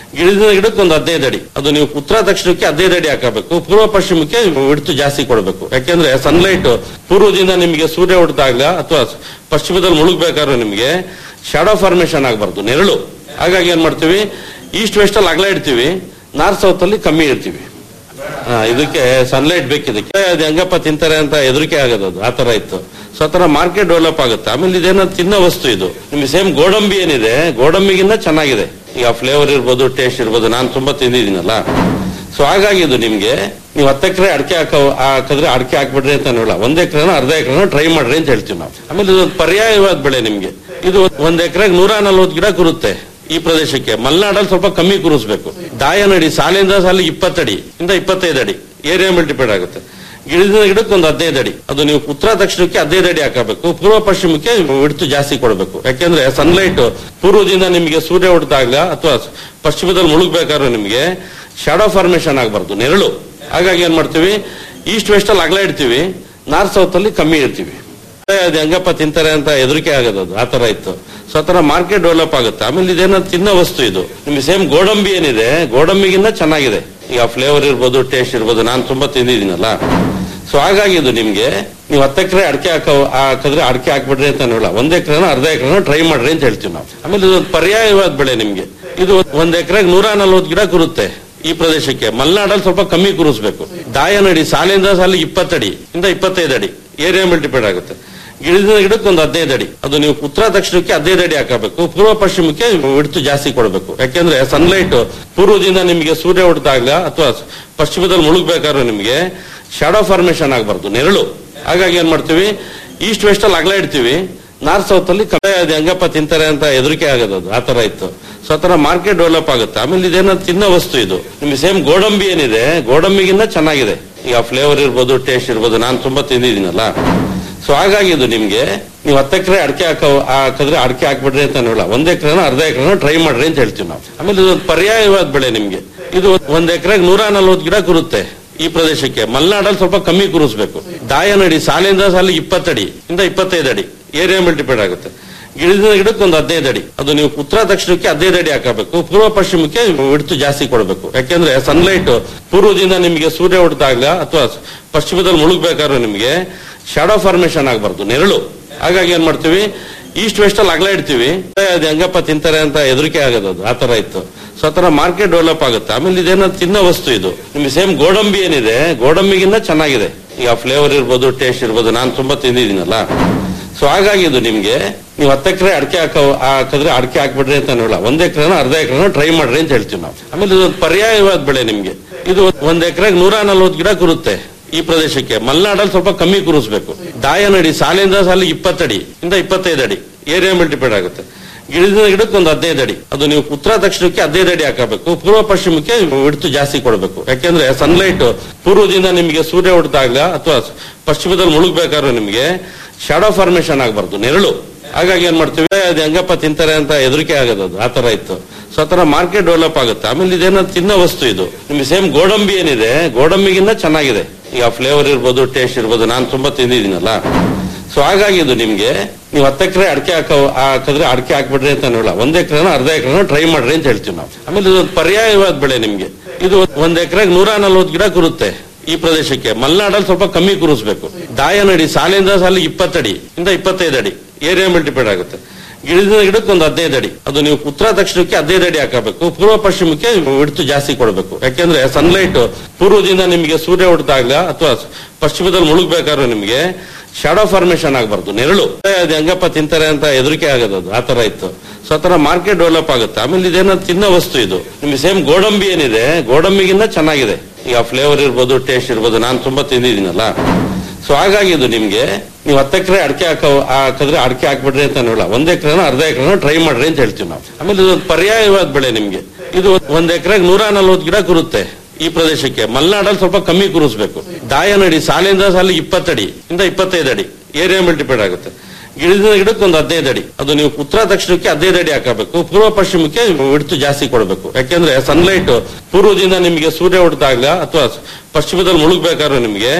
ಗಿಡದ ಗಿಡಕ್ಕೆ ಒಂದು ಹದಿನೈದು ಅಡಿ ಅದು ನೀವು ಉತ್ತರ ದಕ್ಷಿಣಕ್ಕೆ ಹದಿನೈದು ಅಡಿ ಹಾಕಬೇಕು ಪೂರ್ವ ಪಶ್ಚಿಮಕ್ಕೆ ಹಿಡಿತು ಜಾಸ್ತಿ ಕೊಡಬೇಕು ಯಾಕೆಂದ್ರೆ ಸನ್ಲೈಟ್ ಪೂರ್ವದಿಂದ ನಿಮಗೆ ಸೂರ್ಯ ಹೊಡೆದಾಗ ಅಥವಾ ಪಶ್ಚಿಮದಲ್ಲಿ ಮುಳುಗ್ಬೇಕಾದ್ರೆ ನಿಮಗೆ ಶಾಡೋ ಫಾರ್ಮೇಶನ್ ಆಗಬಾರ್ದು ನೆರಳು ಹಾಗಾಗಿ ಏನ್ ಮಾಡ್ತೀವಿ ಈಸ್ಟ್ ವೆಸ್ಟ್ ಅಲ್ಲಿ ಅಗಲ ಇಡ್ತೀವಿ ನಾರ್ತ್ ಸೌತ್ ಅಲ್ಲಿ ಕಮ್ಮಿ ಇಡ್ತೀವಿ ಆ, ಇದಕ್ಕೆ ಸನ್ಲೈಟ್ ಬೇಕಿದಕ್ಕೆ ಅದು ಹೆಂಗಪ್ಪ ತಿಂತಾರೆ ಅಂತ ಹೆದರಿಕೆ ಆಗೋದು ಅದು ಆ ತರ ಇತ್ತು ಸೊ ಆ ತರ ಮಾರ್ಕೆಟ್ ಡೆವಲಪ್ ಆಗುತ್ತೆ ಆಮೇಲೆ ಇದೇನೋ ತಿನ್ನೋ ವಸ್ತು ಇದು ನಿಮ್ಗೆ ಸೇಮ್ ಗೋಡಂಬಿ ಏನಿದೆ ಗೋಡಂಬಿಗಿನ್ನ ಚೆನ್ನಾಗಿದೆ ಈಗ ಫ್ಲೇವರ್ ಇರ್ಬೋದು ಟೇಸ್ಟ್ ಇರ್ಬೋದು ನಾನು ತುಂಬಾ ತಿಂದಿದ್ದೀನಲ್ಲ ಸೊ ಹಾಗಾಗಿ ಇದು ನಿಮ್ಗೆ ನೀವು ಹತ್ತು ಎಕರೆ ಅಡಿಕೆ ಹಾಕ ಹಾಕಿದ್ರೆ ಅಡಿಕೆ ಹಾಕ್ಬಿಡ್ರಿ ಅಂತ ಹೇಳಲ್ಲ ಒಂದ್ ಎಕರೆನ ಅರ್ಧ ಎಕರೆನ ಟ್ರೈ ಮಾಡ್ರಿ ಅಂತ ಹೇಳ್ತೀವಿ ನಾವು ಆಮೇಲೆ ಇದೊಂದು ಪರ್ಯಾಯವಾದ ಬೆಳೆ ನಿಮ್ಗೆ ಇದು ಒಂದ್ ಎಕರೆಗೆ ನೂರ ನಲ್ವತ್ತು ಗಿಡ ಕುರುತ್ತೆ ಈ ಪ್ರದೇಶಕ್ಕೆ ಮಲೆನಾಡಲ್ಲಿ ಸ್ವಲ್ಪ ಕಮ್ಮಿ ಕುರಿಸ್ಬೇಕು ದಾಯನಡಿ ಸಾಲಿಂದ ಸಾಲಿಗೆ ಇಪ್ಪತ್ತಡಿ ಇಂದ ಇಪ್ಪತ್ತೈದು ಅಡಿ ಏರಿಯಾ ಮೇಲೆ ಡಿಪೆಂಡ್ ಆಗುತ್ತೆ ಗಿಡದ ಗಿಡಕ್ಕೆ ಒಂದು ಹದಿನೈದು ಅಡಿ ಅದು ನೀವು ಉತ್ತರ ದಕ್ಷಿಣಕ್ಕೆ ಹದಿನೈದು ಅಡಿ ಹಾಕಬೇಕು ಪೂರ್ವ ಪಶ್ಚಿಮಕ್ಕೆ ಹಿಡಿತು ಜಾಸ್ತಿ ಕೊಡಬೇಕು ಯಾಕೆಂದ್ರೆ ಸನ್ಲೈಟ್ ಪೂರ್ವದಿಂದ ನಿಮಗೆ ಸೂರ್ಯ ಹೊಡೆದಾಗ ಅಥವಾ ಪಶ್ಚಿಮದಲ್ಲಿ ಮುಳುಗ್ಬೇಕಾದ್ರೆ ನಿಮಗೆ ಶಾಡೋ ಫಾರ್ಮೇಶನ್ ಆಗಬಾರ್ದು ನೆರಳು ಹಾಗಾಗಿ ಏನ್ ಮಾಡ್ತೀವಿ ಈಸ್ಟ್ ವೆಸ್ಟ್ ಅಲ್ಲಿ ಅಗಲ ಇಡ್ತೀವಿ ನಾರ್ತ್ ಸೌತ್ ಅಲ್ಲಿ ಕಮ್ಮಿ ಇಡ್ತೀವಿ ಅದು ಹೆಂಗಪ್ಪ ತಿಂತಾರೆ ಅಂತ ಹೆದರಿಕೆ ಆಗೋದು ಅದು ಆ ತರ ಇತ್ತು ಸೊ ಆ ತರ ಮಾರ್ಕೆಟ್ ಡೆವಲಪ್ ಆಗುತ್ತೆ ಆಮೇಲೆ ಇದೇನೋ ತಿನ್ನೋ ವಸ್ತು ಇದು ನಿಮ್ಗೆ ಸೇಮ್ ಗೋಡಂಬಿ ಏನಿದೆ ಗೋಡಂಬಿಗಿನ್ನ ಚೆನ್ನಾಗಿದೆ ಈಗ ಫ್ಲೇವರ್ ಇರ್ಬೋದು ಟೇಸ್ಟ್ ಇರ್ಬೋದು ನಾನು ತುಂಬಾ ತಿಂದಿದ್ದೀನಲ್ಲ ಸೊ ಹಾಗಾಗಿ ಇದು ನಿಮ್ಗೆ ನೀವು ಹತ್ತು ಎಕರೆ ಅಡಿಕೆ ಹಾಕ ಹಾಕಿದ್ರೆ ಅಡಿಕೆ ಹಾಕ್ಬಿಡ್ರಿ ಅಂತ ಹೇಳಲ್ಲ ಒಂದ್ ಎಕರೆನ ಅರ್ಧ ಎಕರೆನ ಟ್ರೈ ಮಾಡ್ರಿ ಅಂತ ಹೇಳ್ತೀವಿ ನಾವು ಆಮೇಲೆ ಇದೊಂದು ಪರ್ಯಾಯವಾದ ಬೆಳೆ ನಿಮ್ಗೆ ಇದು ಒಂದ್ ಎಕರೆಗೆ ನೂರ ನಲ್ವತ್ತು ಗಿಡ ಕುರುತ್ತೆ ಈ ಪ್ರದೇಶಕ್ಕೆ ಮಲೆನಾಡಲ್ಲಿ ಸ್ವಲ್ಪ ಕಮ್ಮಿ ಕುರಿಸ್ಬೇಕು ದಾಯನಡಿ ಸಾಲಿಂದ ಸಾಲಿಗೆ ಇಪ್ಪತ್ತಡಿ ಇಂದ ಇಪ್ಪತ್ತೈದು ಅಡಿ ಏರಿಯಾ ಮೇಲೆ ಡಿಪೆಂಡ್ ಆಗುತ್ತೆ ಗಿಡದ ಗಿಡಕ್ಕೆ ಒಂದು ಹದಿನೈದು ಅಡಿ ಅದು ನೀವು ಉತ್ತರ ದಕ್ಷಿಣಕ್ಕೆ ಹದಿನೈದು ಅಡಿ ಹಾಕಬೇಕು ಪೂರ್ವ ಪಶ್ಚಿಮಕ್ಕೆ ಹಿಡಿತು ಜಾಸ್ತಿ ಕೊಡಬೇಕು ಯಾಕೆಂದ್ರೆ ಸನ್ಲೈಟ್ ಪೂರ್ವದಿಂದ ನಿಮಗೆ ಸೂರ್ಯ ಹೊಡೆದಾಗ ಅಥವಾ ಪಶ್ಚಿಮದಲ್ಲಿ ಮುಳುಗ್ಬೇಕಾದ್ರೆ ನಿಮಗೆ ಶಾಡೋ ಫಾರ್ಮೇಶನ್ ಆಗಬಾರ್ದು ನೆರಳು ಹಾಗಾಗಿ ಏನ್ ಮಾಡ್ತೀವಿ ಈಸ್ಟ್ ವೆಸ್ಟ್ ಅಲ್ಲಿ ಅಗಲ ಇಡ್ತೀವಿ ನಾರ್ತ್ ಸೌತ್ ಅಲ್ಲಿ ಕಮ್ಮಿ ಅದು ಹೆಂಗಪ್ಪ ತಿಂತಾರೆ ಅಂತ ಹೆದರಿಕೆ ಆಗೋದು ಅದು ಆ ತರ ಇತ್ತು ಸೊ ಆ ತರ ಮಾರ್ಕೆಟ್ ಡೆವಲಪ್ ಆಗುತ್ತೆ ಆಮೇಲೆ ಇದೇನೋ ತಿನ್ನೋ ವಸ್ತು ಇದು ನಿಮ್ಗೆ ಸೇಮ್ ಗೋಡಂಬಿ ಏನಿದೆ ಗೋಡಂಬಿಗಿನ್ನ ಚೆನ್ನಾಗಿದೆ ಈಗ ಫ್ಲೇವರ್ ಇರ್ಬೋದು ಟೇಸ್ಟ್ ಇರ್ಬೋದು ನಾನು ತುಂಬಾ ತಿಂದಿದ್ದೀನಲ್ಲ ಸೊ ಹಾಗಾಗಿ ಇದು ನಿಮ್ಗೆ ನೀವು ಹತ್ತು ಎಕರೆ ಅಡಿಕೆ ಹಾಕ ಹಾಕಿದ್ರೆ ಅಡಿಕೆ ಹಾಕ್ಬಿಡ್ರಿ ಅಂತ ಹೇಳಲ್ಲ ಒಂದ್ ಎಕರೆನ ಅರ್ಧ ಎಕರೆನ ಟ್ರೈ ಮಾಡ್ರಿ ಅಂತ ಹೇಳ್ತೀವಿ ನಾವು ಆಮೇಲೆ ಇದೊಂದು ಪರ್ಯಾಯವಾದ ಬೆಳೆ ನಿಮ್ಗೆ ಇದು ಒಂದ್ ಎಕರೆಗೆ ನೂರ ನಲ್ವತ್ತು ಗಿಡ ಕುರುತ್ತೆ ಈ ಪ್ರದೇಶಕ್ಕೆ ಮಲೆನಾಡಲ್ಲಿ ಸ್ವಲ್ಪ ಕಮ್ಮಿ ಕುರಿಸ್ಬೇಕು ದಾಯನಡಿ ಸಾಲಿಂದ ಸಾಲಿಗೆ ಇಪ್ಪತ್ತಡಿ ಇಂದ ಇಪ್ಪತ್ತೈದು ಅಡಿ ಏರಿಯಾ ಮೇಲೆ ಡಿಪೆಂಡ್ ಆಗುತ್ತೆ ಗಿಡದ ಗಿಡಕ್ಕೆ ಒಂದು ಹದಿನೈದು ಅಡಿ ಅದು ನೀವು ಉತ್ತರ ದಕ್ಷಿಣಕ್ಕೆ ಹದಿನೈದು ಅಡಿ ಹಾಕಬೇಕು ಪೂರ್ವ ಪಶ್ಚಿಮಕ್ಕೆ ಹಿಡಿತು ಜಾಸ್ತಿ ಕೊಡಬೇಕು ಯಾಕೆಂದ್ರೆ ಸನ್ಲೈಟ್ ಪೂರ್ವದಿಂದ ನಿಮಗೆ ಸೂರ್ಯ ಹೊಡೆದಾಗ ಅಥವಾ ಪಶ್ಚಿಮದಲ್ಲಿ ಮುಳುಗ್ಬೇಕಾದ್ರೆ ನಿಮಗೆ ಶಾಡೋ ಫಾರ್ಮೇಶನ್ ಆಗಬಾರ್ದು ನೆರಳು ಹಾಗಾಗಿ ಏನ್ ಮಾಡ್ತೀವಿ ಈಸ್ಟ್ ವೆಸ್ಟ್ ಅಲ್ಲಿ ಅಗಲ ಇಡ್ತೀವಿ ಅದು ಹೆಂಗಪ್ಪ ತಿಂತಾರೆ ಅಂತ ಹೆದರಿಕೆ ಆಗೋದು ಅದು ಆ ತರ ಇತ್ತು ಸೊ ಆ ತರ ಮಾರ್ಕೆಟ್ ಡೆವಲಪ್ ಆಗುತ್ತೆ ಆಮೇಲೆ ಇದೇನೋ ತಿನ್ನೋ ವಸ್ತು ಇದು ನಿಮ್ಗೆ ಸೇಮ್ ಗೋಡಂಬಿ ಏನಿದೆ ಗೋಡಂಬಿಗಿನ್ನ ಚೆನ್ನಾಗಿದೆ ಈಗ ಫ್ಲೇವರ್ ಇರ್ಬೋದು ಟೇಸ್ಟ್ ಇರ್ಬೋದು ನಾನು ತುಂಬಾ ತಿಂದಿದ್ದೀನಲ್ಲ ಸೊ ಹಾಗಾಗಿ ಇದು ನಿಮ್ಗೆ ನೀವು ಹತ್ತು ಎಕರೆ ಅಡಿಕೆ ಹಾಕ ಹಾಕಿದ್ರೆ ಅಡಿಕೆ ಹಾಕ್ಬಿಡ್ರಿ ಅಂತ ಹೇಳಲ್ಲ ಒಂದ್ ಎಕರೆನ ಅರ್ಧ ಎಕರೆನ ಟ್ರೈ ಮಾಡ್ರಿ ಅಂತ ಹೇಳ್ತೀವಿ ನಾವು ಆಮೇಲೆ ಇದೊಂದು ಪರ್ಯಾಯವಾದ ಬೆಳೆ ನಿಮ್ಗೆ ಇದು ಒಂದ್ ಎಕರೆಗೆ ನೂರ ನಲ್ವತ್ತು ಗಿಡ ಕುರುತ್ತೆ ಈ ಪ್ರದೇಶಕ್ಕೆ ಮಲೆನಾಡಲ್ಲಿ ಸ್ವಲ್ಪ ಕಮ್ಮಿ ಕುರಿಸ್ಬೇಕು ದಾಯನಡಿ ಸಾಲಿಂದ ಸಾಲಿಗೆ ಇಪ್ಪತ್ತಡಿ ಇಂದ ಇಪ್ಪತ್ತೈದು ಅಡಿ ಏರಿಯಾ ಮೇಲೆ ಡಿಪೆಂಡ್ ಆಗುತ್ತೆ ಗಿಡದ ಗಿಡಕ್ಕೆ ಒಂದು ಹದಿನೈದು ಅಡಿ ಅದು ನೀವು ಉತ್ತರ ದಕ್ಷಿಣಕ್ಕೆ ಹದಿನೈದು ಅಡಿ ಹಾಕಬೇಕು ಪೂರ್ವ ಪಶ್ಚಿಮಕ್ಕೆ ಹಿಡಿತು ಜಾಸ್ತಿ ಕೊಡಬೇಕು ಯಾಕೆಂದ್ರೆ ಸನ್ಲೈಟ್ ಪೂರ್ವದಿಂದ ನಿಮಗೆ ಸೂರ್ಯ ಹೊಡೆದಾಗ ಅಥವಾ ಪಶ್ಚಿಮದಲ್ಲಿ ಮುಳುಗ್ಬೇಕಾದ್ರೆ ನಿಮಗೆ ಶಾಡೋ ಫಾರ್ಮೇಶನ್ ಆಗಬಾರ್ದು ನೆರಳು ಹಾಗಾಗಿ ಏನ್ ಮಾಡ್ತೀವಿ ಅದು ಹೆಂಗಪ್ಪ ತಿಂತಾರೆ ಅಂತ ಹೆದರಿಕೆ ಆಗೋದು ಅದು ಆ ತರ ಇತ್ತು ಸೊ ಆ ತರ ಮಾರ್ಕೆಟ್ ಡೆವಲಪ್ ಆಗುತ್ತೆ ಆಮೇಲೆ ಇದೇನೋ ತಿನ್ನೋ ವಸ್ತು ಇದು ನಿಮ್ಗೆ ಸೇಮ್ ಗೋಡಂಬಿ ಏನಿದೆ ಗೋಡಂಬಿಗಿನ್ನ ಚೆನ್ನಾಗಿದೆ ಈಗ ಫ್ಲೇವರ್ ಇರ್ಬೋದು ಟೇಸ್ಟ್ ಇರ್ಬೋದು ನಾನು ತುಂಬಾ ತಿಂದಿದ್ದೀನಲ್ಲ ಸೊ ಹಾಗಾಗಿ ಇದು ನಿಮ್ಗೆ ನೀವು ಹತ್ತು ಎಕರೆ ಅಡಿಕೆ ಹಾಕ ಹಾಕಿದ್ರೆ ಅಡಿಕೆ ಹಾಕ್ಬಿಡ್ರಿ ಅಂತ ಹೇಳಲ್ಲ ಒಂದ್ ಎಕರೆನ ಅರ್ಧ ಎಕರೆನ ಟ್ರೈ ಮಾಡ್ರಿ ಅಂತ ಹೇಳ್ತೀವಿ ನಾವು ಆಮೇಲೆ ಇದೊಂದು ಪರ್ಯಾಯವಾದ ಬೆಳೆ ನಿಮ್ಗೆ ಇದು ಒಂದ್ ಎಕರೆಗೆ ನೂರ ನಲ್ವತ್ತು ಗಿಡ ಕುರುತ್ತೆ ಈ ಪ್ರದೇಶಕ್ಕೆ ಮಲೆನಾಡಲ್ಲಿ ಸ್ವಲ್ಪ ಕಮ್ಮಿ ಕುರಿಸ್ಬೇಕು ದಾಯನಡಿ ಸಾಲಿಂದ ಸಾಲಿಗೆ ಇಪ್ಪತ್ತಡಿ ಇಂದ ಇಪ್ಪತ್ತೈದು ಅಡಿ ಏರಿಯಾ ಮೇಲೆ ಡಿಪೆಂಡ್ ಆಗುತ್ತೆ ಗಿಡದ ಗಿಡಕ್ಕೆ ಒಂದು ಹದಿನೈದು ಅಡಿ ಅದು ನೀವು ಉತ್ತರ ದಕ್ಷಿಣಕ್ಕೆ ಹದಿನೈದು ಅಡಿ ಹಾಕಬೇಕು ಪೂರ್ವ ಪಶ್ಚಿಮಕ್ಕೆ ಹಿಡಿತು ಜಾಸ್ತಿ ಕೊಡಬೇಕು ಯಾಕೆಂದ್ರೆ ಸನ್ಲೈಟ್ ಪೂರ್ವದಿಂದ ನಿಮಗೆ ಸೂರ್ಯ ಹೊಡೆದಾಗ ಅಥವಾ ಪಶ್ಚಿಮದಲ್ಲಿ ಮುಳುಗ್ಬೇಕಾದ್ರೆ ನಿಮಗೆ ಶಾಡೋ ಫಾರ್ಮೇಶನ್ ಆಗಬಾರ್ದು ನೆರಳು ಅದು ಹೆಂಗಪ್ಪ ತಿಂತಾರೆ ಅಂತ ಹೆದರಿಕೆ ಆಗೋದು ಅದು ಆ ತರ ಇತ್ತು ಸೊ ಆ ತರ ಮಾರ್ಕೆಟ್ ಡೆವಲಪ್ ಆಗುತ್ತೆ ಆಮೇಲೆ ಇದೇನೋ ತಿನ್ನೋ ವಸ್ತು ಇದು ನಿಮ್ಗೆ ಸೇಮ್ ಗೋಡಂಬಿ ಏನಿದೆ ಗೋಡಂಬಿಗಿನ್ನ ಚೆನ್ನಾಗಿದೆ ಈಗ ಫ್ಲೇವರ್ ಇರ್ಬೋದು ಟೇಸ್ಟ್ ಇರ್ಬೋದು ನಾನು ತುಂಬಾ ತಿಂದಿದ್ದೀನಲ್ಲ ಸೊ ಹಾಗಾಗಿ ಇದು ನಿಮ್ಗೆ ನೀವು ಹತ್ತು ಎಕರೆ ಅಡಿಕೆ ಹಾಕ ಹಾಕಿದ್ರೆ ಅಡಿಕೆ ಹಾಕ್ಬಿಡ್ರಿ ಅಂತ ಹೇಳಲ್ಲ ಒಂದ್ ಎಕರೆನ ಅರ್ಧ ಎಕರೆನ ಟ್ರೈ ಮಾಡ್ರಿ ಅಂತ ಹೇಳ್ತೀವಿ ನಾವು ಆಮೇಲೆ ಇದೊಂದು ಪರ್ಯಾಯವಾದ ಬೆಳೆ ನಿಮ್ಗೆ ಇದು ಒಂದ್ ಎಕರೆಗೆ ನೂರ ನಲ್ವತ್ತು ಗಿಡ ಕುರುತ್ತೆ ಈ ಪ್ರದೇಶಕ್ಕೆ ಮಲೆನಾಡಲ್ಲಿ ಸ್ವಲ್ಪ ಕಮ್ಮಿ ಕುರಿಸ್ಬೇಕು ದಾಯನಡಿ ಸಾಲಿಂದ ಸಾಲಿಗೆ ಇಪ್ಪತ್ತಡಿ ಇಂದ ಇಪ್ಪತ್ತೈದು ಅಡಿ ಏರಿಯಾ ಮೇಲೆ ಡಿಪೆಂಡ್ ಆಗುತ್ತೆ ಗಿಡದ ಗಿಡಕ್ಕೆ ಒಂದು ಹದಿನೈದು ಅಡಿ ಅದು ನೀವು ಉತ್ತರ ದಕ್ಷಿಣಕ್ಕೆ ಹದಿನೈದು ಅಡಿ ಹಾಕಬೇಕು ಪೂರ್ವ ಪಶ್ಚಿಮಕ್ಕೆ ಹಿಡಿತು ಜಾಸ್ತಿ ಕೊಡಬೇಕು ಯಾಕೆಂದ್ರೆ ಸನ್ಲೈಟ್ ಪೂರ್ವದಿಂದ ನಿಮಗೆ ಸೂರ್ಯ ಹೊಡೆದಾಗ ಅಥವಾ ಪಶ್ಚಿಮದಲ್ಲಿ ಮುಳುಗ್ಬೇಕಾದ್ರೆ ನಿಮಗೆ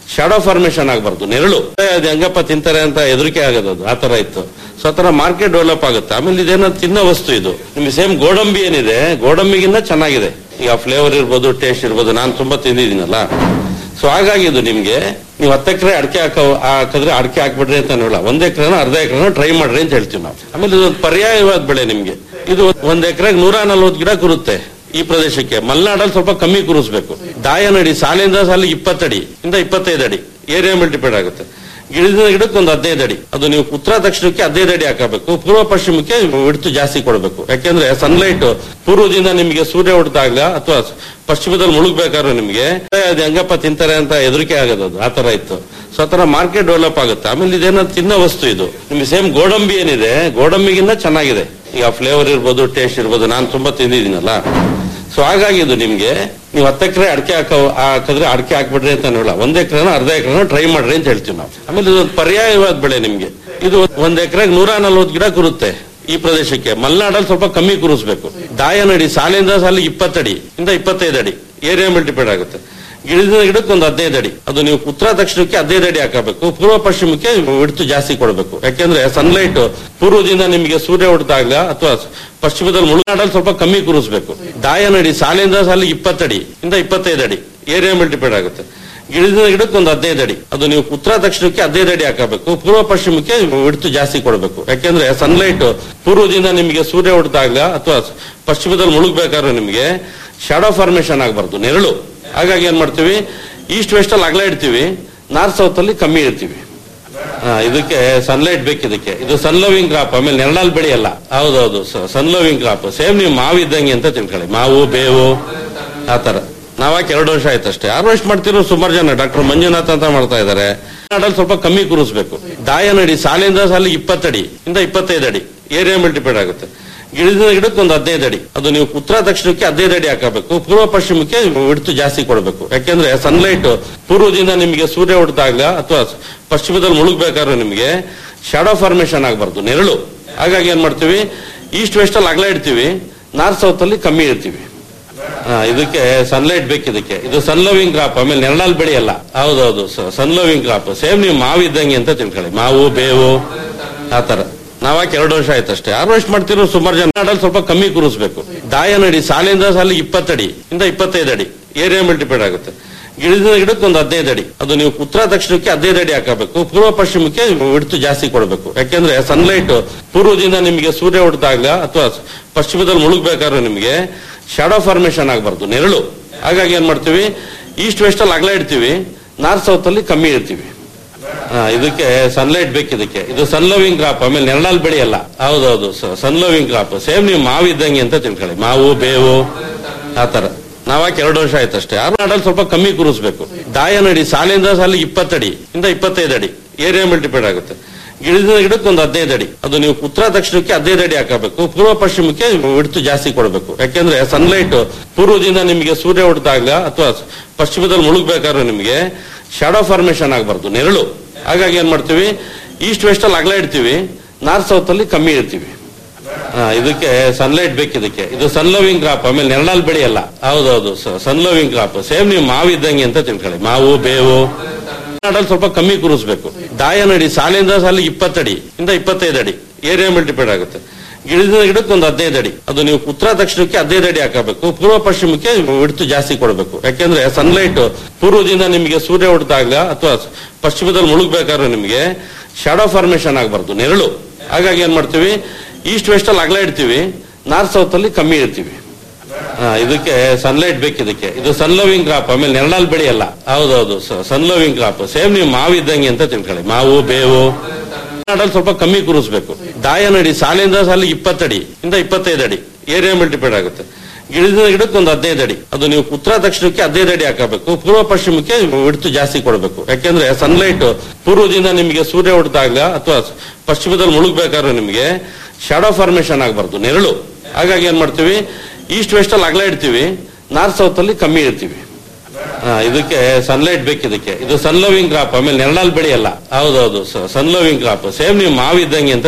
ಶಾಡೋ ಫಾರ್ಮೇಶನ್ ಆಗಬಾರ್ದು ನೆರಳು ಅದು ಹೆಂಗಪ್ಪ ತಿಂತಾರೆ ಅಂತ ಹೆದರಿಕೆ ಆಗೋದು ಅದು ಆತರ ಇತ್ತು ಸೊ ಆತರ ಮಾರ್ಕೆಟ್ ಡೆವಲಪ್ ಆಗುತ್ತೆ ಆಮೇಲೆ ಇದೇನೋ ತಿನ್ನೋ ವಸ್ತು ಇದು ನಿಮ್ಗೆ ಸೇಮ್ ಗೋಡಂಬಿ ಏನಿದೆ ಗೋಡಂಬಿಗಿನ್ನ ಚೆನ್ನಾಗಿದೆ ಈಗ ಫ್ಲೇವರ್ ಇರ್ಬೋದು ಟೇಸ್ಟ್ ಇರ್ಬೋದು ನಾನು ತುಂಬಾ ತಿಂದಿದ್ದೀನಲ್ಲ ಸೊ ಹಾಗಾಗಿ ಇದು ನಿಮ್ಗೆ ನೀವು ಹತ್ತು ಎಕರೆ ಅಡಿಕೆ ಹಾಕ ಹಾಕಿದ್ರೆ ಅಡಿಕೆ ಹಾಕ್ಬಿಡ್ರಿ ಅಂತ ಹೇಳಲ್ಲ ಒಂದ್ ಎಕರೆನ ಅರ್ಧ ಎಕರೆನ ಟ್ರೈ ಮಾಡ್ರಿ ಅಂತ ಹೇಳ್ತೀವಿ ನಾವು ಆಮೇಲೆ ಇದೊಂದು ಪರ್ಯಾಯವಾದ ಬೆಳೆ ನಿಮ್ಗೆ ಇದು ಒಂದ್ ಎಕರೆಗೆ ನೂರ ನಲ್ವತ್ತು ಗಿಡ ಕುರುತ್ತೆ ಈ ಪ್ರದೇಶಕ್ಕೆ ಮಲೆನಾಡಲ್ಲಿ ಸ್ವಲ್ಪ ಕಮ್ಮಿ ಕುರಿಸ್ಬೇಕು ದಾಯನಡಿ ಸಾಲಿಂದ ಸಾಲಿಗೆ ಇಪ್ಪತ್ತಡಿ ಇಂದ ಇಪ್ಪತ್ತೈದು ಅಡಿ ಏರಿಯಾ ಮೇಲೆ ಡಿಪೆಂಡ್ ಆಗುತ್ತೆ ಗಿಡದ ಗಿಡಕ್ಕೆ ಒಂದು ಹದಿನೈದು ಅಡಿ ಅದು ನೀವು ಉತ್ತರ ದಕ್ಷಿಣಕ್ಕೆ ಹದಿನೈದು ಅಡಿ ಹಾಕಬೇಕು ಪೂರ್ವ ಪಶ್ಚಿಮಕ್ಕೆ ಹಿಡಿತು ಜಾಸ್ತಿ ಕೊಡಬೇಕು ಯಾಕೆಂದ್ರೆ ಸನ್ಲೈಟ್ ಪೂರ್ವದಿಂದ ನಿಮಗೆ ಸೂರ್ಯ ಹೊಡೆದಾಗ ಅಥವಾ ಪಶ್ಚಿಮದಲ್ಲಿ ಮುಳುಗ್ಬೇಕಾದ್ರೆ ನಿಮಗೆ ಅದು ಹೆಂಗಪ್ಪ ತಿಂತಾರೆ ಅಂತ ಹೆದರಿಕೆ ಆಗೋದು ಅದು ಆತರ ಇತ್ತು ಸೊ ಆತರ ಮಾರ್ಕೆಟ್ ಡೆವಲಪ್ ಆಗುತ್ತೆ ಆಮೇಲೆ ಇದೇನೋ ತಿನ್ನೋ ವಸ್ತು ಇದು ನಿಮ್ಗೆ ಸೇಮ್ ಗೋಡಂಬಿ ಏನಿದೆ ಗೋಡಂಬಿಗಿನ್ನ ಚೆನ್ನಾಗಿದೆ ಈಗ ಫ್ಲೇವರ್ ಇರ್ಬೋದು ಟೇಸ್ಟ್ ಇರ್ಬೋದು ನಾನು ತುಂಬಾ ತಿಂದಿದ್ದೀನಲ್ಲ ಸೊ ಹಾಗಾಗಿ ಇದು ನಿಮ್ಗೆ ನೀವು ಹತ್ತು ಎಕರೆ ಅಡಿಕೆ ಹಾಕ ಹಾಕಿದ್ರೆ ಅಡಿಕೆ ಹಾಕ್ಬಿಡ್ರಿ ಅಂತ ಹೇಳಲ್ಲ ಒಂದ್ ಎಕರೆನ ಅರ್ಧ ಎಕರೆನ ಟ್ರೈ ಮಾಡ್ರಿ ಅಂತ ಹೇಳ್ತೀವಿ ನಾವು ಆಮೇಲೆ ಇದೊಂದು ಪರ್ಯಾಯವಾದ ಬೆಳೆ ನಿಮ್ಗೆ ಇದು ಒಂದ್ ಎಕರೆಗೆ ನೂರ ನಲ್ವತ್ತು ಗಿಡ ಕುರುತ್ತೆ ಈ ಪ್ರದೇಶಕ್ಕೆ ಮಲೆನಾಡಲ್ಲಿ ಸ್ವಲ್ಪ ಕಮ್ಮಿ ಕುರಿಸ್ಬೇಕು ದಾಯನಡಿ ಸಾಲಿಂದ ಸಾಲಿಗೆ ಇಪ್ಪತ್ತಡಿ ಇಂದ ಇಪ್ಪತ್ತೈದು ಅಡಿ ಏರಿಯಾ ಮೇಲೆ ಡಿಪೆಂಡ್ ಆಗುತ್ತೆ ಗಿಡದ ಗಿಡಕ್ಕೆ ಒಂದು ಹದಿನೈದು ಅಡಿ ಅದು ನೀವು ಉತ್ತರ ದಕ್ಷಿಣಕ್ಕೆ ಹದಿನೈದು ಅಡಿ ಹಾಕಬೇಕು ಪೂರ್ವ ಪಶ್ಚಿಮಕ್ಕೆ ಹಿಡಿತು ಜಾಸ್ತಿ ಕೊಡಬೇಕು ಯಾಕೆಂದ್ರೆ ಸನ್ಲೈಟ್ ಪೂರ್ವದಿಂದ ನಿಮಗೆ ಸೂರ್ಯ ಹೊಡೆದಾಗ ಅಥವಾ ಪಶ್ಚಿಮದಲ್ಲಿ ಮುಳುನಾಡಲ್ಲಿ ಸ್ವಲ್ಪ ಕಮ್ಮಿ ಕುರಿಸ್ಬೇಕು ದಾಯನಡಿ ಸಾಲಿಂದ ಸಾಲಿಗೆ ಇಪ್ಪತ್ತಡಿ ಇಂದ ಇಪ್ಪತ್ತೈದು ಅಡಿ ಏರಿಯಾ ಮೇಲೆ ಡಿಪೆಂಡ್ ಆಗುತ್ತೆ ಗಿಡದ ಗಿಡಕ್ಕೆ ಒಂದು ಹದಿನೈದು ಅಡಿ ಅದು ನೀವು ಉತ್ತರ ದಕ್ಷಿಣಕ್ಕೆ ಹದಿನೈದು ಅಡಿ ಹಾಕಬೇಕು ಪೂರ್ವ ಪಶ್ಚಿಮಕ್ಕೆ ಹಿಡಿತು ಜಾಸ್ತಿ ಕೊಡಬೇಕು ಯಾಕೆಂದ್ರೆ ಸನ್ಲೈಟ್ ಪೂರ್ವದಿಂದ ನಿಮಗೆ ಸೂರ್ಯ ಹೊಡೆದಾಗ ಅಥವಾ ಪಶ್ಚಿಮದಲ್ಲಿ ಮುಳುಗ್ಬೇಕಾದ್ರೆ ನಿಮಗೆ ಶಾಡೋ ಫಾರ್ಮೇಶನ್ ಆಗಬಾರ್ದು ನೆರಳು ಹಾಗಾಗಿ ಏನ್ ಮಾಡ್ತೀವಿ ಈಸ್ಟ್ ವೆಸ್ಟ್ ಅಲ್ಲಿ ಅಗಲ ಇಡ್ತೀವಿ ನಾರ್ತ್ ಸೌತ್ ಅಲ್ಲಿ ಕಮ್ಮಿ ಇಡ್ತೀವಿ ಆ, ಇದಕ್ಕೆ ಸನ್ಲೈಟ್ ಬೇಕು ಇದಕ್ಕೆ ಇದು ಸನ್ಲವಿಂಗ್ ಕ್ರಾಪ್ ಆಮೇಲೆ ನೆರಳಲ್ಲಿ ಬೆಳೆಯಲ್ಲ ಹೌದೌದು ಸನ್ಲವಿಂಗ್ ಕ್ರಾಪ್ ಸೇಮ್ ನೀವು ಮಾವು ಇದ್ದಂಗೆ ಅಂತ ತಿಳ್ಕೊಳ್ಳಿ ಮಾವು ಬೇವು ಆತರ ನಾವಾಕೆ ಎರಡು ವರ್ಷ ಆಯ್ತು ಅಷ್ಟೇ ಹಾರ್ವೆಸ್ಟ್ ಮಾಡ್ತಿರೋ ಸುಮಾರು ಜನ ಡಾಕ್ಟರ್ ಮಂಜುನಾಥ್ ಅಂತ ಮಾಡ್ತಾ ಇದ್ದಾರೆ ನಾಡಲ್ಲಿ ಸ್ವಲ್ಪ ಕಮ್ಮಿ ಕುರಿಸ್ಬೇಕು ದಾಯನಡಿ ಸಾಲಿಂದ ಸಾಲಿಗೆ ಇಪ್ಪತ್ತಡಿ ಇಂದ ಇಪ್ಪತ್ತೈದು ಅಡಿ ಏರಿಯಾ ಮೇಲೆ ಡಿಪೆಂಡ್ ಆಗುತ್ತೆ ಗಿಡದ ಗಿಡಕ್ಕೆ ಒಂದು ಹದಿನೈದು ಅಡಿ ಅದು ನೀವು ಉತ್ತರ ದಕ್ಷಿಣಕ್ಕೆ ಹದಿನೈದು ಅಡಿ ಹಾಕಬೇಕು ಪೂರ್ವ ಪಶ್ಚಿಮಕ್ಕೆ ಹಿಡಿತು ಜಾಸ್ತಿ ಕೊಡಬೇಕು ಯಾಕೆಂದ್ರೆ ಸನ್ಲೈಟ್ ಪೂರ್ವದಿಂದ ನಿಮಗೆ ಸೂರ್ಯ ಹೊಡೆದಾಗ ಅಥವಾ ಪಶ್ಚಿಮದಲ್ಲಿ ಮುಳುಗ್ಬೇಕಾದ್ರೆ ನಿಮಗೆ ಶಾಡೋ ಫಾರ್ಮೇಶನ್ ಆಗಬಾರ್ದು ನೆರಳು ಹಾಗಾಗಿ ಏನ್ ಮಾಡ್ತೀವಿ ಈಸ್ಟ್ ವೆಸ್ಟ್ ಅಲ್ಲಿ ಅಗಲ ಇಡ್ತೀವಿ ನಾರ್ತ್ ಸೌತ್ ಅಲ್ಲಿ ಕಮ್ಮಿ ಇಡ್ತೀವಿ ಆ, ಇದಕ್ಕೆ ಸನ್ಲೈಟ್ ಬೇಕು ಇದಕ್ಕೆ ಇದು ಸನ್ಲವಿಂಗ್ ಕ್ರಾಪ್ ಆಮೇಲೆ ನೆರಳಲ್ಲಿ ಬೆಳೆಯಲ್ಲ ಹೌದೌದು ಸನ್ಲವಿಂಗ್ ಕ್ರಾಪ್ ಸೇಮ್ ನೀವು ಮಾವು ಇದ್ದಂಗೆ ಅಂತ ತಿಳ್ಕೊಳ್ಳಿ ಮಾವು ಬೇವು ಆತರ ನಾವಾಕೆ ಎರಡು ವರ್ಷ ಆಯ್ತು ಅಷ್ಟೇ ಹಾರ್ವೆಸ್ಟ್ ಮಾಡ್ತಿರೋ ಸುಮಾರು ಜನ ನಾಡಲ್ಲಿ ಸ್ವಲ್ಪ ಕಮ್ಮಿ ಕುರಿಸ್ಬೇಕು ದಾಯನಡಿ ಸಾಲಿಂದ ಸಾಲಿಗೆ ಇಪ್ಪತ್ತಡಿ ಇಂದ ಇಪ್ಪತ್ತೈದು ಅಡಿ ಏರಿಯಾ ಮೇಲೆ ಡಿಪೆಂಡ್ ಆಗುತ್ತೆ ಗಿಡದ ಗಿಡಕ್ಕೆ ಒಂದು ಹದಿನೈದು ಅಡಿ ಅದು ನೀವು ಉತ್ತರ ದಕ್ಷಿಣಕ್ಕೆ ಹದಿನೈದು ಅಡಿ ಹಾಕಬೇಕು ಪೂರ್ವ ಪಶ್ಚಿಮಕ್ಕೆ ಹಿಡಿತು ಜಾಸ್ತಿ ಕೊಡಬೇಕು ಯಾಕೆಂದ್ರೆ ಸನ್ಲೈಟ್ ಪೂರ್ವದಿಂದ ನಿಮಗೆ ಸೂರ್ಯ ಹೊಡೆದಾಗ ಅಥವಾ ಪಶ್ಚಿಮದಲ್ಲಿ ಮುಳುಗ್ಬೇಕಾದ್ರೆ ನಿಮಗೆ ಶಾಡೋ ಫಾರ್ಮೇಶನ್ ಆಗಬಾರ್ದು ನೆರಳು ಹಾಗಾಗಿ ಏನ್ ಮಾಡ್ತೀವಿ ಈಸ್ಟ್ ವೆಸ್ಟ್ ಅಲ್ಲಿ ಅಗಲ ಇಡ್ತೀವಿ ನಾರ್ತ್ ಸೌತ್ ಅಲ್ಲಿ ಕಮ್ಮಿ ಇಡ್ತೀವಿ ಆ, ಇದಕ್ಕೆ ಸನ್ಲೈಟ್ ಬೇಕು ಇದಕ್ಕೆ ಇದು ಸನ್ಲವಿಂಗ್ ಕ್ರಾಪ್ ಆಮೇಲೆ ನೆರಳಲ್ಲಿ ಬೆಳೆಯಲ್ಲ ಹೌದೌದು ಸನ್ಲವಿಂಗ್ ಕ್ರಾಪ್ ಸೇಮ್ ನೀವು ಮಾವು ಇದ್ದಂಗೆ ಅಂತ ತಿಳ್ಕೊಳ್ಳಿ ಮಾವು ಬೇವು ಆತರ ನಾವಾಕೆ ಎರಡು ವರ್ಷ ಆಯ್ತು ಅಷ್ಟೇ ನಾಡಲ್ಲಿ ಸ್ವಲ್ಪ ಕಮ್ಮಿ ಕುರಿಸ್ಬೇಕು ದಾಯನಡಿ ಸಾಲಿಂದ ಸಾಲಿಗೆ ಇಪ್ಪತ್ತಡಿ ಇಂದ ಇಪ್ಪತ್ತೈದು ಅಡಿ ಏರಿಯಾ ಮೇಲೆ ಡಿಪೆಂಡ್ ಆಗುತ್ತೆ ಗಿಡದ ಗಿಡಕ್ಕೆ ಒಂದು ಹದಿನೈದು ಅಡಿ ಅದು ನೀವು ಉತ್ತರ ದಕ್ಷಿಣಕ್ಕೆ ಹದಿನೈದು ಅಡಿ ಹಾಕಬೇಕು ಪೂರ್ವ ಪಶ್ಚಿಮಕ್ಕೆ ಹಿಡಿತು ಜಾಸ್ತಿ ಕೊಡಬೇಕು ಯಾಕೆಂದ್ರೆ ಸನ್ಲೈಟ್ ಪೂರ್ವದಿಂದ ನಿಮಗೆ ಸೂರ್ಯ ಹೊಡೆದಾಗ ಅಥವಾ ಪಶ್ಚಿಮದಲ್ಲಿ ಮುಳುಗ್ಬೇಕಾದ್ರೆ ನಿಮಗೆ ಶಾಡೋ ಫಾರ್ಮೇಶನ್ ಆಗಬಾರ್ದು ನೆರಳು ಹಾಗಾಗಿ ಏನ್ ಮಾಡ್ತೀವಿ ಈಸ್ಟ್ ವೆಸ್ಟ್ ಅಲ್ಲಿ ಅಗಲ ಇಡ್ತೀವಿ ನಾರ್ತ್ ಸೌತ್ ಅಲ್ಲಿ ಕಮ್ಮಿ ಇಡ್ತೀವಿ ಆ, ಇದಕ್ಕೆ ಸನ್ಲೈಟ್ ಬೇಕು ಇದಕ್ಕೆ ಇದು ಸನ್ಲವಿಂಗ್ ಕ್ರಾಪ್ ಆಮೇಲೆ ನೆರಳಲ್ಲಿ ಬೆಳೆಯಲ್ಲ ಹೌದೌದು ಸನ್ಲವಿಂಗ್ ಕ್ರಾಪ್ ಸೇಮ್ ನೀವು ಮಾವು ಇದ್ದಂಗೆ ಅಂತ ತಿಳ್ಕೊಳ್ಳಿ ಮಾವು ಬೇವು ನಾಡಲ್ಲಿ ಸ್ವಲ್ಪ ಕಮ್ಮಿ ಕುರಿಸ್ಬೇಕು ದಾಯನಡಿ ಸಾಲಿಂದ ಸಾಲಿಗೆ ಇಪ್ಪತ್ತಡಿ ಇಂದ ಇಪ್ಪತ್ತೈದು ಅಡಿ ಏರಿಯಾ ಮೇಲೆ ಡಿಪೆಂಡ್ ಆಗುತ್ತೆ ಗಿಡದ ಗಿಡಕ್ಕೆ ಒಂದು ಹದಿನೈದು ಅಡಿ ಅದು ನೀವು ಉತ್ತರ ದಕ್ಷಿಣಕ್ಕೆ ಹದಿನೈದು ಅಡಿ ಹಾಕಬೇಕು ಪೂರ್ವ ಪಶ್ಚಿಮಕ್ಕೆ ಹಿಡಿತು ಜಾಸ್ತಿ ಕೊಡಬೇಕು ಯಾಕೆಂದ್ರೆ ಸನ್ಲೈಟ್ ಪೂರ್ವದಿಂದ ನಿಮಗೆ ಸೂರ್ಯ ಹೊಡೆದಾಗ ಅಥವಾ ಪಶ್ಚಿಮದಲ್ಲಿ ಮುಳುಗ್ಬೇಕಾದ್ರೆ ನಿಮಗೆ ಶಾಡೋ ಫಾರ್ಮೇಶನ್ ಆಗಬಾರ್ದು ನೆರಳು ಹಾಗಾಗಿ ಏನ್ ಮಾಡ್ತೀವಿ ಈಸ್ಟ್ ವೆಸ್ಟ್ ಅಲ್ಲಿ ಅಗಲ ಇಡ್ತೀವಿ ನಾರ್ತ್ ಸೌತ್ ಅಲ್ಲಿ ಕಮ್ಮಿ ಇಡ್ತೀವಿ ಆ, ಇದಕ್ಕೆ ಸನ್ಲೈಟ್ ಬೇಕು ಇದಕ್ಕೆ ಇದು ಸನ್ಲವಿಂಗ್ ಕ್ರಾಪ್ ಆಮೇಲೆ ನೆರಳಲ್ಲಿ ಬೆಳೆಯಲ್ಲ ಹೌದೌದು ಸನ್ಲವಿಂಗ್ ಕ್ರಾಪ್ ಸೇಮ್ ನೀವು ಮಾವು ಇದ್ದಂಗೆ ಅಂತ ತಿಳ್ಕೊಳ್ಳಿ ಮಾವು ಬೇವು ನಾಡಲ್ಲಿ ಸ್ವಲ್ಪ ಕಮ್ಮಿ ಕುರಿಸ್ಬೇಕು ದಾಯನಡಿ ಸಾಲಿಂದ ಸಾಲಿಗೆ ಇಪ್ಪತ್ತಡಿ ಇಂದ ಇಪ್ಪತ್ತೈದು ಅಡಿ ಏರಿಯಾ ಮೇಲೆ ಡಿಪೆಂಡ್ ಆಗುತ್ತೆ ಗಿಡದ ಗಿಡಕ್ಕೆ ಒಂದು ಹದಿನೈದು ಅಡಿ ಅದು ನೀವು ಉತ್ತರ ದಕ್ಷಿಣಕ್ಕೆ ಹದಿನೈದು ಅಡಿ ಹಾಕಬೇಕು ಪೂರ್ವ ಪಶ್ಚಿಮಕ್ಕೆ ಹಿಡಿತು ಜಾಸ್ತಿ ಕೊಡಬೇಕು ಯಾಕೆಂದ್ರೆ ಸನ್ಲೈಟ್ ಪೂರ್ವದಿಂದ ನಿಮಗೆ ಸೂರ್ಯ ಹೊಡೆದಾಗ ಅಥವಾ ಪಶ್ಚಿಮದಲ್ಲಿ ಮುಳುಗ್ಬೇಕಾದ್ರೆ ನಿಮಗೆ ಶಾಡೋ ಫಾರ್ಮೇಶನ್ ಆಗಬಾರ್ದು ನೆರಳು ಹಾಗಾಗಿ ಏನ್ ಮಾಡ್ತೀವಿ ಈಸ್ಟ್ ವೆಸ್ಟ್ ಅಲ್ಲಿ ಅಗಲ ಇಡ್ತೀವಿ ನಾರ್ತ್ ಸೌತ್ ಅಲ್ಲಿ ಕಮ್ಮಿ ಇಡ್ತೀವಿ ಆ, ಇದಕ್ಕೆ ಸನ್ಲೈಟ್ ಬೇಕು ಇದಕ್ಕೆ ಇದು ಸನ್ಲವಿಂಗ್ ಕ್ರಾಪ್ ಆಮೇಲೆ ನೆರಳಲ್ಲಿ ಬೆಳೆಯಲ್ಲ ಹೌದೌದು ಸನ್ಲವಿಂಗ್ ಕ್ರಾಪ್ ಸೇಮ್ ನೀವು ಮಾವು ಇದ್ದಂಗೆ ಅಂತ